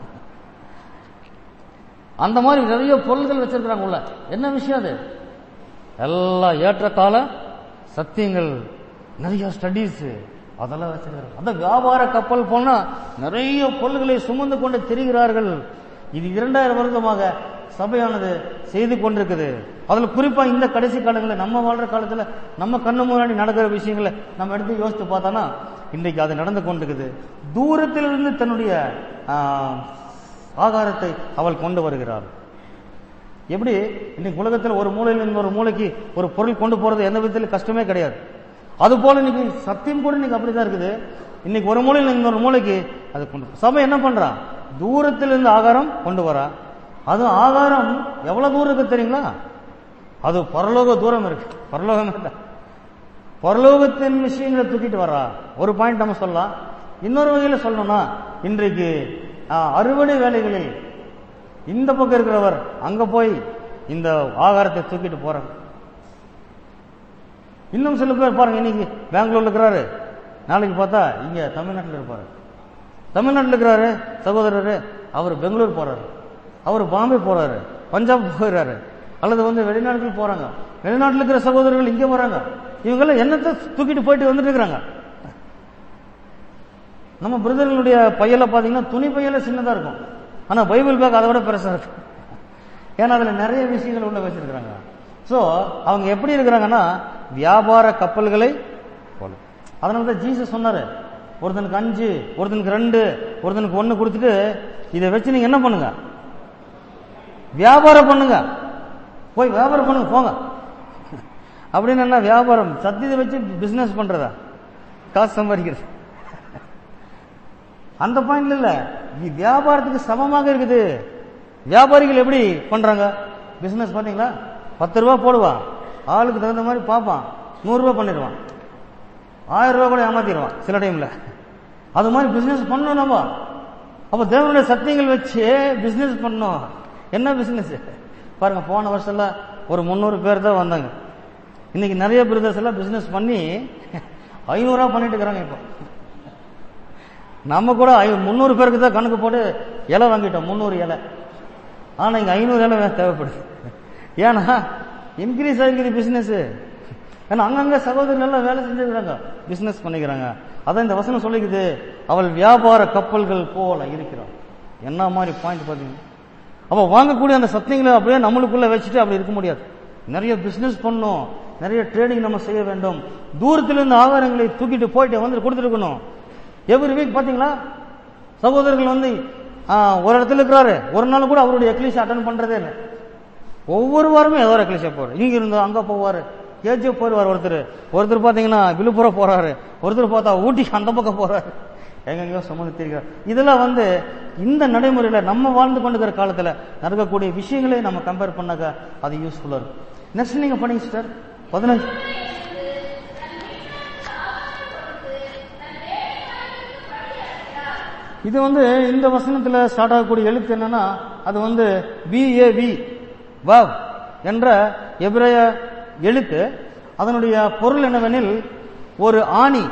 அந்த மாதிரி நிறைய பொருள்கள் வச்சிருக்கிறாங்க உள்ள என்ன விஷயம் அது எல்லாம் ஏற்ற கால சத்தியங்கள் நிறைய ஸ்டடீஸ் அதெல்லாம் வச்சிருக்கிறாங்க அந்த வியாபார கப்பல் போனா நிறைய பொருள்களை சுமந்து கொண்டு திரிகிறார்கள் இது இரண்டாயிரம் வருடமாக சபையானது செய்து கொண்டிருக்குது அதுல குறிப்பா இந்த கடைசி காலங்களில் நம்ம வாழ்ற காலத்துல நம்ம கண்ணு முன்னாடி நடக்கிற விஷயங்களை நம்ம எடுத்து யோசித்து பார்த்தோம்னா இன்றைக்கு அது நடந்து கொண்டிருக்குது தூரத்திலிருந்து தன்னுடைய ஆஹ், ஆகாரத்தை அவள் கொண்டு வருகிறாள் எப்படி இன்னைக்கு உலகத்தில் ஒரு மூலையில் இருந்து ஒரு மூலைக்கு ஒரு பொருள் கொண்டு போறது எந்த விதத்திலும் கஷ்டமே கிடையாது அது போல இன்னைக்கு சத்தியம் கூட இன்னைக்கு அப்படிதான் இருக்குது இன்னைக்கு ஒரு மூலையில் இருந்து ஒரு மூலைக்கு அது கொண்டு போ- சபை என்ன பண்றா தூரத்தில் இருந்து ஆகாரம் கொண்டு வரா அது ஆகாரம் எவ்வளவு தூரம் இருக்கு தெரியுங்களா அது பரலோக தூரம் இருக்கு பரலோகம் இல்ல பரலோகத்தின் விஷயங்களை தூக்கிட்டு வர்றா ஒரு பாயிண்ட் நம்ம சொல்லலாம் இன்னொரு வகையில சொல்லணும்னா இன்றைக்கு ஆ, அறுவடை வேலைகளில் இந்த பக்கம் இருக்கிறவர் அங்க போய் இந்த ஆகாரத்தை தூக்கிட்டு போறாங்க இன்னும் சில பேர் பாருங்க இன்னைக்கு பெங்களூர்ல இருக்கிறாரு நாளைக்கு பார்த்தா இங்க தமிழ்நாட்டில் இருப்பாரு தமிழ்நாட்டில் இருக்கிறாரு சகோதரரு அவர் பெங்களூர் போறாரு அவர் பாம்பே போறாரு பஞ்சாப் போகிறாரு அல்லது வந்து வெளிநாடுகள் போறாங்க வெளிநாட்டில் இருக்கிற சகோதரர்கள் இங்கே வராங்க இவங்கெல்லாம் என்னத்தை தூக்கிட்டு போயிட்டு வந்துட்டு இருக்கிறாங்க நம்ம பிரதர்களுடைய பையில பாத்தீங்கன்னா துணி பையில சின்னதா இருக்கும் ஆனா பைபிள் பேக் அதை விட பெருசா இருக்கும் ஏன்னா அதுல நிறைய விஷயங்கள் உள்ள வச்சிருக்கிறாங்க சோ அவங்க எப்படி இருக்கிறாங்கன்னா வியாபார கப்பல்களை போல அதனால தான் ஜீசஸ் சொன்னாரு ஒருத்தனுக்கு அஞ்சு ஒருத்தனுக்கு ரெண்டு ஒருத்தனுக்கு ஒண்ணு கொடுத்துட்டு இதை வச்சு நீங்க என்ன பண்ணுங்க வியாபாரம் பண்ணுங்க போய் வியாபாரம் பண்ணுங்க போங்க அப்படின்னு என்ன வியாபாரம் சத்தியத்தை வச்சு பிசினஸ் பண்றதா காசு சம்பாதிக்கிறது அந்த பாயிண்ட்ல இல்ல இது வியாபாரத்துக்கு சமமாக இருக்குது வியாபாரிகள் எப்படி பண்றாங்க பிசினஸ் பாத்தீங்களா பத்து ரூபா போடுவான் ஆளுக்கு தகுந்த மாதிரி பார்ப்பான் நூறு ரூபாய் பண்ணிடுவான் ஆயிரம் ரூபாய் கூட ஏமாத்திடுவான் சில டைம்ல அது மாதிரி பிசினஸ் பண்ணணும் நம்ம அப்ப தேவனுடைய சத்தியங்கள் வச்சு பிசினஸ் பண்ணோம் என்ன பிசினஸ் பாருங்க போன வருஷம்ல ஒரு முந்நூறு பேர் தான் வந்தாங்க இன்னைக்கு நிறைய பிரதர்ஸ் எல்லாம் பிசினஸ் பண்ணி ஐநூறுரூவா பண்ணிட்டு இருக்கிறாங்க இப்போ நம்ம கூட ஐ- முந்நூறு பேருக்கு தான் கணக்கு போட்டு இலை வாங்கிட்டோம் முந்நூறு இலை ஆனா இங்க ஐநூறு இலை வே- தேவைப்படுது ஏன்னா இன்க்ரீஸ் ஆகிருக்குது பிசினஸ் ஏன்னா அங்கங்க சகோதரர்கள் எல்லாம் வேலை செஞ்சுக்கிறாங்க பிசினஸ் பண்ணிக்கிறாங்க அதான் இந்த வசனம் சொல்லிக்குது அவள் வியாபார கப்பல்கள் போல இருக்கிறாள் என்ன மாதிரி பாயிண்ட் பாத்தீங்கன்னா அப்ப வாங்கக்கூடிய அந்த சத்தியங்களை அப்படியே நம்மளுக்குள்ள வச்சுட்டு அப்படி இருக்க முடியாது நிறைய பிசினஸ் பண்ணும் நிறைய ட்ரேடிங் நம்ம செய்ய வேண்டும் தூரத்திலிருந்து ஆதாரங்களை தூக்கிட்டு போயிட்டு வந்து கொடுத்துருக்கணும் எவ்ரி வீக் பாத்தீங்களா சகோதரர்கள் வந்து ஆ, ஒரு இடத்துல இருக்கிறாரு ஒரு நாள் கூட அவருடைய எக்லிஷ் அட்டன் பண்றதே இல்லை ஒவ்வொரு வாரமே ஏதோ ஒரு எக்லிஷா போறாரு இங்க இருந்து அங்க போவாரு கேஜிஎஃப் போயிருவார் ஒருத்தர் ஒருத்தர் பாத்தீங்கன்னா விழுப்புரம் போறாரு ஒருத்தர் பார்த்தா ஊட்டி அந்த பக்கம் போறாரு எங்கெங்கயோ சுமந்து திரிகிறார் இதெல்லாம் வந்து இந்த நடைமுறையில நம்ம வாழ்ந்து கொண்டிருக்கிற காலத்துல நடக்கக்கூடிய விஷயங்களை நம்ம கம்பேர் பண்ணாக்க அது யூஸ்ஃபுல்லா இருக்கும் நெக்ஸ்ட் நீங்க பண்ணீங்க சிஸ்டர் பதினஞ்சு இது வந்து இந்த வசனத்துல ஸ்டார்ட் ஆகக்கூடிய எழுத்து என்னன்னா அது வந்து வி வாவ் என்ற எபிரேய எழுத்து அதனுடைய பொருள் என்னவெனில் ஒரு ஆணி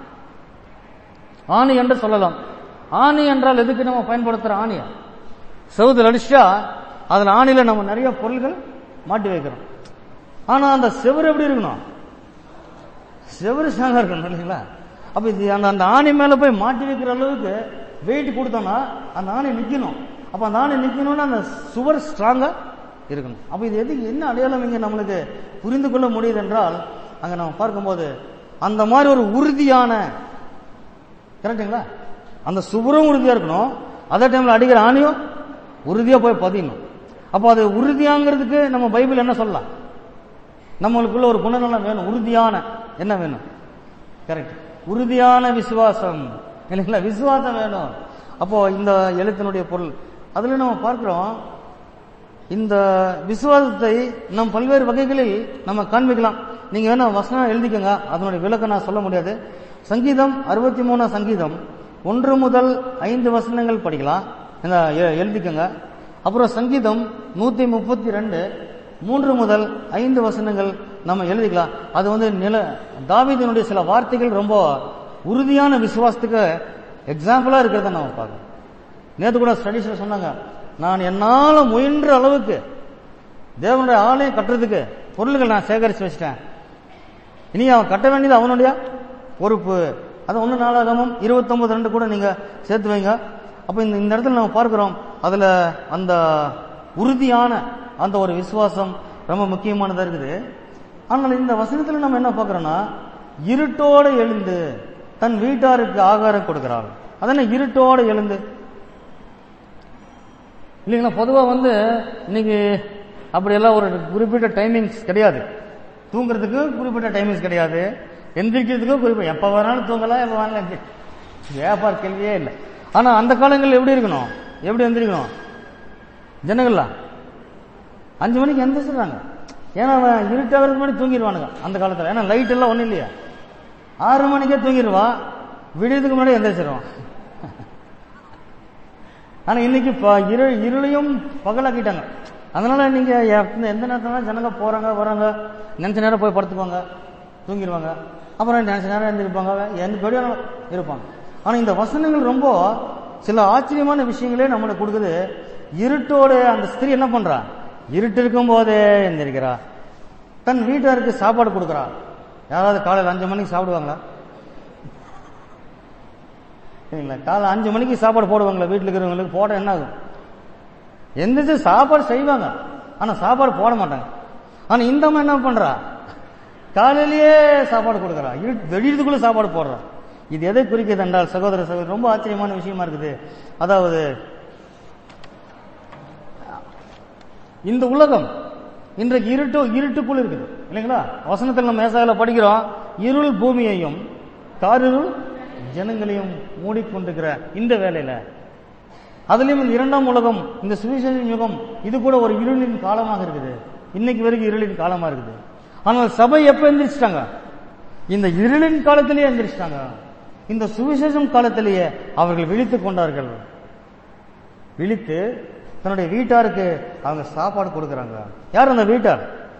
ஆணி என்று சொல்லலாம் ஆணி என்றால் எதுக்கு நம்ம பயன்படுத்துற ஆணிய செவுதில் அடிச்சா அதுல ஆணில நம்ம நிறைய பொருள்கள் மாட்டி வைக்கிறோம் ஆனா அந்த செவுரு எப்படி இருக்கணும் செவரு ஸ்ட்ராங்கா இருக்கணும் இல்லைங்களா அப்ப இது அந்த அந்த ஆணி மேல போய் மாட்டி வைக்கிற அளவுக்கு வெயிட் கொடுத்தோம்னா அந்த ஆணி நிக்கணும் அப்ப அந்த ஆணி நிக்கணும்னா அந்த சுவர் ஸ்ட்ராங்கா இருக்கணும் அப்ப இது எதுக்கு என்ன அடையாளம் இங்க நம்மளுக்கு புரிந்து கொள்ள முடியுது என்றால் அங்க நம்ம பார்க்கும்போது அந்த மாதிரி ஒரு உறுதியான கரெக்டுங்களா அந்த சுவரும் உறுதியா இருக்கணும் அதே டைம்ல அடிக்கிற ஆணியும் உறுதியா போய் பதியணும் அப்போ அது உறுதியாங்கிறதுக்கு நம்ம பைபிள் என்ன சொல்லலாம் நம்மளுக்குள்ள ஒரு குணநலம் வேணும் உறுதியான என்ன வேணும் கரெக்ட் உறுதியான விசுவாசம் இல்லைங்களா விசுவாசம் வேணும் அப்போ இந்த எழுத்தினுடைய பொருள் அதுல நம்ம பார்க்கிறோம் இந்த விசுவாசத்தை நம் பல்வேறு வகைகளில் நம்ம காண்பிக்கலாம் நீங்க வேணா வசனம் எழுதிக்கங்க அதனுடைய விளக்கம் நான் சொல்ல முடியாது சங்கீதம் அறுபத்தி மூணு சங்கீதம் ஒன்று முதல் ஐந்து வசனங்கள் படிக்கலாம் இந்த எ- எழுதிக்கங்க அப்புறம் சங்கீதம் நூத்தி முப்பத்தி ரெண்டு மூன்று முதல் ஐந்து வசனங்கள் நம்ம எழுதிக்கலாம் அது வந்து நில தாவீதினுடைய சில வார்த்தைகள் ரொம்ப உறுதியான விசுவாசத்துக்கு எக்ஸாம்பிளா இருக்கிறத நம்ம பார்க்கணும் நேற்று கூட ஸ்டடீஸ்ல சொன்னாங்க நான் என்னால முயன்ற அளவுக்கு தேவனுடைய ஆலயம் கட்டுறதுக்கு பொருள்கள் நான் சேகரித்து வச்சிட்டேன் இனி அவன் கட்ட வேண்டியது அவனுடைய பொறுப்பு அது ஒன்று நாளாகமும் இருபத்தொன்பது ரெண்டு கூட நீங்க சேர்த்து வைங்க அப்ப இந்த இந்த இடத்துல நம்ம பார்க்கிறோம் அதுல அந்த உறுதியான அந்த ஒரு விசுவாசம் ரொம்ப முக்கியமானதா இருக்குது ஆனால் இந்த வசனத்துல நம்ம என்ன பார்க்கிறோம்னா இருட்டோட எழுந்து தன் வீட்டாருக்கு ஆகாரம் கொடுக்கிறாள் அதென்ன இருட்டோட எழுந்து இல்லைங்களா பொதுவாக வந்து இன்னைக்கு அப்படியெல்லாம் ஒரு குறிப்பிட்ட டைமிங்ஸ் கிடையாது தூங்குறதுக்கு குறிப்பிட்ட டைமிங்ஸ் கிடையாது எந்திரிக்கிறதுக்கும் குறிப்பிட்ட எப்போ வேணாலும் தூங்கலாம் எப்போ வேணாலும் எந்திரி வியாபார கேள்வியே இல்லை ஆனால் அந்த காலங்களில் எப்படி இருக்கணும் எப்படி எந்திரிக்கணும் ஜனங்கள்லாம் அஞ்சு மணிக்கு எந்திரிச்சிடுறாங்க ஏன்னா அவன் இருட்டாகிறதுக்கு முன்னாடி தூங்கிடுவானுங்க அந்த காலத்தில் ஏன்னா லைட் எல்லாம் ஒன்றும் இல்லையா ஆறு மணிக்கே தூங்கிடுவான் விடியதுக்கு முன்னாடி எந்திரிச்சிருவான் ஆனா இன்னைக்கு ப- இரு இருளையும் பகலாக்கிட்டாங்க அதனால நீங்க எந்த எந்த நேரத்துல ஜனங்க போறாங்க வராங்க நினைச்ச நேரம் போய் படுத்துக்குவாங்க தூங்கிடுவாங்க அப்புறம் நினைச்ச நேரம் எழுந்திருப்பாங்க எந்த பெரிய இருப்பாங்க ஆனா இந்த வசனங்கள் ரொம்ப சில ஆச்சரியமான விஷயங்களே நம்மளுக்கு கொடுக்குது இருட்டோட அந்த ஸ்திரீ என்ன பண்றா இருட்டு இருக்கும் போதே எந்திரிக்கிறா தன் வீட்டாருக்கு சாப்பாடு கொடுக்குறா யாராவது காலையில் அஞ்சு மணிக்கு சாப்பிடுவாங்களா சரிங்களா காலை அஞ்சு மணிக்கு சாப்பாடு போடுவாங்களா வீட்டில் இருக்கிறவங்களுக்கு போட என்ன ஆகும் எந்திரிச்சு சாப்பாடு செய்வாங்க ஆனா சாப்பாடு போட மாட்டாங்க ஆனா இந்த அம்மா என்ன பண்றா காலையிலேயே சாப்பாடு கொடுக்குறா இருட்டு வெடிக்கிறதுக்குள்ள சாப்பாடு போடுறா இது எதை குறிக்கிறது என்றால் சகோதர சகோதரி ரொம்ப ஆச்சரியமான விஷயமா இருக்குது அதாவது இந்த உலகம் இன்றைக்கு இருட்டு இருட்டுக்குள் இருக்குது இல்லைங்களா வசனத்தில் நம்ம மேசாயில படிக்கிறோம் இருள் பூமியையும் காரிருள் ஜனங்களையும் மூடிக்கொண்டிருக்கிற இந்த வேலையில அதுலயும் இந்த இரண்டாம் உலகம் இந்த சுவிசேஷ யுகம் இது கூட ஒரு இருளின் காலமாக இருக்குது இன்னைக்கு வரைக்கும் இருளின் காலமா இருக்குது ஆனால் சபை எப்ப எந்திரிச்சிட்டாங்க இந்த இருளின் காலத்திலேயே எந்திரிச்சிட்டாங்க இந்த சுவிசேஷம் காலத்திலேயே அவர்கள் விழித்துக் கொண்டார்கள் விழித்து தன்னுடைய வீட்டாருக்கு அவங்க சாப்பாடு கொடுக்கறாங்க யார் அந்த வீட்டார்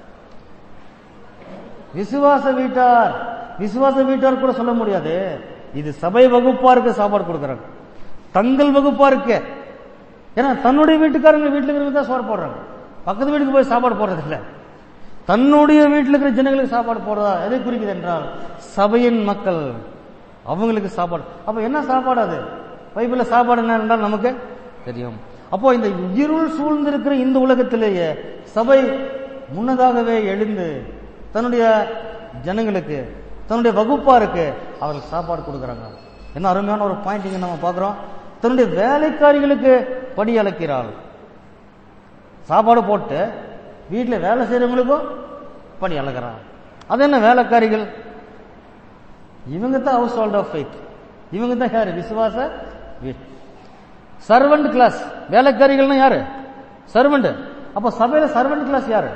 விசுவாச வீட்டார் விசுவாச வீட்டார் கூட சொல்ல முடியாது இது சபை வகுப்பாருக்கு சாப்பாடு கொடுக்கறாங்க தங்கள் வகுப்பாருக்கு ஏன்னா தன்னுடைய வீட்டுக்காரங்க வீட்டுல இருக்கிறவங்க தான் சோறு போடுறாங்க பக்கத்து வீட்டுக்கு போய் சாப்பாடு போடுறது இல்ல தன்னுடைய வீட்டில் இருக்கிற ஜனங்களுக்கு சாப்பாடு போடுறதா எதை குறிக்குது என்றால் சபையின் மக்கள் அவங்களுக்கு சாப்பாடு அப்ப என்ன சாப்பாடு அது பைபிள்ல சாப்பாடு என்ன என்றால் நமக்கு தெரியும் அப்போ இந்த இருள் சூழ்ந்திருக்கிற இந்த உலகத்திலேயே சபை முன்னதாகவே எழுந்து தன்னுடைய ஜனங்களுக்கு தன்னுடைய வகுப்பாருக்கு அவர்கள் சாப்பாடு கொடுக்கறாங்க என்ன அருமையான ஒரு பாயிண்ட் இங்க நம்ம பார்க்கிறோம் தன்னுடைய வேலைக்காரிகளுக்கு படி அழைக்கிறாள் சாப்பாடு போட்டு வீட்டில் வேலை செய்யறவங்களுக்கும் படி அழகிறான் அது என்ன வேலைக்காரிகள் இவங்க தான் ஹவுஸ் ஹோல்ட் ஆஃப் ஃபைத் இவங்க தான் யாரு விசுவாச வீட் சர்வெண்ட் கிளாஸ் வேலைக்காரிகள்னா யாரு சர்வெண்ட் அப்ப சபையில சர்வெண்ட் கிளாஸ் யாரு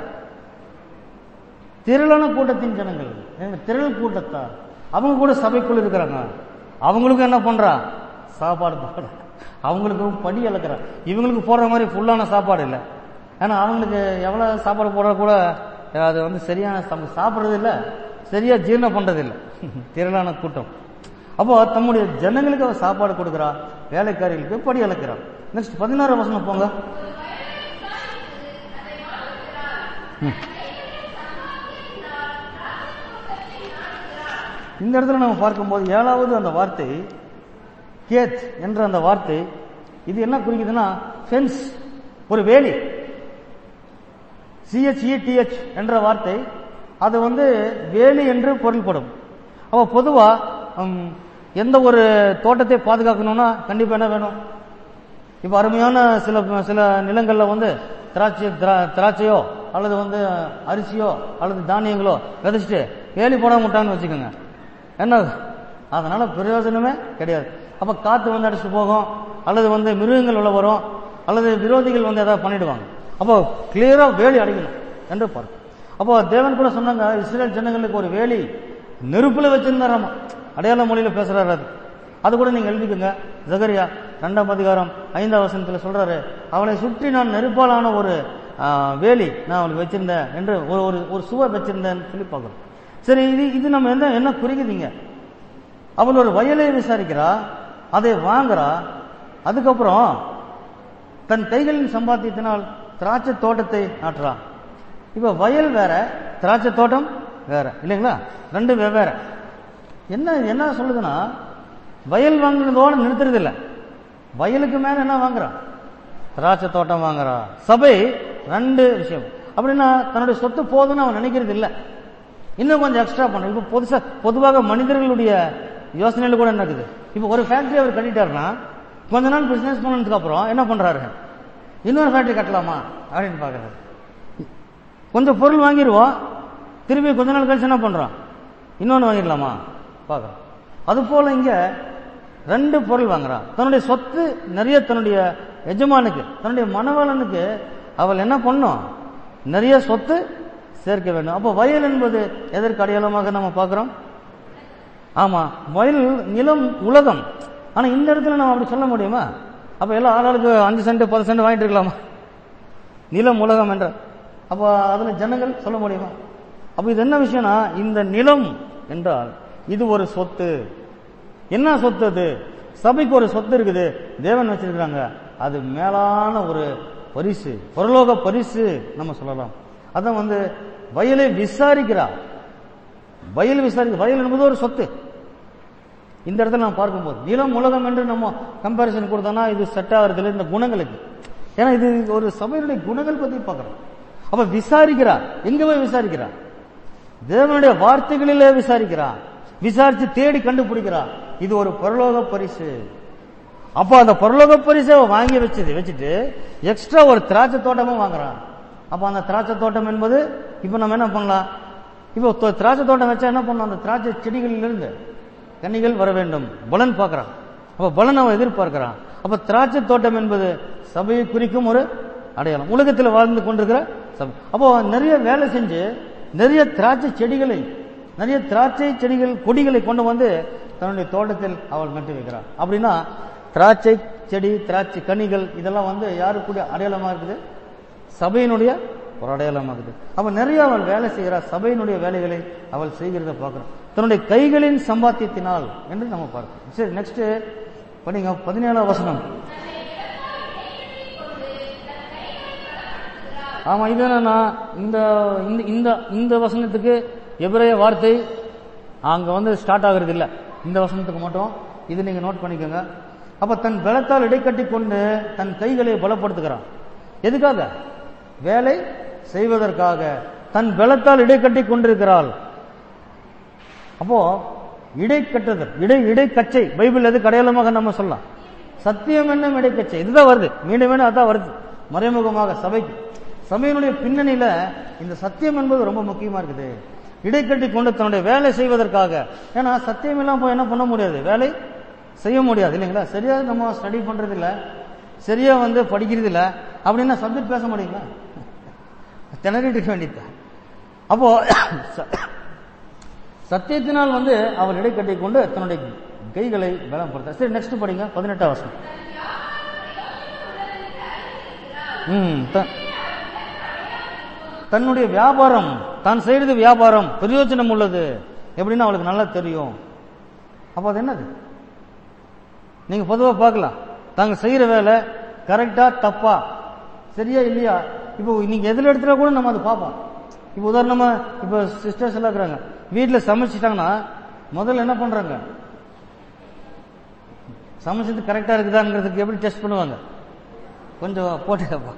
திரளான கூட்டத்தின் ஜனங்கள் ஏங்க, திரள் கூட்டத்தார் அவங்க கூட சபைக்குள்ள இருக்கிறாங்க அவங்களுக்கும் என்ன பண்றா சாப்பாடு போடுற அவங்களுக்கும் படி அளக்குறா இவங்களுக்கு போடுற மாதிரி ஃபுல்லான சாப்பாடு இல்லை ஏன்னா அவங்களுக்கு எவ்வளவு சாப்பாடு போடுற கூட அது வந்து சரியான சம்- சாப்பிடுறது இல்லை சரியா ஜீரணம் பண்றது இல்லை திரளான கூட்டம் அப்போ தம்முடைய ஜனங்களுக்கு அவர் சாப்பாடு கொடுக்குறா வேலைக்காரிகளுக்கு படி அளக்கிறா நெக்ஸ்ட் பதினாறு வசனம் போங்க ம். இந்த இடத்துல நம்ம பார்க்கும்போது ஏழாவது அந்த வார்த்தை கேத் என்ற அந்த வார்த்தை இது என்ன குறிக்குதுன்னா ஃபென்ஸ் ஒரு வேலி சிஹெச்இடிஹெச் என்ற வார்த்தை அது வந்து வேலி என்று பொருள்படும் அப்போ பொதுவா ம், எந்த ஒரு தோட்டத்தை பாதுகாக்கணும்னா கண்டிப்பா என்ன வேணும் இப்ப அருமையான சில சில நிலங்கள்ல வந்து திராட்சை திரா- திராட்சையோ அல்லது வந்து அரிசியோ அல்லது தானியங்களோ விதைச்சிட்டு வேலி போடாம விட்டாங்கன்னு வச்சுக்கோங்க என்ன அதனால பிரயோஜனமே கிடையாது அப்ப காத்து வந்து அடிச்சுட்டு போகும் அல்லது வந்து மிருகங்கள் உள்ள வரும் அல்லது விரோதிகள் வந்து ஏதாவது பண்ணிடுவாங்க அப்போ கிளியரா வேலி அடைக்கணும் என்று பார்க்கும் அப்போ தேவன் கூட சொன்னாங்க இஸ்ரேல் ஜனங்களுக்கு ஒரு வேலி நெருப்புல வச்சிருந்தாராமா அடையாள மொழியில பேசுறாரு அது அது கூட நீங்க எழுதிக்கோங்க ஜகரியா ரெண்டாம் அதிகாரம் ஐந்தாம் வசனத்துல சொல்றாரு அவளை சுற்றி நான் நெருப்பாலான ஒரு ஆ, வேலி நான் அவளுக்கு வச்சிருந்தேன் என்று ஒரு ஒரு ஒரு சுவர் வச்சிருந்தேன்னு சொல்லி பார்க்கிறோம் சரி இது இது நம்ம என்ன என்ன குறிக்குதுங்க அவள் ஒரு வயலை விசாரிக்கிறா அதை வாங்குறா அதுக்கப்புறம் தன் கைகளின் சம்பாத்தியத்தினால் திராட்சை தோட்டத்தை நாட்டுறா இப்ப வயல் வேற திராட்சை தோட்டம் வேற இல்லைங்களா ரெண்டு வெவ்வேறு என்ன என்ன சொல்லுதுன்னா வயல் வாங்குனதோட நிறுத்துறது இல்ல வயலுக்கு மேல என்ன வாங்குறான் திராட்சை தோட்டம் வாங்குறா சபை ரெண்டு விஷயம் அப்படின்னா தன்னுடைய சொத்து போதும்னு அவன் நினைக்கிறது இல்ல இன்னும் கொஞ்சம் எக்ஸ்ட்ரா பண்ண இப்ப பொதுசா பொதுவாக மனிதர்களுடைய யோசனையில கூட என்ன இருக்குது இப்ப ஒரு ஃபேக்டரி அவர் கட்டிட்டாருன்னா கொஞ்ச நாள் பிசினஸ் பண்ணதுக்கு அப்புறம் என்ன பண்றாரு இன்னொரு ஃபேக்டரி கட்டலாமா அப்படின்னு பாக்குறாரு கொஞ்சம் பொருள் வாங்கிடுவோம் திரும்பி கொஞ்ச நாள் கழிச்சு என்ன பண்றோம் இன்னொன்னு வாங்கிடலாமா பார்க்கறோம் அது போல இங்க ரெண்டு பொருள் வாங்குறான் தன்னுடைய சொத்து நிறைய தன்னுடைய எஜமானுக்கு தன்னுடைய மனவாளனுக்கு அவள் என்ன பண்ணும் நிறைய சொத்து சேர்க்க வேண்டும் அப்போ வயல் என்பது எதற்கு அடையாளமாக நம்ம பார்க்கிறோம் ஆமா வயல் நிலம் உலகம் ஆனா இந்த இடத்துல நம்ம அப்படி சொல்ல முடியுமா அப்ப எல்லாம் ஆளாளுக்கு அஞ்சு சென்ட் பத்து சென்ட் வாங்கிட்டு இருக்கலாமா நிலம் உலகம் என்ற அப்ப அதுல ஜனங்கள் சொல்ல முடியுமா அப்ப இது என்ன விஷயம்னா இந்த நிலம் என்றால் இது ஒரு சொத்து என்ன சொத்து அது சபைக்கு ஒரு சொத்து இருக்குது தேவன் வச்சிருக்கிறாங்க அது மேலான ஒரு பரிசு பரலோக பரிசு நம்ம சொல்லலாம் அதான் வந்து வயலை விசாரிக்கிறா வயல் விசாரிக்க வயல் என்பது ஒரு சொத்து இந்த இடத்துல நம்ம பார்க்கும்போது நிலம் உலகம் என்று நம்ம கம்பாரிசன் கொடுத்தோம்னா இது செட் ஆகிறது இல்லை இந்த குணங்களுக்கு ஏன்னா இது ஒரு சபையினுடைய குணங்கள் பத்தி பார்க்கிறோம் அப்ப விசாரிக்கிறா எங்க போய் விசாரிக்கிறா தேவனுடைய வார்த்தைகளிலே விசாரிக்கிறா விசாரிச்சு தேடி கண்டுபிடிக்கிறா இது ஒரு பரலோக பரிசு அப்ப அந்த பரலோக பரிசை அவ வாங்கி வச்சது வச்சுட்டு எக்ஸ்ட்ரா ஒரு திராட்சை தோட்டமும் வாங்குறான் அப்ப அந்த திராட்சை தோட்டம் என்பது இப்ப நம்ம என்ன பண்ணலாம் இப்போ தொ- திராட்சை தோட்டம் வச்சா என்ன பண்ணணும் அந்த திராட்சை செடிகளிலிருந்து கன்னிகள் வர வேண்டும் பலன் பார்க்கறான் அப்ப பலன் அவன் எதிர்பார்க்கிறான் அப்ப திராட்சை தோட்டம் என்பது சபையை குறிக்கும் ஒரு அடையாளம் உலகத்தில் வாழ்ந்து கொண்டிருக்கிற சபை அப்போ நிறைய வேலை செஞ்சு நிறைய திராட்சை செடிகளை நிறைய திராட்சை செடிகள் கொடிகளை கொண்டு வந்து தன்னுடைய தோட்டத்தில் அவள் நட்டு வைக்கிறாள் அப்படின்னா திராட்சை செடி திராட்சை கனிகள் இதெல்லாம் வந்து யாருக்குடைய அடையாளமா இருக்குது சபையினுடைய ஒரு அடையாளமாகுது அப்ப நிறைய அவள் வேலை செய்கிறா சபையினுடைய வேலைகளை அவள் செய்கிறத பார்க்கிறோம் தன்னுடைய கைகளின் சம்பாத்தியத்தினால் என்று நம்ம பார்க்கிறோம் சரி நெக்ஸ்ட் படிங்க பதினேழாம் வசனம் ஆமா இது என்னன்னா இந்த இந்த- இந்த இந்த வசனத்துக்கு எபிரேய வார்த்தை அங்க வந்து ஸ்டார்ட் ஆகுறது இல்ல இந்த வசனத்துக்கு மட்டும் இது நீங்க நோட் பண்ணிக்கோங்க அப்ப தன் பலத்தால் இடைக்கட்டி கொண்டு தன் கைகளை பலப்படுத்துகிறான் எதுக்காக வேலை செய்வதற்காக தன் பலத்தால் இடைக்கட்டி கொண்டிருக்கிறாள் அப்போ இடைக்கட்டுதல் இடை இடைக்கச்சை பைபிள் எது அடையாளமாக நம்ம சொல்லலாம் சத்தியம் என்னும் இடைக்கச்சை இதுதான் வருது மீண்டும் மீண்டும் அதான் வருது மறைமுகமாக சபைக்கு சபையினுடைய பின்னணியில இந்த சத்தியம் என்பது ரொம்ப முக்கியமா இருக்குது இடைக்கட்டி கொண்டு தன்னுடைய வேலை செய்வதற்காக ஏன்னா சத்தியம் இல்லாம போய் என்ன பண்ண முடியாது வேலை செய்ய முடியாது இல்லைங்களா சரியா நம்ம ஸ்டடி பண்றது இல்ல சரியா வந்து படிக்கிறது இல்ல அப்படின்னா சப்ஜெக்ட் பேச முடியுங்களா திணறிட்டு இருக்க வேண்டியது அப்போ ச- சத்தியத்தினால் வந்து அவள் இடைக்கட்டி கொண்டு தன்னுடைய கைகளை பலப்படுத்த சரி நெக்ஸ்ட் படிங்க பதினெட்டாம் வருஷம் ம் த- தன்னுடைய வியாபாரம் தான் செய்யறது வியாபாரம் பிரயோஜனம் உள்ளது எப்படின்னு அவளுக்கு நல்லா தெரியும் அப்ப அது என்னது நீங்க பொதுவா பார்க்கலாம் தாங்க செய்யற வேலை கரெக்டா தப்பா சரியா இல்லையா இப்போ நீங்க எதுல எடுத்துட்டா கூட நம்ம அதை பார்ப்போம் இப்போ உதாரணமா இப்போ சிஸ்டர்ஸ் எல்லாம் இருக்கிறாங்க வீட்டுல சமைச்சிட்டாங்கன்னா முதல்ல என்ன பண்றாங்க சமைச்சது கரெக்டா இருக்குதாங்கிறதுக்கு எப்படி டெஸ்ட் பண்ணுவாங்க கொஞ்சம் போட்டு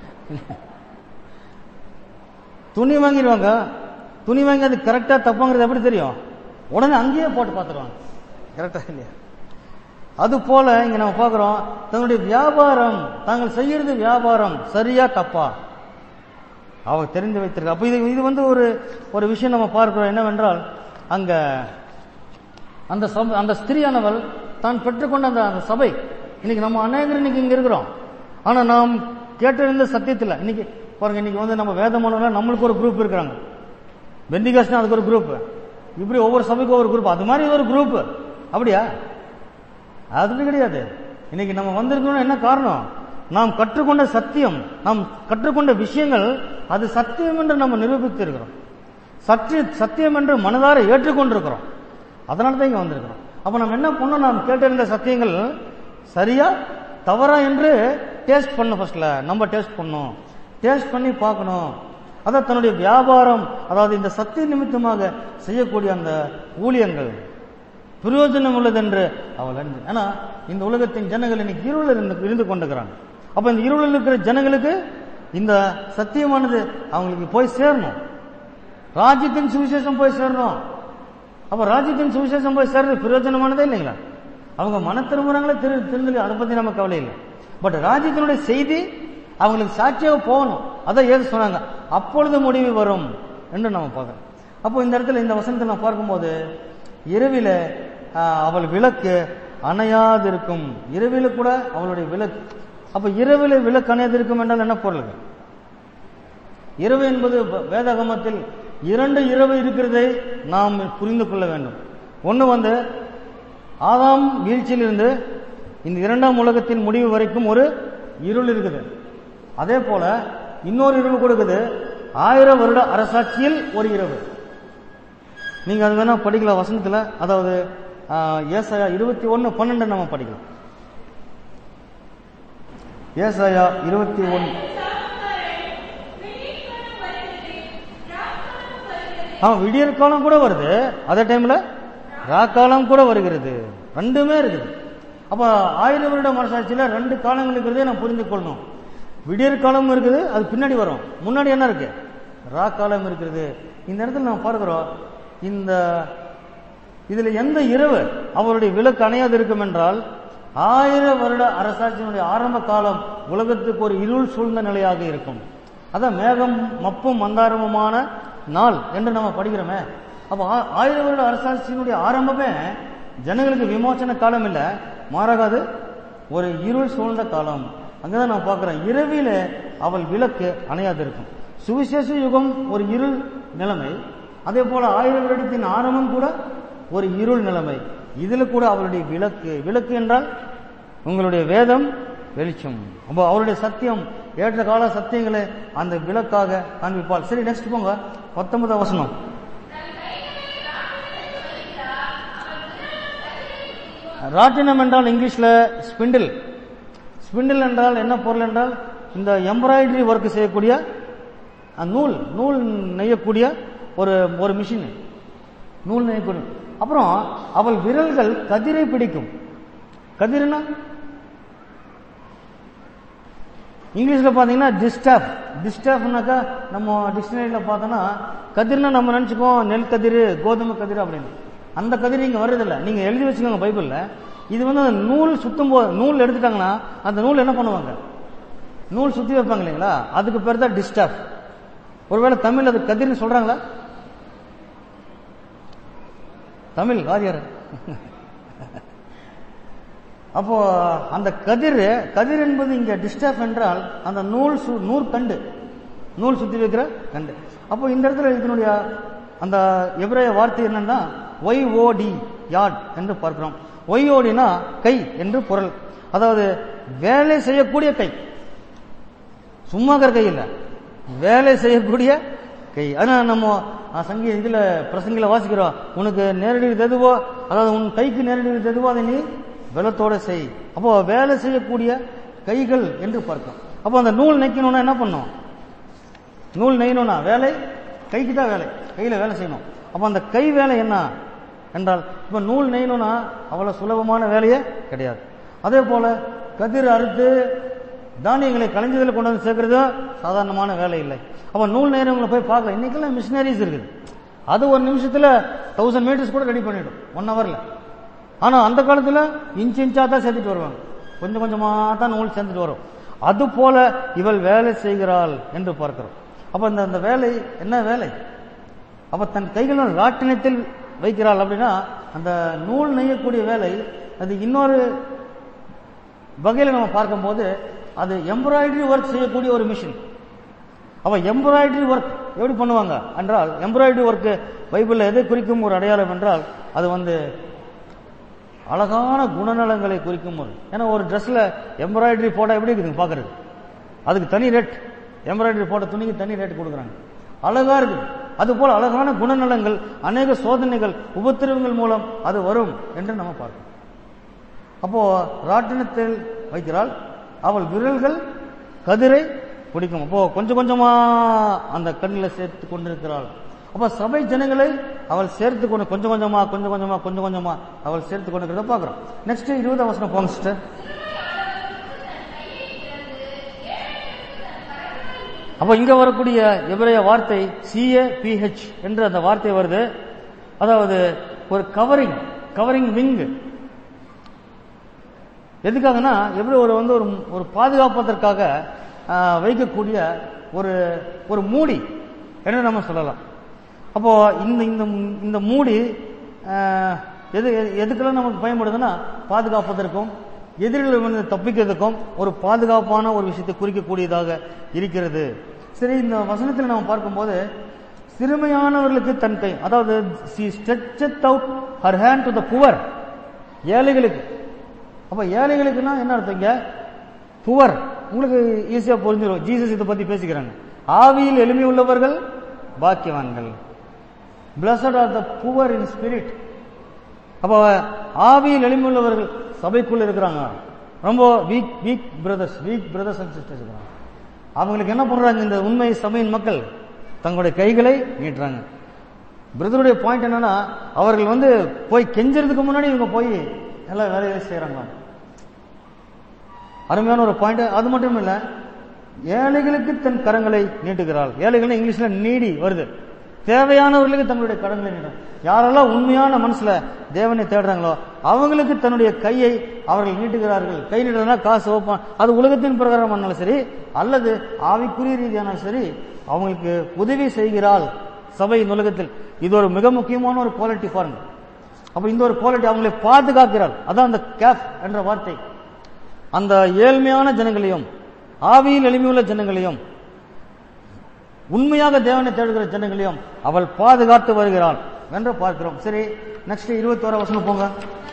துணி வாங்கிடுவாங்க துணி வாங்கி அது கரெக்டா தப்பாங்கிறது எப்படி தெரியும் உடனே அங்கேயே போட்டு பார்த்துருவாங்க கரெக்டா இல்லையா அது போல இங்க நம்ம பார்க்கிறோம் தன்னுடைய வியாபாரம் தாங்கள் செய்யறது வியாபாரம் சரியா தப்பா அவ தெரிந்து வைத்திருக்க அப்ப இது இது வந்து ஒரு ஒரு விஷயம் நம்ம பார்க்கிறோம் என்னவென்றால் அங்க அந்த சபை அந்த ஸ்திரியானவள் தான் பெற்றுக்கொண்ட அந்த அந்த சபை இன்னைக்கு நம்ம அநேகர் இன்னைக்கு இங்க இருக்கிறோம் ஆனா நாம் கேட்டிருந்த சத்தியத்தில் இன்னைக்கு பாருங்க இன்னைக்கு வந்து நம்ம வேதமானவர்கள நம்மளுக்கு ஒரு குரூப் இருக்கிறாங்க பெந்திகாஸ்னா அதுக்கு ஒரு குரூப் இப்படி ஒவ்வொரு சபைக்கும் ஒரு குரூப் அது மாதிரி ஒரு குரூப் அப்படியா அது கிடையாது இன்னைக்கு நம்ம வந்திருக்கணும் என்ன காரணம் நாம் கற்றுக்கொண்ட சத்தியம் நாம் கற்றுக்கொண்ட விஷயங்கள் அது சத்தியம் என்று நம்ம நிரூபித்து இருக்கிறோம் சத்திய சத்தியம் என்று மனதார ஏற்றுக்கொண்டிருக்கிறோம் அதனால தான் இங்க வந்திருக்கிறோம் அப்ப நம்ம என்ன பண்ணோம் நாம் கேட்டிருந்த சத்தியங்கள் சரியா தவறா என்று டேஸ்ட் பண்ண ஃபர்ஸ்ட்ல நம்ம டேஸ்ட் பண்ணோம் டேஸ்ட் பண்ணி பார்க்கணும் அதான் தன்னுடைய வியாபாரம் அதாவது இந்த சத்திய நிமித்தமாக செய்யக்கூடிய அந்த ஊழியங்கள் பிரயோஜனம் உள்ளது என்று அவள் அறிந்து ஏன்னா இந்த உலகத்தின் ஜனங்கள் இன்னைக்கு இருளில் இருந்து இருந்து கொண்டிருக்கிறாங்க அப்ப இந்த இருளில் இருக்கிற ஜனங்களுக்கு இந்த சத்தியமானது அவங்களுக்கு போய் சேரணும் ராஜ்யத்தின் சுவிசேஷம் போய் சேரணும் அப்ப ராஜ்யத்தின் சுவிசேஷம் போய் சேர்றது பிரயோஜனமானதே இல்லைங்களா அவங்க மன திரும்புறாங்களே திரு திருந்தலி அதை பத்தி நம்ம கவலை இல்லை பட் ராஜ்யத்தினுடைய செய்தி அவங்களுக்கு சாட்சியாக போகணும் அதான் ஏது சொன்னாங்க அப்பொழுது முடிவு வரும் என்று நம்ம பார்க்கறோம் அப்போ இந்த இடத்துல இந்த வசனத்தை நான் பார்க்கும்போது இரவில ஆஹ், அவள் விளக்கு அணையாதிருக்கும் இரவில கூட அவளுடைய விளக்கு அப்ப இரவில விளக்கு அணையாதிருக்கும் என்றால் என்ன பொருள் இரவு என்பது வ- வேதாகமத்தில் இரண்டு இரவு இருக்கிறதை நாம் புரிந்து கொள்ள வேண்டும் ஒன்று வந்து ஆதாம் வீழ்ச்சியிலிருந்து இந்த இரண்டாம் உலகத்தின் முடிவு வரைக்கும் ஒரு இருள் இருக்குது அதே போல இன்னொரு இரவு கொடுக்குது ஆயிரம் வருட அரசாட்சியில் ஒரு இரவு நீங்க அது வேணா படிக்கலாம் வசனத்துல அதாவது ஆஹ், ஏசாயா இருபத்தி ஒன்னு பன்னெண்டு நம்ம படிக்கலாம் ஏசாயா இருபத்தி ஒன்னு ஆ விடியற் காலம் கூட வருது அதே டைம்ல ராக்காலம் கூட வருகிறது ரெண்டுமே இருக்குது அப்ப ஆயிரம் வருட மனசாட்சியில ரெண்டு காலங்கள் இருக்கிறதே நான் புரிந்து கொள்ளணும் விடியற் காலம் இருக்குது அது பின்னாடி வரும் முன்னாடி என்ன இருக்கு ராக்காலம் இருக்கிறது இந்த இடத்துல நான் பார்க்கிறோம் இந்த இதுல எந்த இரவு அவருடைய விளக்கு அணையாது இருக்கும் என்றால் ஆயிரம் வருட அரசாட்சியினுடைய ஆரம்ப காலம் உலகத்துக்கு ஒரு இருள் சூழ்ந்த நிலையாக இருக்கும் அதான் மேகம் மப்பும் மந்தாரமுமான நாள் என்று நம்ம படிக்கிறோமே அப்ப ஆ- ஆயிரம் வருட அரசாட்சியினுடைய ஆரம்பமே ஜனங்களுக்கு விமோசன காலம் இல்ல மாறாக அது ஒரு இருள் சூழ்ந்த காலம் அங்கதான் நான் பார்க்கிறேன் இரவில அவள் விளக்கு அணையாது இருக்கும் சுவிசேஷ யுகம் ஒரு இருள் நிலைமை அதே போல ஆயிரம் வருடத்தின் ஆரம்பம் கூட ஒரு இருள் நிலைமை இதுல கூட அவளுடைய விளக்கு விளக்கு என்றால் உங்களுடைய வேதம் வெளிச்சம் அப்போ அவருடைய சத்தியம் ஏற்ற கால சத்தியங்களை அந்த விளக்காக காண்பிப்பாள் சரி நெக்ஸ்ட் போங்க பத்தொன்பதாம் வசனம் ராட்டினம் என்றால் இங்கிலீஷ்ல ஸ்பிண்டில் ஸ்பிண்டில் என்றால் என்ன பொருள் என்றால் இந்த எம்ப்ராய்டரி ஒர்க் செய்யக்கூடிய அஹ், நூல் நூல் நெய்யக்கூடிய ஒரு ஒரு மிஷின் நூல் நெய்யக்கூடிய அப்புறம் அவள் விரல்கள் கதிரை பிடிக்கும் கதிர்னா இங்கிலீஷ்ல பாத்தீங்கன்னா டிஸ்டாஃப் டிஸ்டாஃப்னாக்கா நம்ம டிக்ஷனரியில பார்த்தோம்னா கதிர்னா நம்ம நினைச்சுக்கோம் நெல் கதிர் கோதுமை கதிர் அப்படின்னு அந்த கதிர் இங்க வர்றதில்ல நீங்க எழுதி வச்சுக்கோங்க பைபிள்ல இது வந்து அந்த நூல் சுத்தும் போது நூல் எடுத்துட்டாங்கன்னா அந்த நூல் என்ன பண்ணுவாங்க நூல் சுத்தி வைப்பாங்க இல்லைங்களா அதுக்கு பேர் தான் டிஸ்டாஃப் ஒருவேளை தமிழ் அது கதிர்னு சொல்றாங்களா தமிழ் வாரியார் அப்போ அந்த கதிர் கதிர் என்பது இங்க டிஸ்டர்ப் என்றால் அந்த நூல் சு நூற்கண்டு நூல் சுத்தி வைக்கிற கண்டு அப்போ இந்த இடத்துல இதனுடைய அந்த எபிரேய வார்த்தை என்னன்னா ஒய் ஓடி யாட் என்று பார்க்கிறோம் ஒய் ஓடினா கை என்று பொருள் அதாவது வேலை செய்யக்கூடிய கை சும்மா இருக்கிற கை இல்ல வேலை செய்யக்கூடிய கை ஆனா நம்ம அஹ், சங்கீத இதுல பிரசங்கில வாசிக்கிறோம் உனக்கு நேரடி எதுவோ அதாவது உன் கைக்கு நேரடி எதுவோ அதை நீ வெள்ளத்தோட செய் அப்போ வேலை செய்யக்கூடிய கைகள் என்று பார்க்கிறோம் அப்போ அந்த நூல் நெய்க்கணும்னா என்ன பண்ணும் நூல் நெய்யணும்னா வேலை கைக்கு தான் வேலை கையில வேலை செய்யணும் அப்போ அந்த கை வேலை என்ன என்றால் இப்ப நூல் நெய்யணும்னா அவ்வளவு சுலபமான வேலையே கிடையாது அதே போல கதிர் அறுத்து தானியங்களை களஞ்சியத்தில் கொண்டு வந்து சேர்க்கறது சாதாரணமான வேலை இல்லை அப்ப நூல் நெய்யறவங்களை போய் பார்க்கலாம் இன்னைக்கெல்லாம் மிஷினரிஸ் இருக்குது அது ஒரு நிமிஷத்துல தௌசண்ட் மீட்டர்ஸ் கூட ரெடி பண்ணிடும் ஒன் ஹவர்ல ஆனா அந்த காலத்துல இன்ச் இன்ச்சா தான் சேர்த்துட்டு வருவாங்க கொஞ்சம் கொஞ்சமா தான் நூல் சேர்ந்துட்டு வரும் அது போல இவள் வேலை செய்கிறாள் என்று பார்க்கிறோம் அப்ப இந்த அந்த வேலை என்ன வேலை அப்ப தன் கைகளில் ராட்டினத்தில் வைக்கிறாள் அப்படின்னா அந்த நூல் நெய்யக்கூடிய வேலை அது இன்னொரு வகையில நம்ம பார்க்கும்போது அது எம்ப்ராய்டரி ஒர்க் செய்யக்கூடிய ஒரு மிஷின் அவ எம்ப்ராய்டரி ஒர்க் எப்படி பண்ணுவாங்க என்றால் எம்ப்ராய்டரி ஒர்க் பைபிள்ல எதை குறிக்கும் ஒரு அடையாளம் என்றால் அது வந்து அழகான குணநலங்களை குறிக்கும் ஒரு ஏன்னா ஒரு ட்ரெஸ்ல எம்ப்ராய்டரி போட்டா எப்படி இருக்குதுங்க பாக்குறது அதுக்கு தனி ரேட் எம்ப்ராய்டரி போட்ட துணிக்கு தனி ரேட் கொடுக்குறாங்க அழகா இருக்குது அது போல அழகான குணநலங்கள் அநேக சோதனைகள் உபத்திரவங்கள் மூலம் அது வரும் என்று நம்ம பார்க்கிறோம் அப்போ ராட்டினத்தில் வைக்கிறாள் அவள் விரல்கள் கதிரை பிடிக்கும் அப்போ கொஞ்சம் கொஞ்சமா அந்த கண்ணில் சேர்த்து கொண்டிருக்கிறாள் அப்ப சபை ஜனங்களை அவள் சேர்த்து கொண்டு கொஞ்சம் கொஞ்சமா கொஞ்சம் கொஞ்சமா கொஞ்சம் கொஞ்சமா அவள் சேர்த்து கொண்டிருக்கிறத பார்க்கிறோம் நெக்ஸ்ட் இருபதாம் வசனம் போங்க சிஸ்டர் அப்ப இங்க வரக்கூடிய எபிரேய வார்த்தை சிஏ பிஹெச் என்று அந்த வார்த்தை வருது அதாவது ஒரு கவரிங் கவரிங் விங் எதுக்காகனா எப்படி ஒரு வந்து ஒரு ஒரு பாதுகாப்பதற்காக ஆ, வைக்கக்கூடிய ஒரு ஒரு மூடி என்று நம்ம சொல்லலாம் அப்போ இந்த இந்த இந்த மூடி ஆ, எது எது- எதுக்கெல்லாம் நமக்கு பயன்படுதுன்னா பாதுகாப்பதற்கும் எதிரில் வந்து தப்பிக்கிறதுக்கும் ஒரு பாதுகாப்பான ஒரு விஷயத்தை குறிக்கக்கூடியதாக இருக்கிறது சரி இந்த வசனத்தில் நம்ம பார்க்கும்போது சிறுமையானவர்களுக்கு தன் கை அதாவது she stretched out her hand to the poor ஏழைகளுக்கு அப்ப ஏழைகளுக்குன்னா என்ன அர்த்தங்க புவர் உங்களுக்கு ஈஸியா புரிஞ்சிடும் ஜீசஸ் இதை பத்தி பேசிக்கிறாங்க ஆவியில் எளிமை உள்ளவர்கள் பாக்கியவான்கள் blessed are the poor in spirit அப்ப ஆவியில் எளிமை உள்ளவர்கள் சபைக்குள்ள இருக்கிறாங்க ரொம்ப weak weak brothers weak brothers and sisters இருக்கிறாங்க அவங்களுக்கு என்ன பண்றாங்க இந்த உண்மை சபையின் மக்கள் தங்களுடைய கைகளை நீட்டுறாங்க பிரதருடைய பாயிண்ட் என்னன்னா அவர்கள் வந்து போய் கெஞ்சறதுக்கு முன்னாடி இவங்க போய் எல்லா வேலைகளை செய்யறாங்க அருமையான ஒரு பாயிண்ட் அது மட்டும் இல்ல ஏழைகளுக்கு தன் கரங்களை நீட்டுகிறாள் ஏழைகள் இங்கிலீஷ்ல நீடி வருது தேவையானவர்களுக்கு தங்களுடைய கடன்களை நீட்டும் யாரெல்லாம் உண்மையான மனசுல தேவனை தேடுறாங்களோ அவங்களுக்கு தன்னுடைய கையை அவர்கள் நீட்டுகிறார்கள் கை நீட்டுறதுனா காசு ஓப்பான் அது உலகத்தின் பிரகாரம் ஆனாலும் சரி அல்லது ஆவிக்குரிய ரீதியானாலும் சரி அவங்களுக்கு உதவி செய்கிறாள் சபை இந்த உலகத்தில் இது ஒரு மிக முக்கியமான ஒரு குவாலிட்டி பாருங்க அப்ப இந்த ஒரு குவாலிட்டி அவங்களை பாதுகாக்கிறாள் அதான் அந்த கேப் என்ற வார்த்தை அந்த ஏழ்மையான ஜனங்களையும் ஆவியில் எளிமையுள்ள ஜனங்களையும் உண்மையாக தேவனை தேடுகிற ஜனங்களையும் அவள் பாதுகாத்து வருகிறாள் என்று பார்க்கிறோம் சரி நெக்ஸ்ட் இருபத்தி ஓரா வசனம் போங்க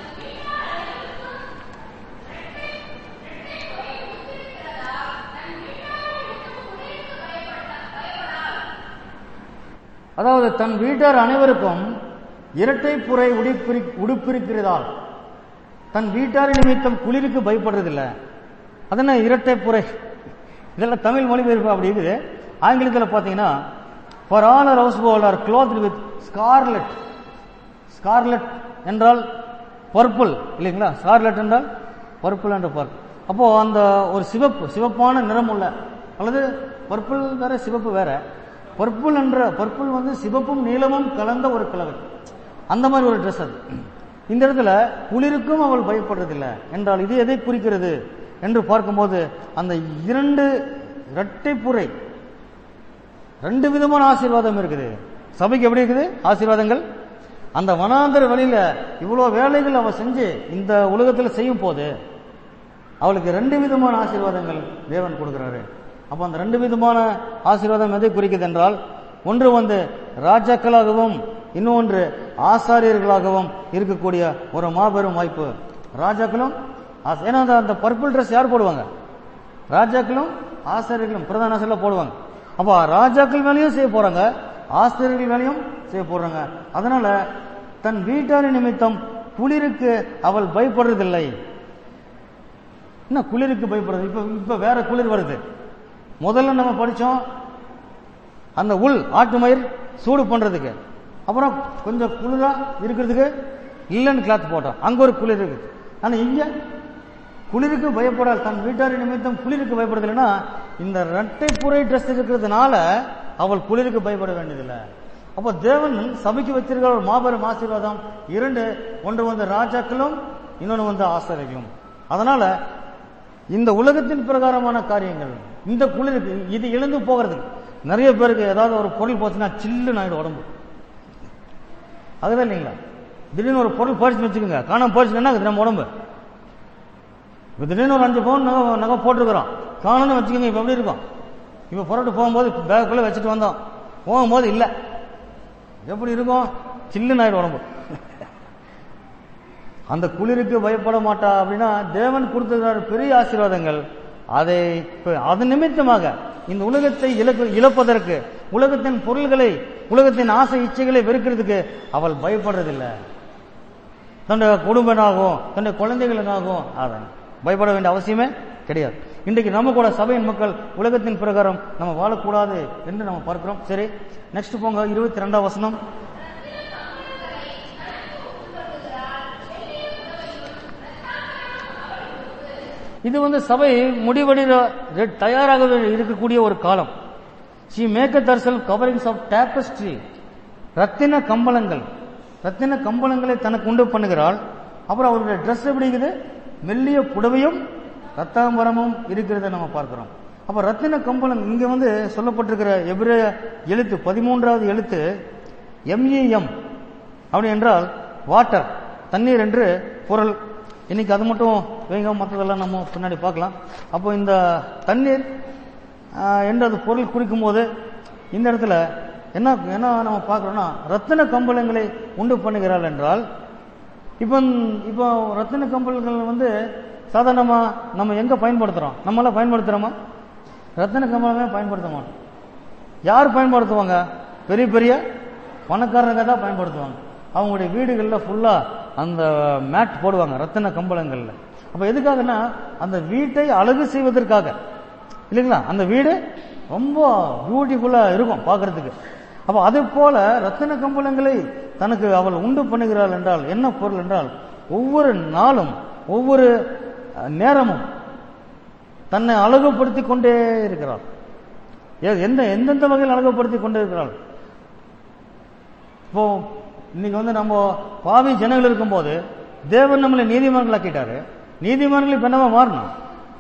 அதாவது தன் வீட்டார் அனைவருக்கும் இரட்டை புரை உடுப்பிரி உடுப்பிருக்கிறதால் தன் வீட்டார் நிமித்தம் குளிருக்கு பயப்படுறதில்ல அதென்ன இரட்டை புரை இதெல்லாம் தமிழ் மொழிபெயர்ப்பு அப்படி இருக்குது ஆங்கிலத்தில் பார்த்தீங்கன்னா for all her household are cloth with scarlet scarlet என்றால் பர்பிள் இல்லைங்களா ஸ்கார்லெட் என்றால் பர்பிள் என்ற பர்பிள் அப்போ அந்த ஒரு சிவப்பு சிவப்பான நிறம் உள்ள அல்லது பர்பிள் வேற சிவப்பு வேற பர்பிள் என்ற பர்பிள் வந்து சிவப்பும் நீலமும் கலந்த ஒரு கலவை அந்த மாதிரி ஒரு ட்ரெஸ் அது இந்த இடத்துல குளிருக்கும் அவள் பயப்படுறதில்லை என்றால் இது எதை குறிக்கிறது என்று பார்க்கும்போது அந்த இரண்டு இரட்டைப்புரை ரெண்டு விதமான ஆசீர்வாதம் இருக்குது சபைக்கு எப்படி இருக்குது ஆசீர்வாதங்கள் அந்த வனாந்தர வழியில இவ்வளவு வேலைகள் அவ செஞ்சு இந்த உலகத்துல செய்யும் போது அவளுக்கு ரெண்டு விதமான ஆசீர்வாதங்கள் தேவன் கொடுக்கிறாரு அப்ப அந்த ரெண்டு விதமான ஆசீர்வாதம் எதை குறிக்குது என்றால் ஒன்று வந்து ராஜாக்களாகவும் இன்னொன்று ஆசாரியர்களாகவும் இருக்கக்கூடிய ஒரு மாபெரும் வாய்ப்பு ராஜாக்களும் ஆச- ஏன்னா அந்த- அந்த பர்பிள் ட்ரெஸ் யார் போடுவாங்க ராஜாக்களும் ஆசிரியர்களும் பிரதான ஆசிரியர்கள் போடுவாங்க அப்ப ராஜாக்கள் வேலையும் செய்ய போறாங்க ஆசிரியர்கள் வேலையும் செய்ய போறாங்க அதனால தன் வீட்டாரின் நிமித்தம் குளிருக்கு அவள் பயப்படுறதில்லை என்ன குளிருக்கு பயப்படுறது இப்ப இப்ப வேற குளிர் வருது முதல்ல நம்ம படிச்சோம் அந்த உள் ஆட்டு மயிர் சூடு பண்றதுக்கு அப்புறம் கொஞ்சம் குளிரா இருக்கிறதுக்கு இல்லைன்னு கிளாத் போட்டோம் அங்க ஒரு குளிர் இருக்குது ஆனா இங்க குளிருக்கு பயப்படாது தன் வீட்டாரின் நிமித்தம் குளிருக்கு பயப்படுறதில்லைன்னா இந்த ரெட்டை புரை ட்ரெஸ் இருக்கிறதுனால அவள் குளிருக்கு பயப்பட வேண்டியதில்லை அப்போ தேவன் சபைக்கு வச்சிருக்கிற ஒரு மாபெரும் ஆசீர்வாதம் இரண்டு ஒன்று வந்து ராஜாக்களும் இன்னொன்று வந்து ஆசிரியர்களும் அதனால இந்த உலகத்தின் பிரகாரமான காரியங்கள் இந்த குளிருக்கு இது இழந்து போகிறது நிறைய பேருக்கு ஏதாவது ஒரு பொருள் போச்சுன்னா சில்லுன்னு ஆயிடும் உடம்பு அதுதான் இல்லைங்களா திடீர்னு ஒரு பொருள் போயிடுச்சுன்னு வச்சுக்கோங்க காணாம போயிடுச்சுன்னா என்ன ஆகுது நம்ம உடம்பு இப்ப திடீர்னு ஒரு அஞ்சு பவுன் நகை நகை போட்டிருக்கிறோம் காணும்னு வச்சுக்கோங்க இப்போ எப்படி இருக்கும் இப்போ புறட்டு போகும்போது பேக்குள்ளே வச்சுட்டு வந்தோம் போகும்போது இல்லை எப்படி இருக்கும் சில்லுன்னு ஆயிடும் உடம்பு அந்த குளிருக்கு பயப்பட மாட்டா அப்படின்னா தேவன் கொடுத்திருக்கிற பெரிய ஆசீர்வாதங்கள் அதை இப்ப அது நிமித்தமாக இந்த உலகத்தை இழக்க இழப்பதற்கு உலகத்தின் பொருள்களை உலகத்தின் ஆசை இச்சைகளை வெறுக்கிறதுக்கு அவள் பயப்படுறதில்லை தன்னுடைய குடும்பனாகும் தன்னுடைய குழந்தைகளுக்காகவும் அதான் பயப்பட வேண்டிய அவசியமே கிடையாது இன்றைக்கு நம்ம கூட சபையின் மக்கள் உலகத்தின் பிரகாரம் நம்ம வாழக்கூடாது என்று நம்ம பார்க்கிறோம் சரி நெக்ஸ்ட் போங்க இருபத்தி ரெண்டாம் வசனம் இது வந்து சபை முடிவடைகிற தயாராக இருக்கக்கூடிய ஒரு காலம் she make herself coverings of tapestry ரத்தின கம்பளங்கள் ரத்தின கம்பளங்களை தனக்கு உண்டு பண்ணுகிறாள் அப்புறம் அவருடைய ட்ரெஸ் எப்படி இருக்குது மெல்லிய புடவையும் ரத்தாம்பரமும் இருக்கிறத நம்ம பார்க்கிறோம் அப்ப ரத்தின கம்பளம் இங்க வந்து சொல்லப்பட்டிருக்கிற எபிரேய எழுத்து பதிமூன்றாவது எழுத்து எம்இஎம் அப்படி என்றால் வாட்டர் தண்ணீர் என்று பொருள் இன்னைக்கு அது மட்டும் வைங்க மற்றதெல்லாம் நம்ம பின்னாடி பார்க்கலாம் அப்போ இந்த தண்ணீர் ஆஹ், என்று அது பொருள் குறிக்கும் போது இந்த இடத்துல என்ன என்ன நம்ம பார்க்குறோம்னா ரத்தின கம்பளங்களை உண்டு பண்ணுகிறாள் என்றால் இப்போ இப்போ ரத்தின கம்பளங்கள் வந்து சாதாரணமா நம்ம எங்க பயன்படுத்துறோம் நம்மளாம் பயன்படுத்துறோமா ரத்தின கம்பளமே பயன்படுத்த மாட்டோம் யார் பயன்படுத்துவாங்க பெரிய பெரிய பணக்காரங்க தான் பயன்படுத்துவாங்க அவங்களுடைய வீடுகளில் ஃபுல்லா அந்த மேட் போடுவாங்க ரத்தின கம்பளங்கள்ல அப்ப எதுக்காகன்னா அந்த வீட்டை அழகு செய்வதற்காக இல்லைங்களா அந்த வீடு ரொம்ப பியூட்டிஃபுல்லா இருக்கும் பார்க்கிறதுக்கு அப்ப அது போல ரத்தின கம்பளங்களை தனக்கு அவள் உண்டு பண்ணுகிறாள் என்றால் என்ன பொருள் என்றால் ஒவ்வொரு நாளும் ஒவ்வொரு அஹ், நேரமும் தன்னை அழகுபடுத்திக் கொண்டே இருக்கிறாள் எ- எந்த எந்தெந்த வகையில் அழகுபடுத்திக் கொண்டே இருக்கிறாள் இப்போ இன்னைக்கு வந்து நம்ம பாவி ஜனங்கள் இருக்கும்போது தேவன் நம்மளை நீதிமன்றங்களாக்கிட்டாரு நீதிமன்றங்கள் இப்ப என்னவா மாறணும்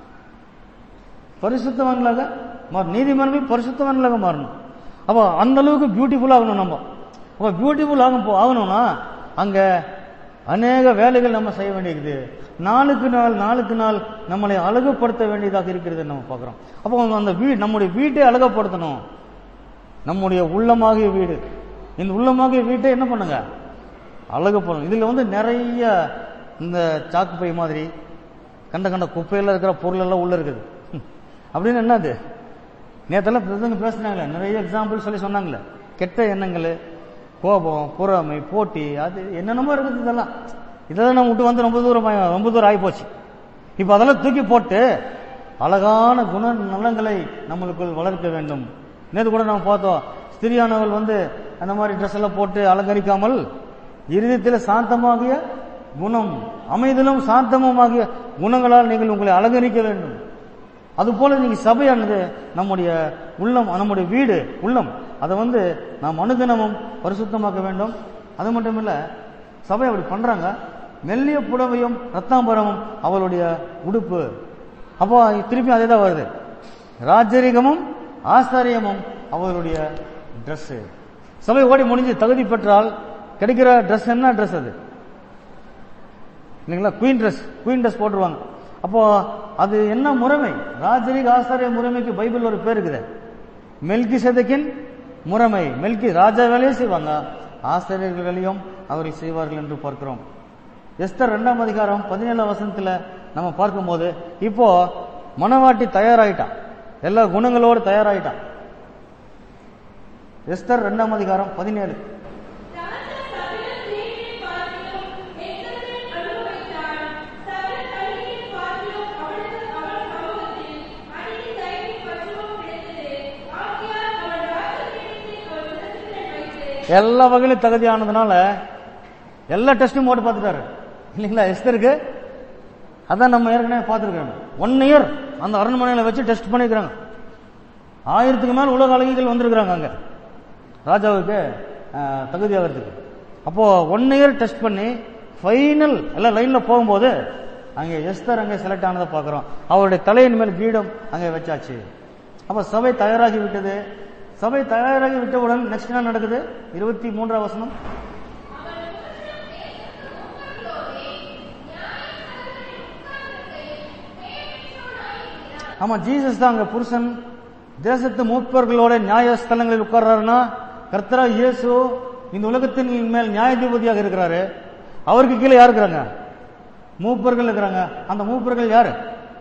பரிசுத்தவான்களாக மாறணும் நீதிமன்றங்கள் பரிசுத்தவான்களாக மாறணும் அப்போ அந்த அளவுக்கு பியூட்டிஃபுல் ஆகணும் நம்ம அப்போ பியூட்டிஃபுல் ஆகும் போ- ஆகணும்னா அங்க அநேக வேலைகள் நம்ம செய்ய வேண்டியிருக்குது நாளுக்கு நாள் நாளுக்கு நாள் நம்மளை அழகுபடுத்த வேண்டியதாக இருக்கிறது நம்ம பார்க்கிறோம் அப்போ அந்த வீடு நம்முடைய வீட்டை அழகுபடுத்தணும் நம்முடைய உள்ளமாகிய வீடு இந்த உள்ளமாகிய வீட்டை என்ன பண்ணுங்க அழகு பண்ணணும் இதுல வந்து நிறைய இந்த சாக்கு பை மாதிரி கண்ட கண்ட குப்பையில இருக்கிற பொருள் எல்லாம் உள்ள இருக்குது ஹம். அப்படின்னு என்னது நேத்தெல்லாம் பிரதங்க பேசுனாங்களே நிறைய எக்ஸாம்பிள் சொல்லி சொன்னாங்களே கெட்ட எண்ணங்கள் கோபம் பொறாமை போட்டி அது என்னென்னமோ இருக்குது இதெல்லாம் இதெல்லாம் நம்ம விட்டு வந்து ரொம்ப தூரம் ஆயி- ரொம்ப தூரம் ஆகி போச்சு இப்ப அதெல்லாம் தூக்கி போட்டு அழகான குண நலங்களை நம்மளுக்குள் வளர்க்க வேண்டும் நேற்று கூட நம்ம பார்த்தோம் ஸ்திரியானவள் வந்து அந்த மாதிரி ட்ரெஸ் எல்லாம் போட்டு அலங்கரிக்காமல் இருதயத்தில் சாந்தமாகிய குணம் அமைதலும் சாந்தமுமாகிய குணங்களால் நீங்கள் உங்களை அலங்கரிக்க வேண்டும் அதுபோல நீங்க சபையானது நம்முடைய உள்ளம் நம்முடைய வீடு உள்ளம் அதை வந்து நாம் அனுதினமும் பரிசுத்தமாக்க வேண்டும் அது மட்டும் இல்ல சபை அப்படி பண்றாங்க மெல்லிய புடவையும் ரத்தாம்பரமும் அவளுடைய உடுப்பு அப்போ திருப்பி அதே தான் வருது ராஜரிகமும் ஆஸ்தாரியமும் அவளுடைய Dress சபை ஓடி முடிஞ்சு தகுதி பெற்றால் கிடைக்கிற Dress என்ன Dress அது இல்லைங்களா குயின் ட்ரெஸ் குயின் ட்ரெஸ் போட்டுருவாங்க அப்போ அது என்ன முறைமை ராஜரிக ஆசாரிய முறைமைக்கு பைபிள் ஒரு பேர் இருக்குது மெல்கி செதக்கின் முறைமை மெல்கி ராஜா வேலையும் செய்வாங்க ஆசிரியர்கள் வேலையும் அவர்கள் செய்வார்கள் என்று பார்க்கிறோம் எஸ்தர் ரெண்டாம் அதிகாரம் பதினேழாம் வசனத்துல நம்ம பார்க்கும்போது இப்போ மணவாட்டி தயாராயிட்டான் எல்லா குணங்களோடு தயாராயிட்டான் எஸ்தர் ரெண்டாம் அதிகாரம் பதினேழு ராஜா சகல ஸ்திரீகளை பார்க்கிலும் எத்தனை அனுபவித்தாள். சகல கன்னிகையை பார்க்கிலும் அவளுக்கு அவள் சமூகத்தில் அதிக தயவும் பற்றுவம் கிடைத்தது. ஆகையால் அவள் ராஜபீடத்தில் ஒரு பிரதிஷ்டை வைத்து எல்லா வகையிலும் தகுதியானதுனால எல்லா டெஸ்டும் போட்டு பார்த்துட்டாரு இல்லைங்களா எஸ்தருக்கு அதான் நம்ம ஏற்கனவே பார்த்துருக்கோம் ஒன் இயர் அந்த அரண்மனையில வச்சு டெஸ்ட் பண்ணிக்கிறாங்க ஆயிரத்துக்கு மேல உலக அழகிகள் வந்திருக்கிறாங்க அங்க ராஜாவுக்கு அஹ், தகுதி ஆகிறதுக்கு அப்போ ஒன் இயர் டெஸ்ட் பண்ணி ஃபைனல் எல்லாம் லைன்ல போகும்போது அங்கே எஸ்தர் அங்கே செலக்ட் ஆனதை பார்க்குறோம் அவருடைய தலையின் மேல் கிரீடம் அங்கே வச்சாச்சு அப்ப சபை தயாராகி விட்டது சபை தயாராகி விட்டவுடன் நெக்ஸ்ட் என்ன நடக்குது இருபத்தி மூன்றாம் வசனம் ஆமா ஜீசஸ் தான் அங்க புருஷன் தேசத்து மூப்பர்களோட நியாயஸ்தலங்களில் உட்கார்றாருன்னா கர்த்தரா இயேசு இந்த உலகத்தின் மேல் நியாயாதிபதியாக இருக்கிறாரு அவருக்கு கீழே யார் இருக்கிறாங்க மூப்பர்கள் இருக்கிறாங்க அந்த மூப்பர்கள் யாரு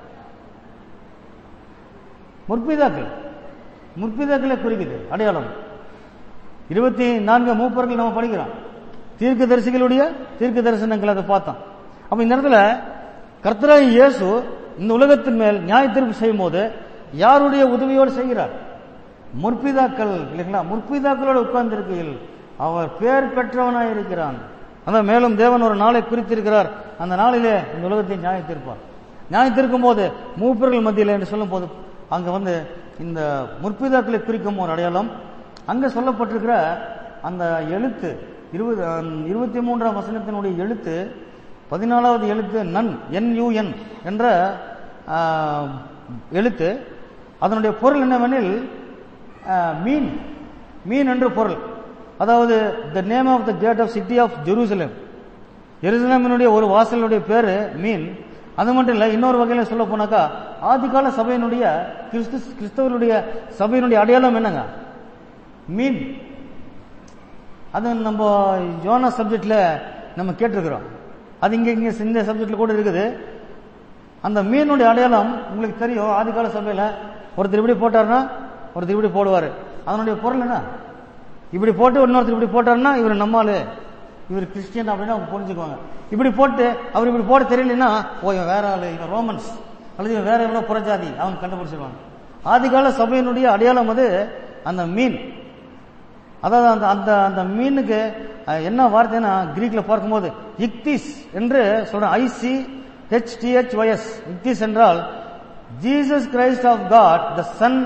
முற்பிதாக்கள் முற்பிதாக்களை குறிக்குது அடையாளம் இருபத்தி நான்கு மூப்பர்கள் நம்ம படிக்கிறோம் தீர்க்க தரிசிகளுடைய தீர்க்க தரிசனங்கள் அதை பார்த்தோம் அப்ப இந்த இடத்துல கர்த்தராய் இயேசு இந்த உலகத்தின் மேல் நியாய தீர்ப்பு செய்யும் போது யாருடைய உதவியோடு செய்கிறார் முற்பிதாக்கள் இல்லைங்களா முற்பிதாக்களோடு உட்கார்ந்திருக்கையில் அவர் பேர் பெற்றவனாய் இருக்கிறான் அதான் மேலும் தேவன் ஒரு நாளை குறித்திருக்கிறார் அந்த நாளிலே இந்த உலகத்தை நியாய தீர்ப்பார் நியாய தீர்க்கும் போது மூப்பர்கள் மத்தியில் என்று சொல்லும் போது அங்க வந்து இந்த முற்பிதாக்களை குறிக்கும் ஒரு அடையாளம் அங்க சொல்லப்பட்டிருக்கிற அந்த எழுத்து இருபது இருபத்தி மூன்றாம் வசனத்தினுடைய எழுத்து பதினாலாவது எழுத்து நன் என் என்ற ஆ, எழுத்து அதனுடைய பொருள் என்னவெனில் ஆ, மீன் மீன் என்று பொருள் அதாவது the name of the gate of city of Jerusalem எருசலேமினுடைய ஒரு வாசலுடைய பேரு மீன் அது மட்டும் இல்ல இன்னொரு வகையில சொல்ல போனாக்கா ஆதிகால சபையினுடைய கிறிஸ்து கிறிஸ்தவருடைய சபையினுடைய அடையாளம் என்னங்க மீன் அது நம்ம யோனா சப்ஜெக்ட்ல நம்ம கேட்டிருக்கிறோம் அது இங்க இங்க இந்த சப்ஜெக்ட்ல கூட இருக்குது அந்த மீனுடைய அடையாளம் உங்களுக்கு தெரியும் ஆதிகால சபையில ஒருத்தர் இப்படி போட்டாருன்னா ஒருத்தர் இப்படி போடுவாரு அதனுடைய பொருள் என்ன இப்படி போட்டு இன்னொருத்தர் இப்படி போட்டாருன்னா இவர் நம்மாளு இவர் கிறிஸ்டியன் அப்படின்னு அவங்க புரிஞ்சுக்குவாங்க இப்படி போட்டு அவர் இப்படி போட தெரியலன்னா ஓ இவன் வேற ஆளு இவன் ரோமன்ஸ் அல்லது இவன் வேற எவ்வளவு புறஜாதி அவங்க கண்டுபிடிச்சிருவாங்க ஆதிகால சபையினுடைய அடையாளம் அது அந்த மீன் அதாவது அந்த அந்த அந்த மீனுக்கு அஹ், என்ன வார்த்தைன்னா கிரீக்ல பார்க்கும்போது இக்திஸ் என்று சொல்றேன் I C H T H Y S ichthys என்றால் Jesus Christ of God the Son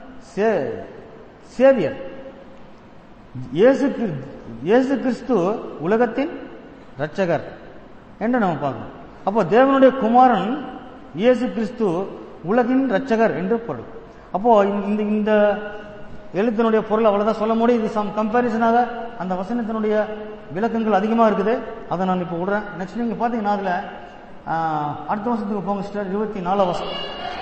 Saviour இயேசு கிரி- இயேசு கிறிஸ்து உலகத்தின் இரட்சகர் என்று நம்ம பார்க்கணும் அப்போ தேவனுடைய குமாரன் இயேசு கிறிஸ்து உலகின் இரட்சகர் என்று பொருள் அப்போ இந்த இந்த எழுத்தினுடைய பொருள் அவ்வளவுதான் சொல்ல முடியும் இது சம் கம்பாரிசனாக அந்த வசனத்தினுடைய விளக்கங்கள் அதிகமா இருக்குது அதை நான் இப்போ விடுறேன் நெக்ஸ்ட் நீங்க பாத்தீங்கன்னா அதுல ஆஹ், அடுத்த வருஷத்துக்கு போங்க சிஸ்டர் இருபத்தி நாலாம் வருஷம்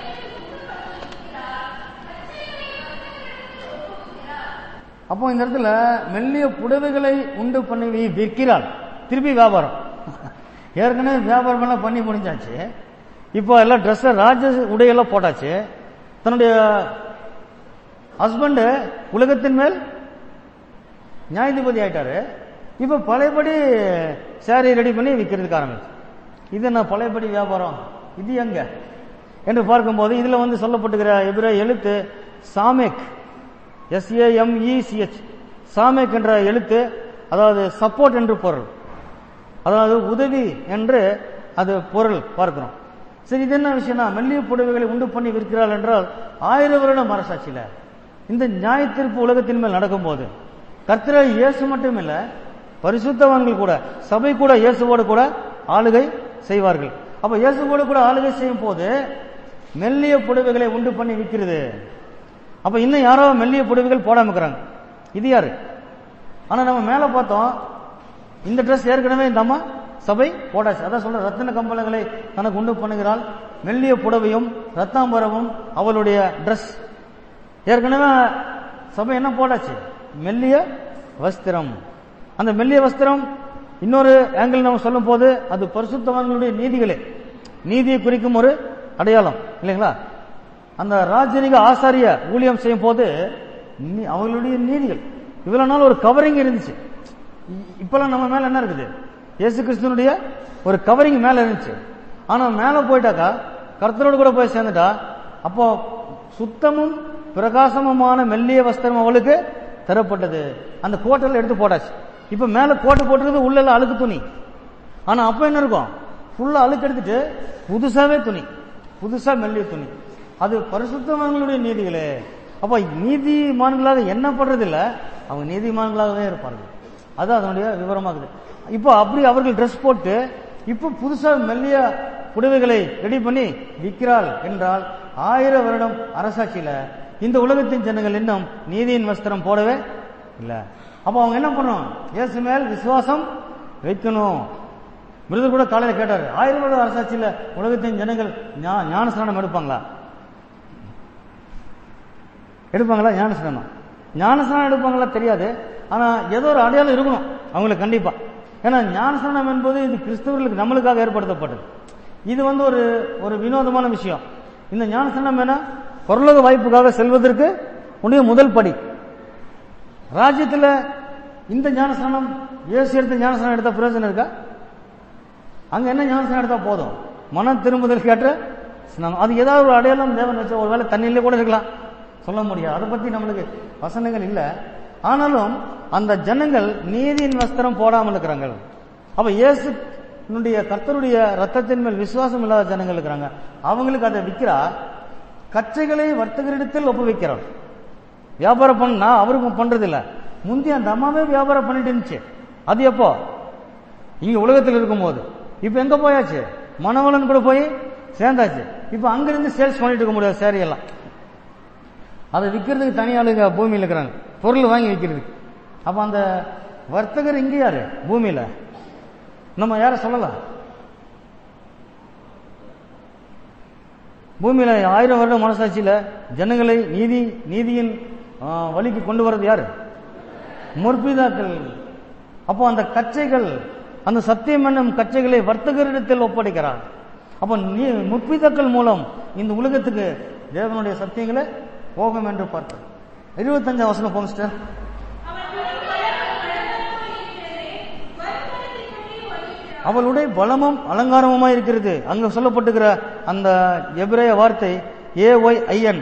அப்போ இந்த இடத்துல மெல்லிய புடவைகளை உண்டு பண்ணி வி- விற்கிறாள் திருப்பி வியாபாரம் ஏற்கனவே வியாபாரம் எல்லாம் பண்ணி முடிஞ்சாச்சு இப்போ எல்லாம் ட்ரெஸ் ராஜ உடையெல்லாம் போட்டாச்சு தன்னுடைய ஹஸ்பண்ட் உலகத்தின் மேல் நியாயாதிபதி ஆயிட்டாரு இப்போ பழையபடி சாரி ரெடி பண்ணி விற்கிறதுக்கு ஆரம்பிச்சு இது என்ன பழையபடி வியாபாரம் இது எங்க என்று பார்க்கும்போது இதுல வந்து சொல்லப்பட்டுகிற எபிர எழுத்து சாமேக் எஸ்ஏஎம்இசிஹெச் சாமேக் என்ற எழுத்து அதாவது சப்போர்ட் என்று பொருள் அதாவது உதவி என்று அது பொருள் பார்க்கிறோம் சரி இது என்ன விஷயம்னா மெல்லிய புடவைகளை உண்டு பண்ணி விற்கிறாள் என்றால் ஆயிரம் வருடம் அரசாட்சியில இந்த நியாய தீர்ப்பு உலகத்தின் மேல் நடக்கும்போது கர்த்தரை இயேசு மட்டும் இல்ல பரிசுத்தவான்கள் கூட சபை கூட இயேசுவோடு கூட ஆளுகை செய்வார்கள் அப்ப இயேசுவோடு கூட ஆளுகை செய்யும் போது மெல்லிய புடவைகளை உண்டு பண்ணி விற்கிறது அப்ப இன்னும் யாரோ மெல்லிய புடவைகள் போடாம இருக்கிறாங்க இது யாரு ஆனா நம்ம மேல பார்த்தோம் இந்த ட்ரெஸ் ஏற்கனவே இந்த அம்மா சபை போடாச்சு அதான் சொல்ற ரத்தின கம்பளங்களை தனக்கு உண்டு பண்ணுகிறாள் மெல்லிய புடவையும் ரத்தாம்பரமும் அவளுடைய ட்ரெஸ் ஏற்கனவே சபை என்ன போடாச்சு மெல்லிய வஸ்திரம் அந்த மெல்லிய வஸ்திரம் இன்னொரு ஆங்கிள் நம்ம சொல்லும் போது அது பரிசுத்தவான்களுடைய நீதிகளே நீதியை குறிக்கும் ஒரு அடையாளம் இல்லைங்களா அந்த ராஜரிக ஆசாரிய ஊழியம் செய்யும் போது நீ- அவர்களுடைய நீதிகள் இவ்வளவு நாள் ஒரு கவரிங் இருந்துச்சு இ- இப்பெல்லாம் நம்ம மேல என்ன இருக்குது இயேசு கிறிஸ்துனுடைய ஒரு கவரிங் மேல இருந்துச்சு ஆனா மேல போயிட்டாக்கா கர்த்தரோடு கூட போய் சேர்ந்துட்டா அப்போ சுத்தமும் பிரகாசமுமான மெல்லிய வஸ்திரம் அவளுக்கு தரப்பட்டது அந்த கோட்டெல்லாம் எடுத்து போட்டாச்சு இப்ப மேல கோட்டை போட்டிருக்கிறது உள்ள எல்லாம் அழுக்கு துணி ஆனா அப்ப என்ன இருக்கும் ஃபுல்லா அழுக்கு எடுத்துட்டு புதுசாவே துணி புதுசா மெல்லிய துணி அது பரிசுத்தவான்களுடைய நீதிகளே அப்ப நீதிமான்களாக எண்ணப்படுறது இல்ல அவங்க நீதிமான்களாகவே இருப்பார்கள் அது அதனுடைய விவரமாகுது இப்போ அப்படி அவர்கள் ட்ரெஸ் போட்டு இப்போ புதுசா மெல்லிய புடவைகளை ரெடி பண்ணி விற்கிறாள் என்றால் ஆயிரம் வருடம் அரசாட்சியில இந்த உலகத்தின் ஜனங்கள் இன்னும் நீதியின் வஸ்திரம் போடவே இல்ல அப்ப அவங்க என்ன பண்ணணும் இயேசு மேல் விசுவாசம் வைக்கணும் மிருதர் கூட காலையில கேட்டாரு ஆயிரம் வருட அரசாட்சியில உலகத்தின் ஜனங்கள் ஞா- ஞானஸ்நானம் எடுப்பாங்களா எடுப்பாங்களா ஞானஸ்நானம் ஞானஸ்நானம் எடுப்பாங்களா தெரியாது ஆனா ஏதோ ஒரு அடையாளம் இருக்கணும் அவங்களுக்கு கண்டிப்பா ஏன்னா ஞானஸ்நானம் என்பது இது கிறிஸ்தவர்களுக்கு நம்மளுக்காக ஏற்படுத்தப்பட்டது இது வந்து ஒரு ஒரு வினோதமான விஷயம் இந்த ஞானஸ்நானம் என்ன பொருளக வாய்ப்புக்காக செல்வதற்கு உடைய முதல் படி ராஜ்யத்துல இந்த ஞானஸ்நானம் இயேசு எடுத்த ஞானஸ்நானம் எடுத்தா பிரயோஜனம் இருக்கா அங்க என்ன ஞானஸ்நானம் எடுத்தா போதும் மனம் திரும்புதல் கேட்ட ஸ்நானம் அது ஏதாவது ஒரு அடையாளம் தேவன் வச்ச ஒருவேளை தண்ணியிலே கூட இருக்கலாம் சொல்ல முடியாது அதை பத்தி நம்மளுக்கு வசனங்கள் இல்ல ஆனாலும் அந்த ஜனங்கள் நீதியின் வஸ்திரம் போடாமல் இருக்கிறாங்க அப்ப இயேசுனுடைய கர்த்தருடைய ரத்தத்தின் மேல் விசுவாசம் இல்லாத ஜனங்கள் இருக்கிறாங்க அவங்களுக்கு அதை விற்கிறா கச்சைகளை வர்த்தகரிடத்தில் ஒப்புவிக்கிறார் வியாபாரம் பண்ணா அவருக்கு பண்றது இல்ல முந்தைய அந்த அம்மாவே வியாபாரம் பண்ணிட்டு இருந்துச்சு அது எப்போ இங்க உலகத்தில் இருக்கும்போது இப்ப எங்க போயாச்சு மணவளன் கூட போய் சேர்ந்தாச்சு இப்ப அங்கிருந்து சேல்ஸ் பண்ணிட்டு இருக்க முடியாது சேரி எல்லாம் அதை விற்கிறதுக்கு தனி ஆளுங்க பூமியில் இருக்கிறாங்க பொருள் வாங்கி விற்கிறதுக்கு அப்ப அந்த வர்த்தகர் இங்க யாரு பூமியில நம்ம யார சொல்லலாம் பூமியில ஆயிரம் வருடம் மனசாட்சியில ஜனங்களை நீதி நீதியின் ஆ, வழிக்கு கொண்டு வர்றது யாரு முற்பிதாக்கள் அப்போ அந்த கச்சைகள் அந்த சத்தியம் என்னும் கச்சைகளை வர்த்தகரிடத்தில் ஒப்படைக்கிறார் அப்போ நீ முற்பிதாக்கள் மூலம் இந்த உலகத்துக்கு தேவனுடைய சத்தியங்களை போகும் என்று பார்த்தோம் இருபத்தஞ்சாம் வசனம் போங்க சிஸ்டர் அவளுடைய பலமும் அலங்காரமுமாய் இருக்கிறது அங்க சொல்லப்பட்டிருக்கிற அந்த எபிரேய வார்த்தை ஏ ஒய் ஐஎன்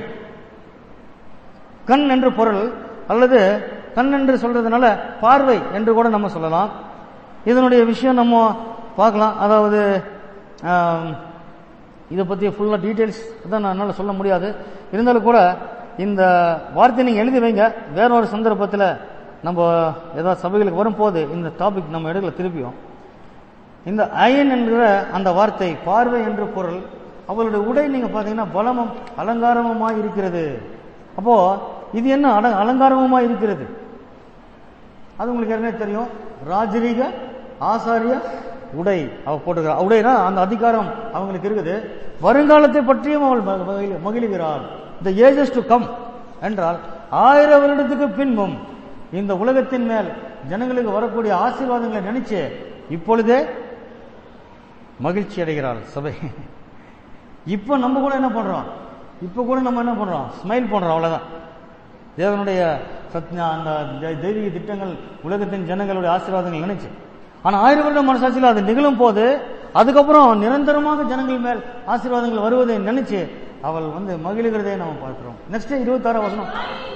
கண் என்று பொருள் அல்லது கண் என்று சொல்றதுனால பார்வை என்று கூட நம்ம சொல்லலாம் இதனுடைய விஷயம் நம்ம பார்க்கலாம் அதாவது ஆம், இதை பத்தி ஃபுல்லா டீடைல்ஸ் தான் நான் என்னால் சொல்ல முடியாது இருந்தாலும் கூட இந்த வார்த்தையை நீங்க எழுதி வைங்க வேற ஒரு சந்தர்ப்பத்தில் நம்ம ஏதாவது சபைகளுக்கு வரும்போது இந்த டாபிக் நம்ம எடுக்கல திருப்பியும் இந்த அயன் என்கிற அந்த வார்த்தை பார்வை என்று பொருள் அவளுடைய உடை நீங்க பாத்தீங்கன்னா பலமும் அலங்காரமுமாய் இருக்கிறது அப்போ இது என்ன அல- அலங்காரமுமாய் இருக்கிறது அது உங்களுக்கு ஏற்கனவே தெரியும் ராஜரீக ஆசாரிய உடை அவ போட்டுக்கிறார் உடைனா அந்த அதிகாரம் அவங்களுக்கு இருக்குது வருங்காலத்தை பற்றியும் அவள் ம- மகிழ்- மகிழுகிறாள் இந்த ஏஜஸ் டு கம் என்றால் ஆயிரம் வருடத்துக்கு பின்பும் இந்த உலகத்தின் மேல் ஜனங்களுக்கு வரக்கூடிய ஆசீர்வாதங்களை நினைச்சு இப்பொழுதே மகிழ்ச்சி அடைகிறாள் சபை இப்போ நம்ம கூட என்ன பண்றோம் இப்போ கூட நம்ம என்ன பண்றோம் ஸ்மைல் பண்றோம் அவ்வளவுதான் தேவனுடைய சத்யா அந்த தெ- தெய்வீக திட்டங்கள் உலகத்தின் ஜனங்களுடைய ஆசீர்வாதங்கள் நினைச்சு ஆனா ஆயிரம் வருட மனசாட்சியில் அது நிகழும் போது அதுக்கப்புறம் நிரந்தரமாக ஜனங்கள் மேல் ஆசீர்வாதங்கள் வருவதை நினைச்சு அவள் வந்து மகிழுகிறதை நம்ம பார்க்கிறோம் நெக்ஸ்ட் இருபத்தாறாம் வசனம்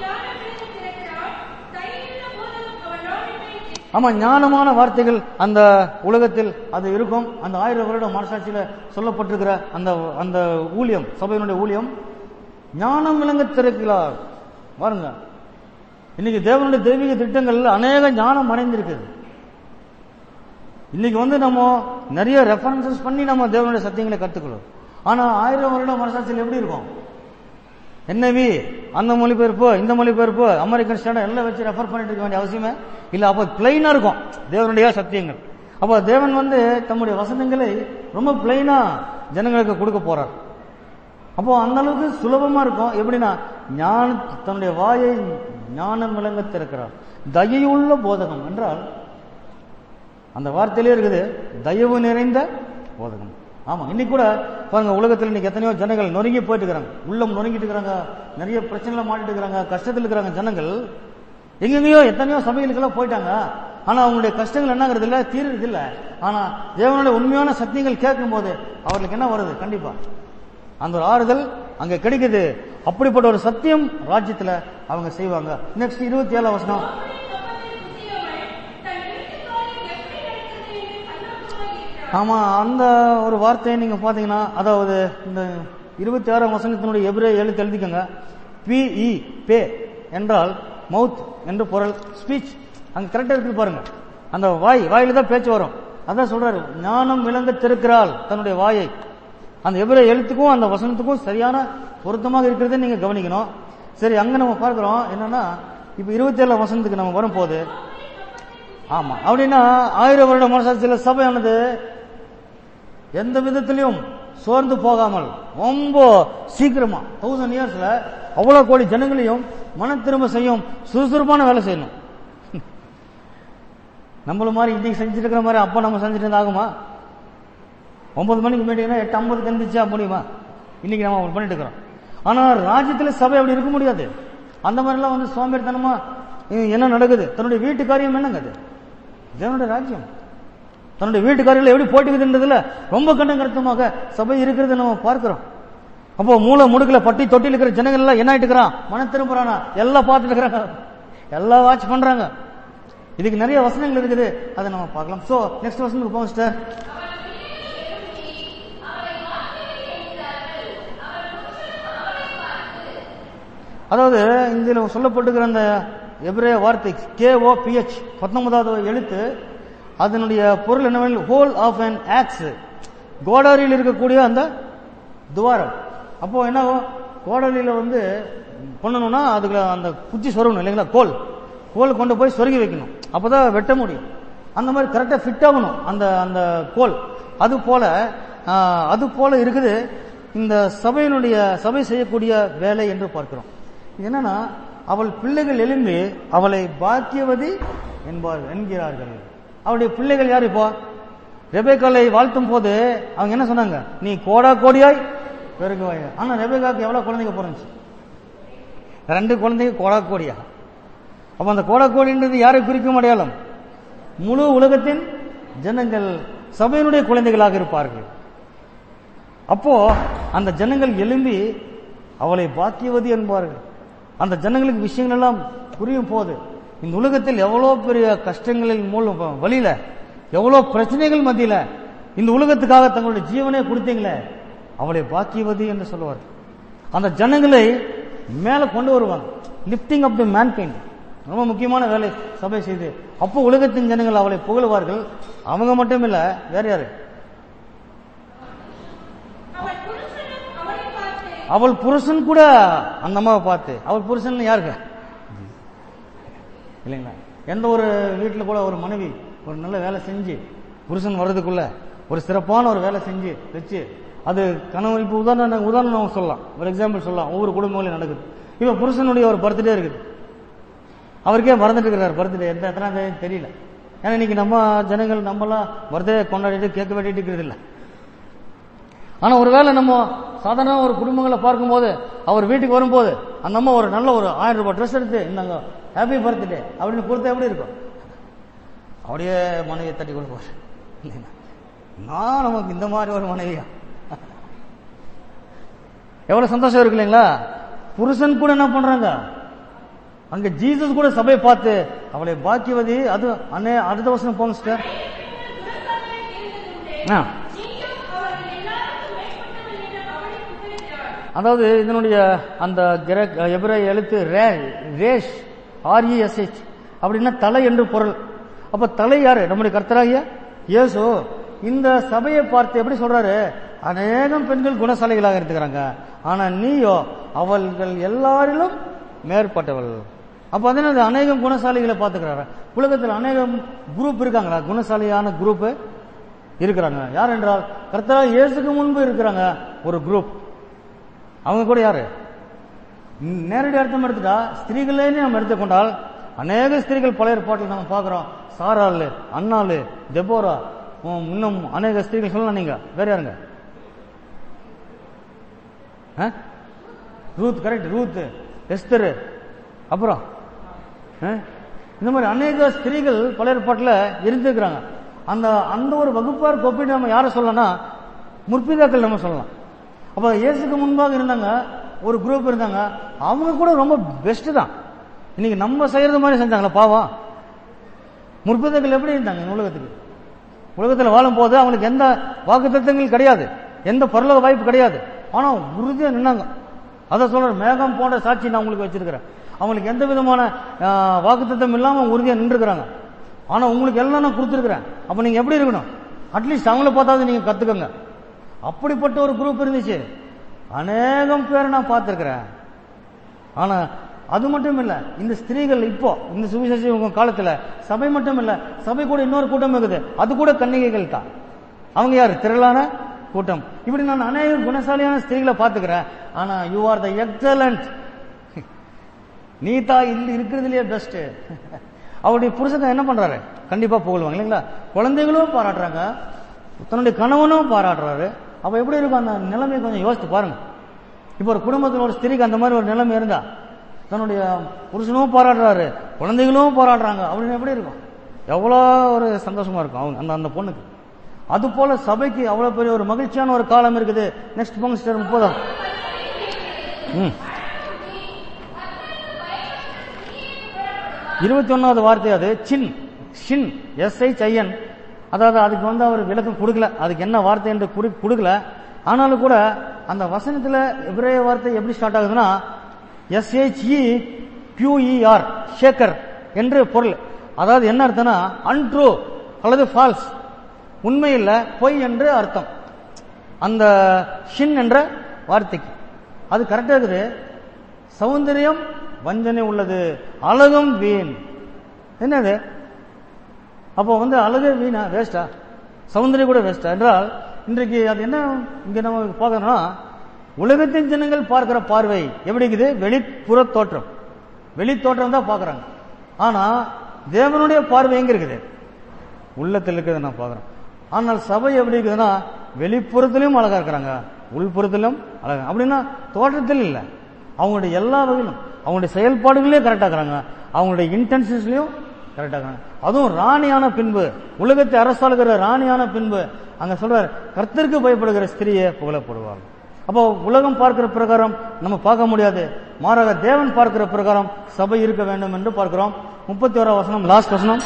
ஆமா ஞானமான வார்த்தைகள் அந்த உலகத்தில் அது இருக்கும் அந்த ஆயிரம் வருடம் மனசாட்சியில சொல்லப்பட்டிருக்கிற அந்த அந்த ஊழியம் சபையினுடைய ஊழியம் ஞானம் விளங்க திறக்கிறார் பாருங்க இன்னைக்கு தேவனுடைய தெய்வீக திட்டங்கள் அநேக ஞானம் அடைந்திருக்குது இன்னைக்கு வந்து நம்ம நிறைய ரெஃபரன்சஸ் பண்ணி நம்ம தேவனுடைய சத்தியங்களை கத்துக்கிறோம் ஆனா ஆயிரம் வருடம் மனசாட்சியில் எப்படி இருக்கும் என்னவி அந்த மொழிபெயர்ப்பு இந்த மொழிபெயர்ப்பு அமெரிக்கன் ஸ்டாண்டர்ட் எல்லாம் வச்சு ரெஃபர் பண்ணிட்டு இருக்க வேண்டிய அவசியமே இல்ல அப்ப பிளைனா இருக்கும் தேவனுடைய சத்தியங்கள் அப்ப தேவன் வந்து தம்முடைய வசனங்களை ரொம்ப பிளைனா ஜனங்களுக்கு கொடுக்க போறார் அப்போ அந்த அளவுக்கு சுலபமா இருக்கும் எப்படின்னா ஞான தன்னுடைய வாயை ஞானம் விளங்க திறக்கிறார் தயையுள்ள போதகம் என்றால் அந்த வார்த்தையிலே இருக்குது தயவு நிறைந்த போதகம் ஆமா இன்னைக்கு கூட பாருங்க உலகத்தில் இன்னைக்கு எத்தனையோ ஜனங்கள் நொறுங்கி போயிட்டு இருக்கிறாங்க உள்ளம் நொறுங்கிட்டு இருக்கிறாங்க நிறைய பிரச்சனைகளை மாட்டிட்டு இருக்கிறாங்க கஷ்டத்தில் இருக்கிறாங்க ஜனங்கள் எங்கெங்கயோ எத்தனையோ சபைகளுக்கெல்லாம் போயிட்டாங்க ஆனா அவங்களுடைய கஷ்டங்கள் என்னங்கிறது இல்ல தீர்றது இல்ல ஆனா தேவனுடைய உண்மையான சத்தியங்கள் கேட்கும் போது அவர்களுக்கு என்ன வருது கண்டிப்பா அந்த ஒரு ஆறுதல் அங்க கிடைக்குது அப்படிப்பட்ட ஒரு சத்தியம் ராஜ்யத்துல அவங்க செய்வாங்க நெக்ஸ்ட் இருபத்தி ஏழாம் வசனம் ஆமா அந்த ஒரு வார்த்தையை நீங்க பாத்தீங்கன்னா அதாவது இந்த இருபத்தி ஆறாம் வசனத்தினுடைய எபிரே எழுத்து எழுதிக்கோங்க பிஇ பே என்றால் மவுத் என்று பொருள் ஸ்பீச் அங்க கரெக்டா இருக்கு பாருங்க அந்த வாய் வாயில தான் பேச்சு வரும் அதான் சொல்றாரு ஞானம் விளங்க திறக்கிறாள் தன்னுடைய வாயை அந்த எபிரே எழுத்துக்கும் அந்த வசனத்துக்கும் சரியான பொருத்தமாக இருக்கிறதை நீங்க கவனிக்கணும் சரி அங்க நம்ம பார்க்கிறோம் என்னன்னா இப்ப இருபத்தி ஏழாம் வசனத்துக்கு நம்ம வரும்போது ஆமா அப்படின்னா ஆயிரம் வருட மனசாட்சியில் சபையானது எந்த விதத்திலையும் சோர்ந்து போகாமல் ரொம்ப சீக்கிரமா தௌசண்ட் இயர்ஸ்ல அவ்வளவு கோடி ஜனங்களையும் மன திரும்ப செய்யும் சுறுசுறுப்பான வேலை செய்யணும் நம்மள மாதிரி இன்னைக்கு செஞ்சுட்டு இருக்கிற மாதிரி அப்பா நம்ம செஞ்சுட்டு இருந்தா ஆகுமா ஒன்பது மணிக்கு மீட்டிங்னா எட்டு ஐம்பதுக்கு எந்திரிச்சா முடியுமா இன்னைக்கு நம்ம அப்படி பண்ணிட்டு இருக்கிறோம் ஆனா ராஜ்யத்துல சபை அப்படி இருக்க முடியாது அந்த மாதிரிலாம் வந்து சோம்பேறித்தனமா இது என்ன நடக்குது தன்னுடைய வீட்டு காரியம் என்னங்க அது தேவனுடைய ராஜ்யம் தன்னுடைய வீட்டு காரியங்களை எப்படி போட்டிக்குதுன்றதுல ரொம்ப கண்டம் கருத்துமாக சபை இருக்கிறத நம்ம பார்க்கிறோம் அப்போ மூளை முடுக்கல பட்டி தொட்டில் இருக்கிற ஜனங்கள் எல்லாம் என்ன ஆயிட்டு இருக்கிறான் மன திரும்புறானா எல்லாம் பார்த்துட்டு இருக்கிறாங்க எல்லாம் வாட்ச் பண்றாங்க இதுக்கு நிறைய வசனங்கள் இருக்குது அதை நம்ம பார்க்கலாம் சோ நெக்ஸ்ட் வசனத்துக்கு போங்க சிஸ்டர் அதாவது இதில் சொல்லப்பட்டிருக்கிற அந்த எபிரேய வார்த்தை கே ஓ பிஹெச் பத்தொன்பதாவது எழுத்து அதனுடைய பொருள் என்னவெனில் ஹோல் ஆஃப் an ஆக்ஸ் கோடாரியில் இருக்கக்கூடிய அந்த துவாரம் அப்போ என்ன ஆகும்? கோடாரியில வந்து பண்ணணும்னா அதுல அந்த குச்சி சொருகணும் இல்லைங்களா கோல் கோல் கொண்டு போய் சொருகி வைக்கணும் அப்பதான் வெட்ட முடியும் அந்த மாதிரி கரெக்டா ஃபிட் ஆகணும் அந்த அந்த கோல் அது போல ஆஹ், அது போல இருக்குது இந்த சபையினுடைய சபை செய்யக்கூடிய வேலை என்று பார்க்கிறோம் இது என்னன்னா அவள் பிள்ளைகள் எழும்பி அவளை பாக்கியவதி என்பார் என்கிறார்கள் அவளுடைய பிள்ளைகள் யார் இப்போ ரெபேக்காலை வாழ்த்தும் போது அவங்க என்ன சொன்னாங்க நீ கோடா கோடியாய் பெருகுவாய் ஆனா ரெபேக்காக்கு எவ்வளவு குழந்தைங்க பிறந்துச்சு ரெண்டு குழந்தைங்க கோடா கோடியா அப்ப அந்த கோடா கோடின்றது யாரை குறிக்கும் அடையாளம் முழு உலகத்தின் ஜனங்கள் சபையினுடைய குழந்தைகளாக இருப்பார்கள் அப்போ அந்த ஜனங்கள் எழும்பி அவளை பாக்கியவதி என்பார்கள் அந்த ஜனங்களுக்கு விஷயங்கள் எல்லாம் புரியும் போது இந்த உலகத்தில் எவ்வளவு பெரிய கஷ்டங்களின் மூலம் வழியில எவ்வளவு பிரச்சனைகள் மத்தியில இந்த உலகத்துக்காக தங்களுடைய ஜீவனை கொடுத்தீங்களே அவளை பாக்கியவதி என்று சொல்லுவார் அந்த ஜனங்களை மேல கொண்டு வருவாங்க லிப்டிங் அப் தி மேன்கைண்ட் ரொம்ப முக்கியமான வேலை சபை செய்து அப்போ உலகத்தின் ஜனங்கள் அவளை புகழுவார்கள் அவங்க மட்டும் இல்ல வேற யாரு அவள் புருஷனும் அவளை பார்த்து அவள் புருஷன் கூட அந்த அம்மாவை பார்த்து அவள் புருஷன் யாருங்க இல்லைங்களா எந்த ஒரு வீட்டில் கூட ஒரு மனைவி ஒரு நல்ல வேலை செஞ்சு புருஷன் வர்றதுக்குள்ள ஒரு சிறப்பான ஒரு வேலை செஞ்சு வச்சு அது கணவன் இப்போ உதாரணம் உதாரணம் நம்ம சொல்லலாம் ஒரு எக்ஸாம்பிள் சொல்லலாம் ஒவ்வொரு குடும்பங்களையும் நடக்குது இப்போ புருஷனுடைய ஒரு பர்த்டே இருக்குது அவருக்கே மறந்துட்டு இருக்கிறார் பர்த்டே எந்த எத்தனை தேதி தெரியல ஏன்னா இன்னைக்கு நம்ம ஜனங்கள் நம்மலாம் பர்த்டே கொண்டாடிட்டு கேட்க வெட்டிட்டு இருக்கிறது இல்லை ஆனா ஒருவேளை நம்ம சாதாரண ஒரு குடும்பங்களை பார்க்கும்போது அவர் வீட்டுக்கு வரும்போது அந்த அம்மா ஒரு நல்ல ஒரு ஆயிரம் ரூபாய் ட்ரெஸ் எடுத்து இந்தாங்க ஹாப்பி பர்த்டே அப்படின்னு கொடுத்தா எப்படி இருக்கும் அப்படியே மனைவியை தட்டி கொடுப்பார் இல்லைங்களா? நான் நமக்கு இந்த மாதிரி ஒரு மனைவியா எவ்வளவு சந்தோஷம் இருக்கு இல்லைங்களா புருஷன் கூட என்ன பண்றாங்க அங்க ஜீசஸ் கூட சபையை பார்த்து அவளை பாக்கியவதி அது அண்ணே அடுத்த வருஷம் போங்க சிஸ்டர் ஆ நீயும் அவர்கள் எல்லாருக்கும் மேற்பட்டவள் என அவளை புகழ்கிறாள் அதாவது இதனுடைய அந்த கிரேக் எபிரேய எழுத்து ரே ரேஷ் ஆர்இஎஸ்ஹெச் அப்படின்னா தலை என்று பொருள் அப்ப தலை யாரு நம்முடைய கர்த்தராகிய இயேசு இந்த சபையை பார்த்து எப்படி சொல்றாரு அநேகம் பெண்கள் குணசாலிகளாக இருக்கிறாங்க ஆனா நீயோ அவர்கள் எல்லாரிலும் மேற்பட்டவள் அப்ப அது என்னது அநேகம் குணசாலிகளை பார்த்துக்கிறாரு உலகத்தில் அநேகம் குரூப் இருக்காங்களா குணசாலியான குரூப் இருக்கிறாங்க யார் என்றால் கர்த்தரா இயேசுக்கு முன்பு இருக்கிறாங்க ஒரு குரூப் அவங்க கூட யாரு ம், நேரடி அர்த்தம் எடுத்துட்டா ஸ்திரீகளே நம்ம எடுத்துக்கொண்டால் அநேக ஸ்திரீகள் பழைய ஏற்பாட்டில் நம்ம பார்க்கிறோம் சாராள் அண்ணாளு தெபோரா உம், இன்னும் அநேக ஸ்திரீகள் சொல்லலாம் நீங்க வேற யாருங்க ஆ? ரூத் கரெக்ட் ரூத் எஸ்தர் அப்புறம் ஆ? இந்த மாதிரி அநேக ஸ்திரீகள் பழைய ஏற்பாட்டில் இருந்திருக்கிறாங்க அந்த அந்த ஒரு வகுப்பார் ஒப்பிட்டு நம்ம யாரை சொல்லலாம்னா முற்பிதாக்கள் நம்ம சொல்லலாம் அப்ப இயேசுக்கு முன்பாக இருந்தாங்க ஒரு குரூப் இருந்தாங்க அவங்க கூட ரொம்ப பெஸ்ட் தான் இன்னைக்கு நம்ம செய்யறது மாதிரி செஞ்சாங்களா பாவம் முற்பிதாக்கள் எப்படி இருந்தாங்க இந்த உலகத்துக்கு உலகத்தில் வாழும் போது அவங்களுக்கு எந்த வாக்குத்தத்தங்கள் கிடையாது எந்த பரலோக வாய்ப்பு கிடையாது ஆனா உறுதியா நின்னாங்க அதை சொல்ற மேகம் போன்ற சாட்சி நான் உங்களுக்கு வச்சிருக்கிறேன் அவங்களுக்கு எந்த விதமான வாக்குத்தத்தம் இல்லாம அவங்க உறுதியா நின்றுக்கிறாங்க ஆனா உங்களுக்கு எல்லாம் நான் கொடுத்துருக்கிறேன் அப்ப நீங்க எப்படி இருக்கணும் அட்லீஸ்ட் அவங்கள பார்த்தாவது நீங்க கத்துக்கோங்க அப்படிப்பட்ட ஒரு குரூப் இருந்துச்சு அநேகம் பேர் நான் பார்த்திருக்கிறேன் ஆனா அது மட்டும் இல்ல இந்த ஸ்திரீகள் இப்போ இந்த சுவிசேஷ உங்க காலத்துல சபை மட்டும் இல்ல சபை கூட இன்னொரு கூட்டம் இருக்குது அது கூட கன்னிகைகள் தான் அவங்க யாரு திரளான கூட்டம் இப்படி நான் அநேக குணசாலியான ஸ்திரீகளை பார்த்துக்கிறேன் ஆனா யூ ஆர் த எக்ஸலண்ட் நீ தான் இல்ல இருக்கிறதுலயே பெஸ்ட் அவருடைய புருஷன் என்ன பண்றாரு கண்டிப்பா புகழ்வாங்க இல்லைங்களா குழந்தைகளும் பாராட்டுறாங்க தன்னுடைய கணவனும் பாராட்டுறாரு அப்ப எப்படி இருக்கும் அந்த நிலைமையை கொஞ்சம் யோசித்து பாருங்க இப்போ ஒரு குடும்பத்தில் ஒரு ஸ்திரிக்கு அந்த மாதிரி ஒரு நிலைமை இருந்தா தன்னுடைய புருஷனும் பாராட்டுறாரு குழந்தைகளும் பாராட்டுறாங்க அப்படின்னு எப்படி இருக்கும் எவ்வளோ ஒரு சந்தோஷமா இருக்கும் அவங்க அந்த அந்த பொண்ணுக்கு அது போல சபைக்கு அவ்வளவு பெரிய ஒரு மகிழ்ச்சியான ஒரு காலம் இருக்குது நெக்ஸ்ட் போங்க சிஸ்டர் முப்பதாம் ம் இருபத்தி ஒன்னாவது வார்த்தை அது சின் ஷின் எஸ்ஐச் ஐஎன் அதாவது அதுக்கு வந்து அவர் விளக்கம் கொடுக்கல அதுக்கு என்ன வார்த்தை என்று குறி- கொடுக்கல ஆனாலும் கூட அந்த வசனத்துல எபிரேய வார்த்தை எப்படி ஸ்டார்ட் ஆகுதுன்னா எஸ்ஹெச்இ கியூஇஆர் ஷேக்கர் என்று பொருள் அதாவது என்ன அர்த்தம்னா அன்ட்ரூ அல்லது ஃபால்ஸ் உண்மை இல்ல பொய் என்று அர்த்தம் அந்த ஷின் என்ற வார்த்தைக்கு அது கரெக்டா இருக்குது சௌந்தரியம் வஞ்சனை உள்ளது அழகும் வீண் என்னது அப்போ வந்து அழகே வீணா வேஸ்டா சௌந்தரியம் கூட வேஸ்டா என்றால் இன்றைக்கு அது என்ன இங்க நம்ம பார்க்கறோம்னா உலகத்தின் ஜனங்கள் பார்க்கிற பார்வை எப்படி இருக்குது வெளிப்புற தோற்றம் வெளி தோற்றம் தான் பார்க்கறாங்க ஆனா தேவனுடைய பார்வை எங்க இருக்குது உள்ளத்தில் இருக்கிறத நான் பார்க்கறேன் ஆனால் சபை எப்படி இருக்குதுன்னா வெளிப்புறத்திலும் அழகா இருக்கிறாங்க உள்புறத்திலும் அழகா அப்படின்னா தோற்றத்தில் இல்லை அவங்களுடைய எல்லா வகையிலும் அவங்களுடைய செயல்பாடுகளே கரெக்டா இருக்கிறாங்க அவங்களுடைய இன்டென்ஷன்ஸ்லயும் கரெக்டா இருக்கிறாங்க அதுவும் ராணியான பின்பு உலகத்தை அரசாளுகிற ராணியான பின்பு அங்க சொல்றார் கர்த்தருக்கு பயப்படுகிற ஸ்திரியை புகழப்படுவாங்க அப்போ உலகம் பார்க்கிற பிரகாரம் நம்ம பார்க்க முடியாது மாறாக தேவன் பார்க்கிற பிரகாரம் சபை இருக்க வேண்டும் என்று பார்க்கிறோம் முப்பத்தி ஓரா வசனம் லாஸ்ட் வசனம்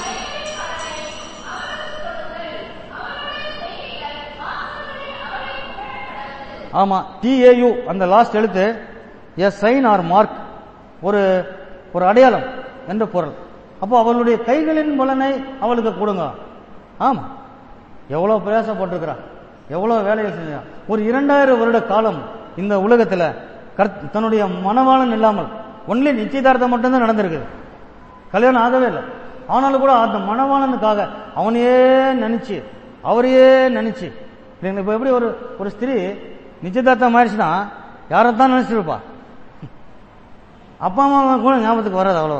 ஆமா டிஏயு அந்த லாஸ்ட் எழுத்து எ சைன் ஆர் மார்க் ஒரு ஒரு அடையாளம் என்ற பொருள் அப்போ அவளுடைய கைகளின் பலனை அவளுக்கு கொடுங்க ஆமா எவ்வளவு பிரயாசப்பட்டிருக்கிறா எவ்வளவு வேலைகள் செஞ்சா ஒரு இரண்டாயிரம் வருட காலம் இந்த உலகத்துல கர்த்- தன்னுடைய மனவாளன் இல்லாமல் ஒன்லி நிச்சயதார்த்தம் மட்டும்தான் நடந்திருக்குது கல்யாணம் ஆகவே இல்லை ஆனாலும் கூட அந்த மணவாளனுக்காக அவனையே நினைச்சு அவரையே நினைச்சு இல்லைங்களா? இப்ப எப்படி ஒரு ஒரு ஸ்திரீ நிச்சயதார்த்தம் ஆயிடுச்சுன்னா யாரைத்தான் நினைச்சிருப்பா அப்பா அம்மா கூட ஞாபகத்துக்கு வராது அவ்வளோ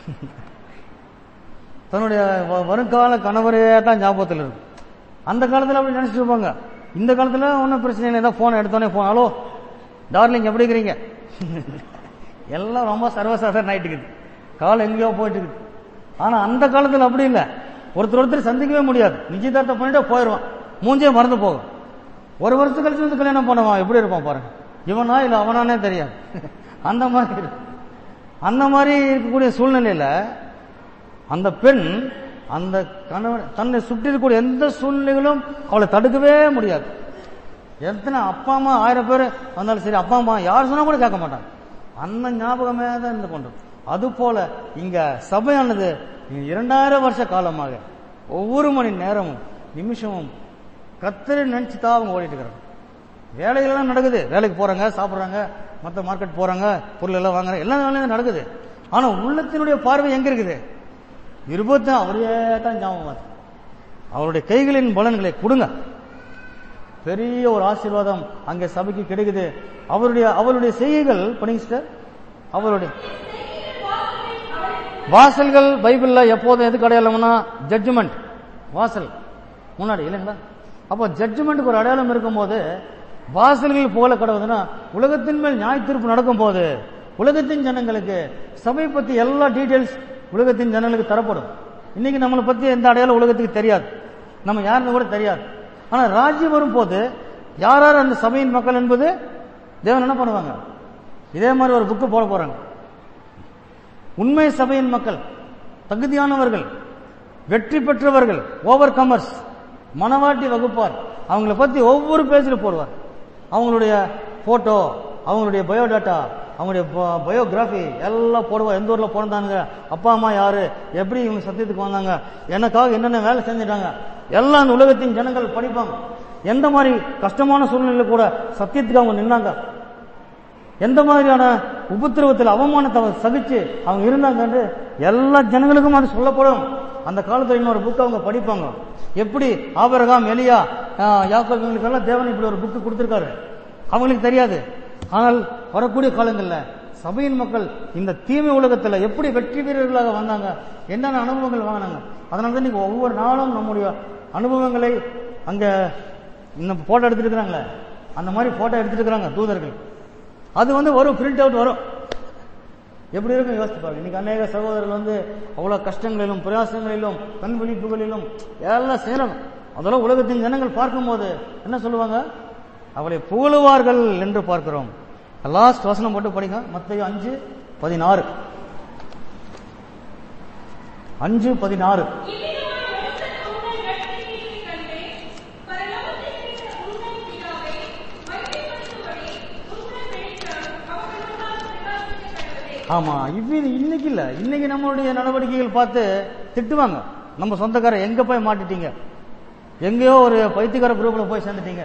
தன்னுடைய வ- வருங்கால கணவரே தான் ஞாபகத்தில் இருக்கும் அந்த காலத்தில் அப்படி நினைச்சிட்டு இருப்பாங்க இந்த காலத்தில் ஒன்றும் பிரச்சனை இல்லை ஏதாவது ஃபோன் எடுத்தோடனே ஃபோன் ஹலோ டார்லிங் எப்படி இருக்கிறீங்க எல்லாம் ரொம்ப சர்வசாதாரண ஆயிட்டு இருக்குது காலம் எங்கேயோ போயிட்டு இருக்குது ஆனா அந்த காலத்தில் அப்படி இல்லை ஒருத்தர் ஒருத்தர் சந்திக்கவே முடியாது நிச்சயதார்த்தம் பண்ணிட்டு போயிடுவான் மூஞ்சே மறந்து போகும் ஒரு வருஷம் கழிச்சு வந்து கல்யாணம் பண்ணுவான் எப்படி இருப்பான் பாருங்க இவனா இல்ல அவனானே தெரியாது அந்த மாதிரி இருக்கு. அந்த மாதிரி இருக்கக்கூடிய சூழ்நிலையில அந்த பெண் அந்த கணவன் தன்னை சுற்றி இருக்கக்கூடிய எந்த சூழ்நிலைகளும் அவளை தடுக்கவே முடியாது எத்தனை அப்பா அம்மா ஆயிரம் பேர் வந்தாலும் சரி அப்பா அம்மா யார் சொன்னா கூட கேட்க மாட்டாங்க அந்த ஞாபகமே தான் இருந்து கொண்டது அது போல இங்க சபையானது இங்க இரண்டாயிரம் வருஷ காலமாக ஒவ்வொரு மணி நேரமும் நிமிஷமும் கத்தரை நினைச்சு தான் அவங்க ஓடிட்டு இருக்கிறாங்க வேலைகள்லாம் நடக்குது வேலைக்கு போறாங்க சாப்பிடுறாங்க மற்ற மார்க்கெட் போறாங்க பொருள் எல்லாம் வாங்குறாங்க எல்லா வேலையும் நடக்குது ஆனா உள்ளத்தினுடைய பார்வை எங்க இருக்குது இருபத்தி அவரே தான் ஞாபகம் வருது. அவருடைய கைகளின் பலன்களை கொடுங்க பெரிய ஒரு ஆசீர்வாதம் அங்கே சபைக்கு கிடைக்குது அவருடைய அவருடைய செய்கைகள் படிங்க sister. அவருடைய வாசல்கள் பைபிள்ல எப்போதும் எதுக்கு அடையாளம்னா ஜட்ஜ்மெண்ட் வாசல் முன்னாடி இல்லைங்களா அப்போ ஜட்ஜ்மெண்ட்டுக்கு ஒரு அடையாளம் இருக்கும்போது வாசல்கள் போல கடவுதுன்னா உலகத்தின் மேல் நியாய தீர்ப்பு நடக்கும்போது உலகத்தின் ஜனங்களுக்கு சபை பத்தி எல்லா டீடைல்ஸ் உலகத்தின் ஜனங்களுக்கு தரப்படும் இன்னைக்கு நம்மளை பத்தி எந்த அடையாளம் உலகத்துக்கு தெரியாது நம்ம யாருன்னு கூட தெரியாது ஆனா ராஜ்யம் வரும்போது யார் யார் அந்த சபையின் மக்கள் என்பது தேவன் என்ன பண்ணுவாங்க இதே மாதிரி ஒரு புக்கு போட போறாங்க உண்மை சபையின் மக்கள் தகுதியானவர்கள் வெற்றி பெற்றவர்கள் ஓவர் கமர்ஸ் மனவாட்டி வகுப்பார் அவங்கள பத்தி ஒவ்வொரு பேஜில் போடுவார் அவங்களுடைய போட்டோ அவங்களுடைய பயோடாட்டா அவங்களுடைய பயோகிராஃபி எல்லாம் போடுவார் எந்த ஊர்ல பிறந்தாங்க அப்பா அம்மா யாரு எப்படி இவங்க சத்தியத்துக்கு வந்தாங்க எனக்காக என்னென்ன வேலை செஞ்சுட்டாங்க எல்லாம் அந்த உலகத்தின் ஜனங்கள் படிப்பாங்க எந்த மாதிரி கஷ்டமான சூழ்நிலையில கூட சத்தியத்துக்கு அவங்க நின்னாங்க எந்த மாதிரியான உபத்திரவத்தில் அவமானத்தை அவங்க சகிச்சு அவங்க இருந்தாங்க என்று எல்லா ஜனங்களுக்கும் அது சொல்லப்படும் அந்த காலத்துல இன்னொரு புக் அவங்க படிப்பாங்க எப்படி ஆபரகாம் எலியா ஆஹ், யாக்கோபு இவங்களுக்கெல்லாம் தேவன் இப்படி ஒரு புக்கு கொடுத்திருக்காரு அவங்களுக்கு தெரியாது ஆனால் வரக்கூடிய காலங்கள்ல சபையின் மக்கள் இந்த தீமை உலகத்துல எப்படி வெற்றி வீரர்களாக வந்தாங்க என்னென்ன அனுபவங்கள் வாங்கினாங்க அதனால தான் நீங்க ஒவ்வொரு நாளும் நம்முடைய அனுபவங்களை அங்க இந்த போட்டோ எடுத்துட்டு இருக்கிறாங்களே அந்த மாதிரி போட்டோ எடுத்துட்டு இருக்கிறாங்க தூதர்கள் அது வந்து வரும் பிரிண்ட் அவுட் வரும் எப்படி இருக்கும் யோசிச்சு பாருங்க இன்னைக்கு அநேக சகோதரர்கள் வந்து அவ்வளவு கஷ்டங்களிலும் பிரயாசங்களிலும் கண் விழிப்புகளிலும் எல்லாம் செய்யறாங்க அதெல்லாம் உலகத்தின் ஜனங்கள் பார்க்கும்போது என்ன சொல்லுவாங்க அவளை புகழுவார்கள் என்று பார்க்கிறோம் லாஸ்ட் வசனம் மட்டும் படிங்க மத்திய அஞ்சு பதினாறு அஞ்சு பதினாறு இவ்விதமாய் ஒருத்தன் உங்கள் நற்கிரியைகளைக் கண்டு, பரலோகத்தில் இருக்கிற உங்கள் பிதாவை மகிமைப்படுத்தும்படி உங்கள் வெளிச்சம் அவர்கள் முன்பாக பிரகாசிக்கக் கடவது. ஆமா இவ்வி இன்னைக்கு இல்ல இன்னைக்கு நம்மளுடைய நடவடிக்கைகள் பார்த்து திட்டுவாங்க நம்ம சொந்தக்காரர் எங்க போய் மாட்டிட்டீங்க எங்கேயோ ஒரு பைத்தியக்கார குரூப்ல போய் சேர்ந்துட்டீங்க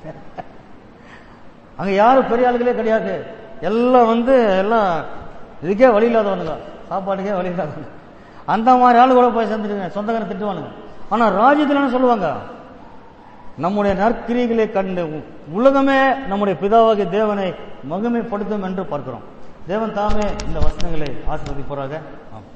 அங்க யாரும் பெரிய ஆளுகளே கிடையாது எல்லாம் வந்து எல்லாம் இதுக்கே வழி இல்லாதவனுங்க சாப்பாட்டுக்கே வழி இல்லாதவங்க அந்த மாதிரி ஆளு கூட போய் சேர்ந்துட்டுங்க சொந்தக்காரன் திட்டுவானுங்க ஆனா ராஜ்யத்துல என்ன சொல்லுவாங்க நம்முடைய நற்கிரிகளை கண்டு உலகமே நம்முடைய பிதாவாகிய தேவனை மகிமைப்படுத்தும் என்று பார்க்கிறோம் தேவன் தாமே இந்த வசனங்களை ஆசீர்வதிப்போறாக ஆம்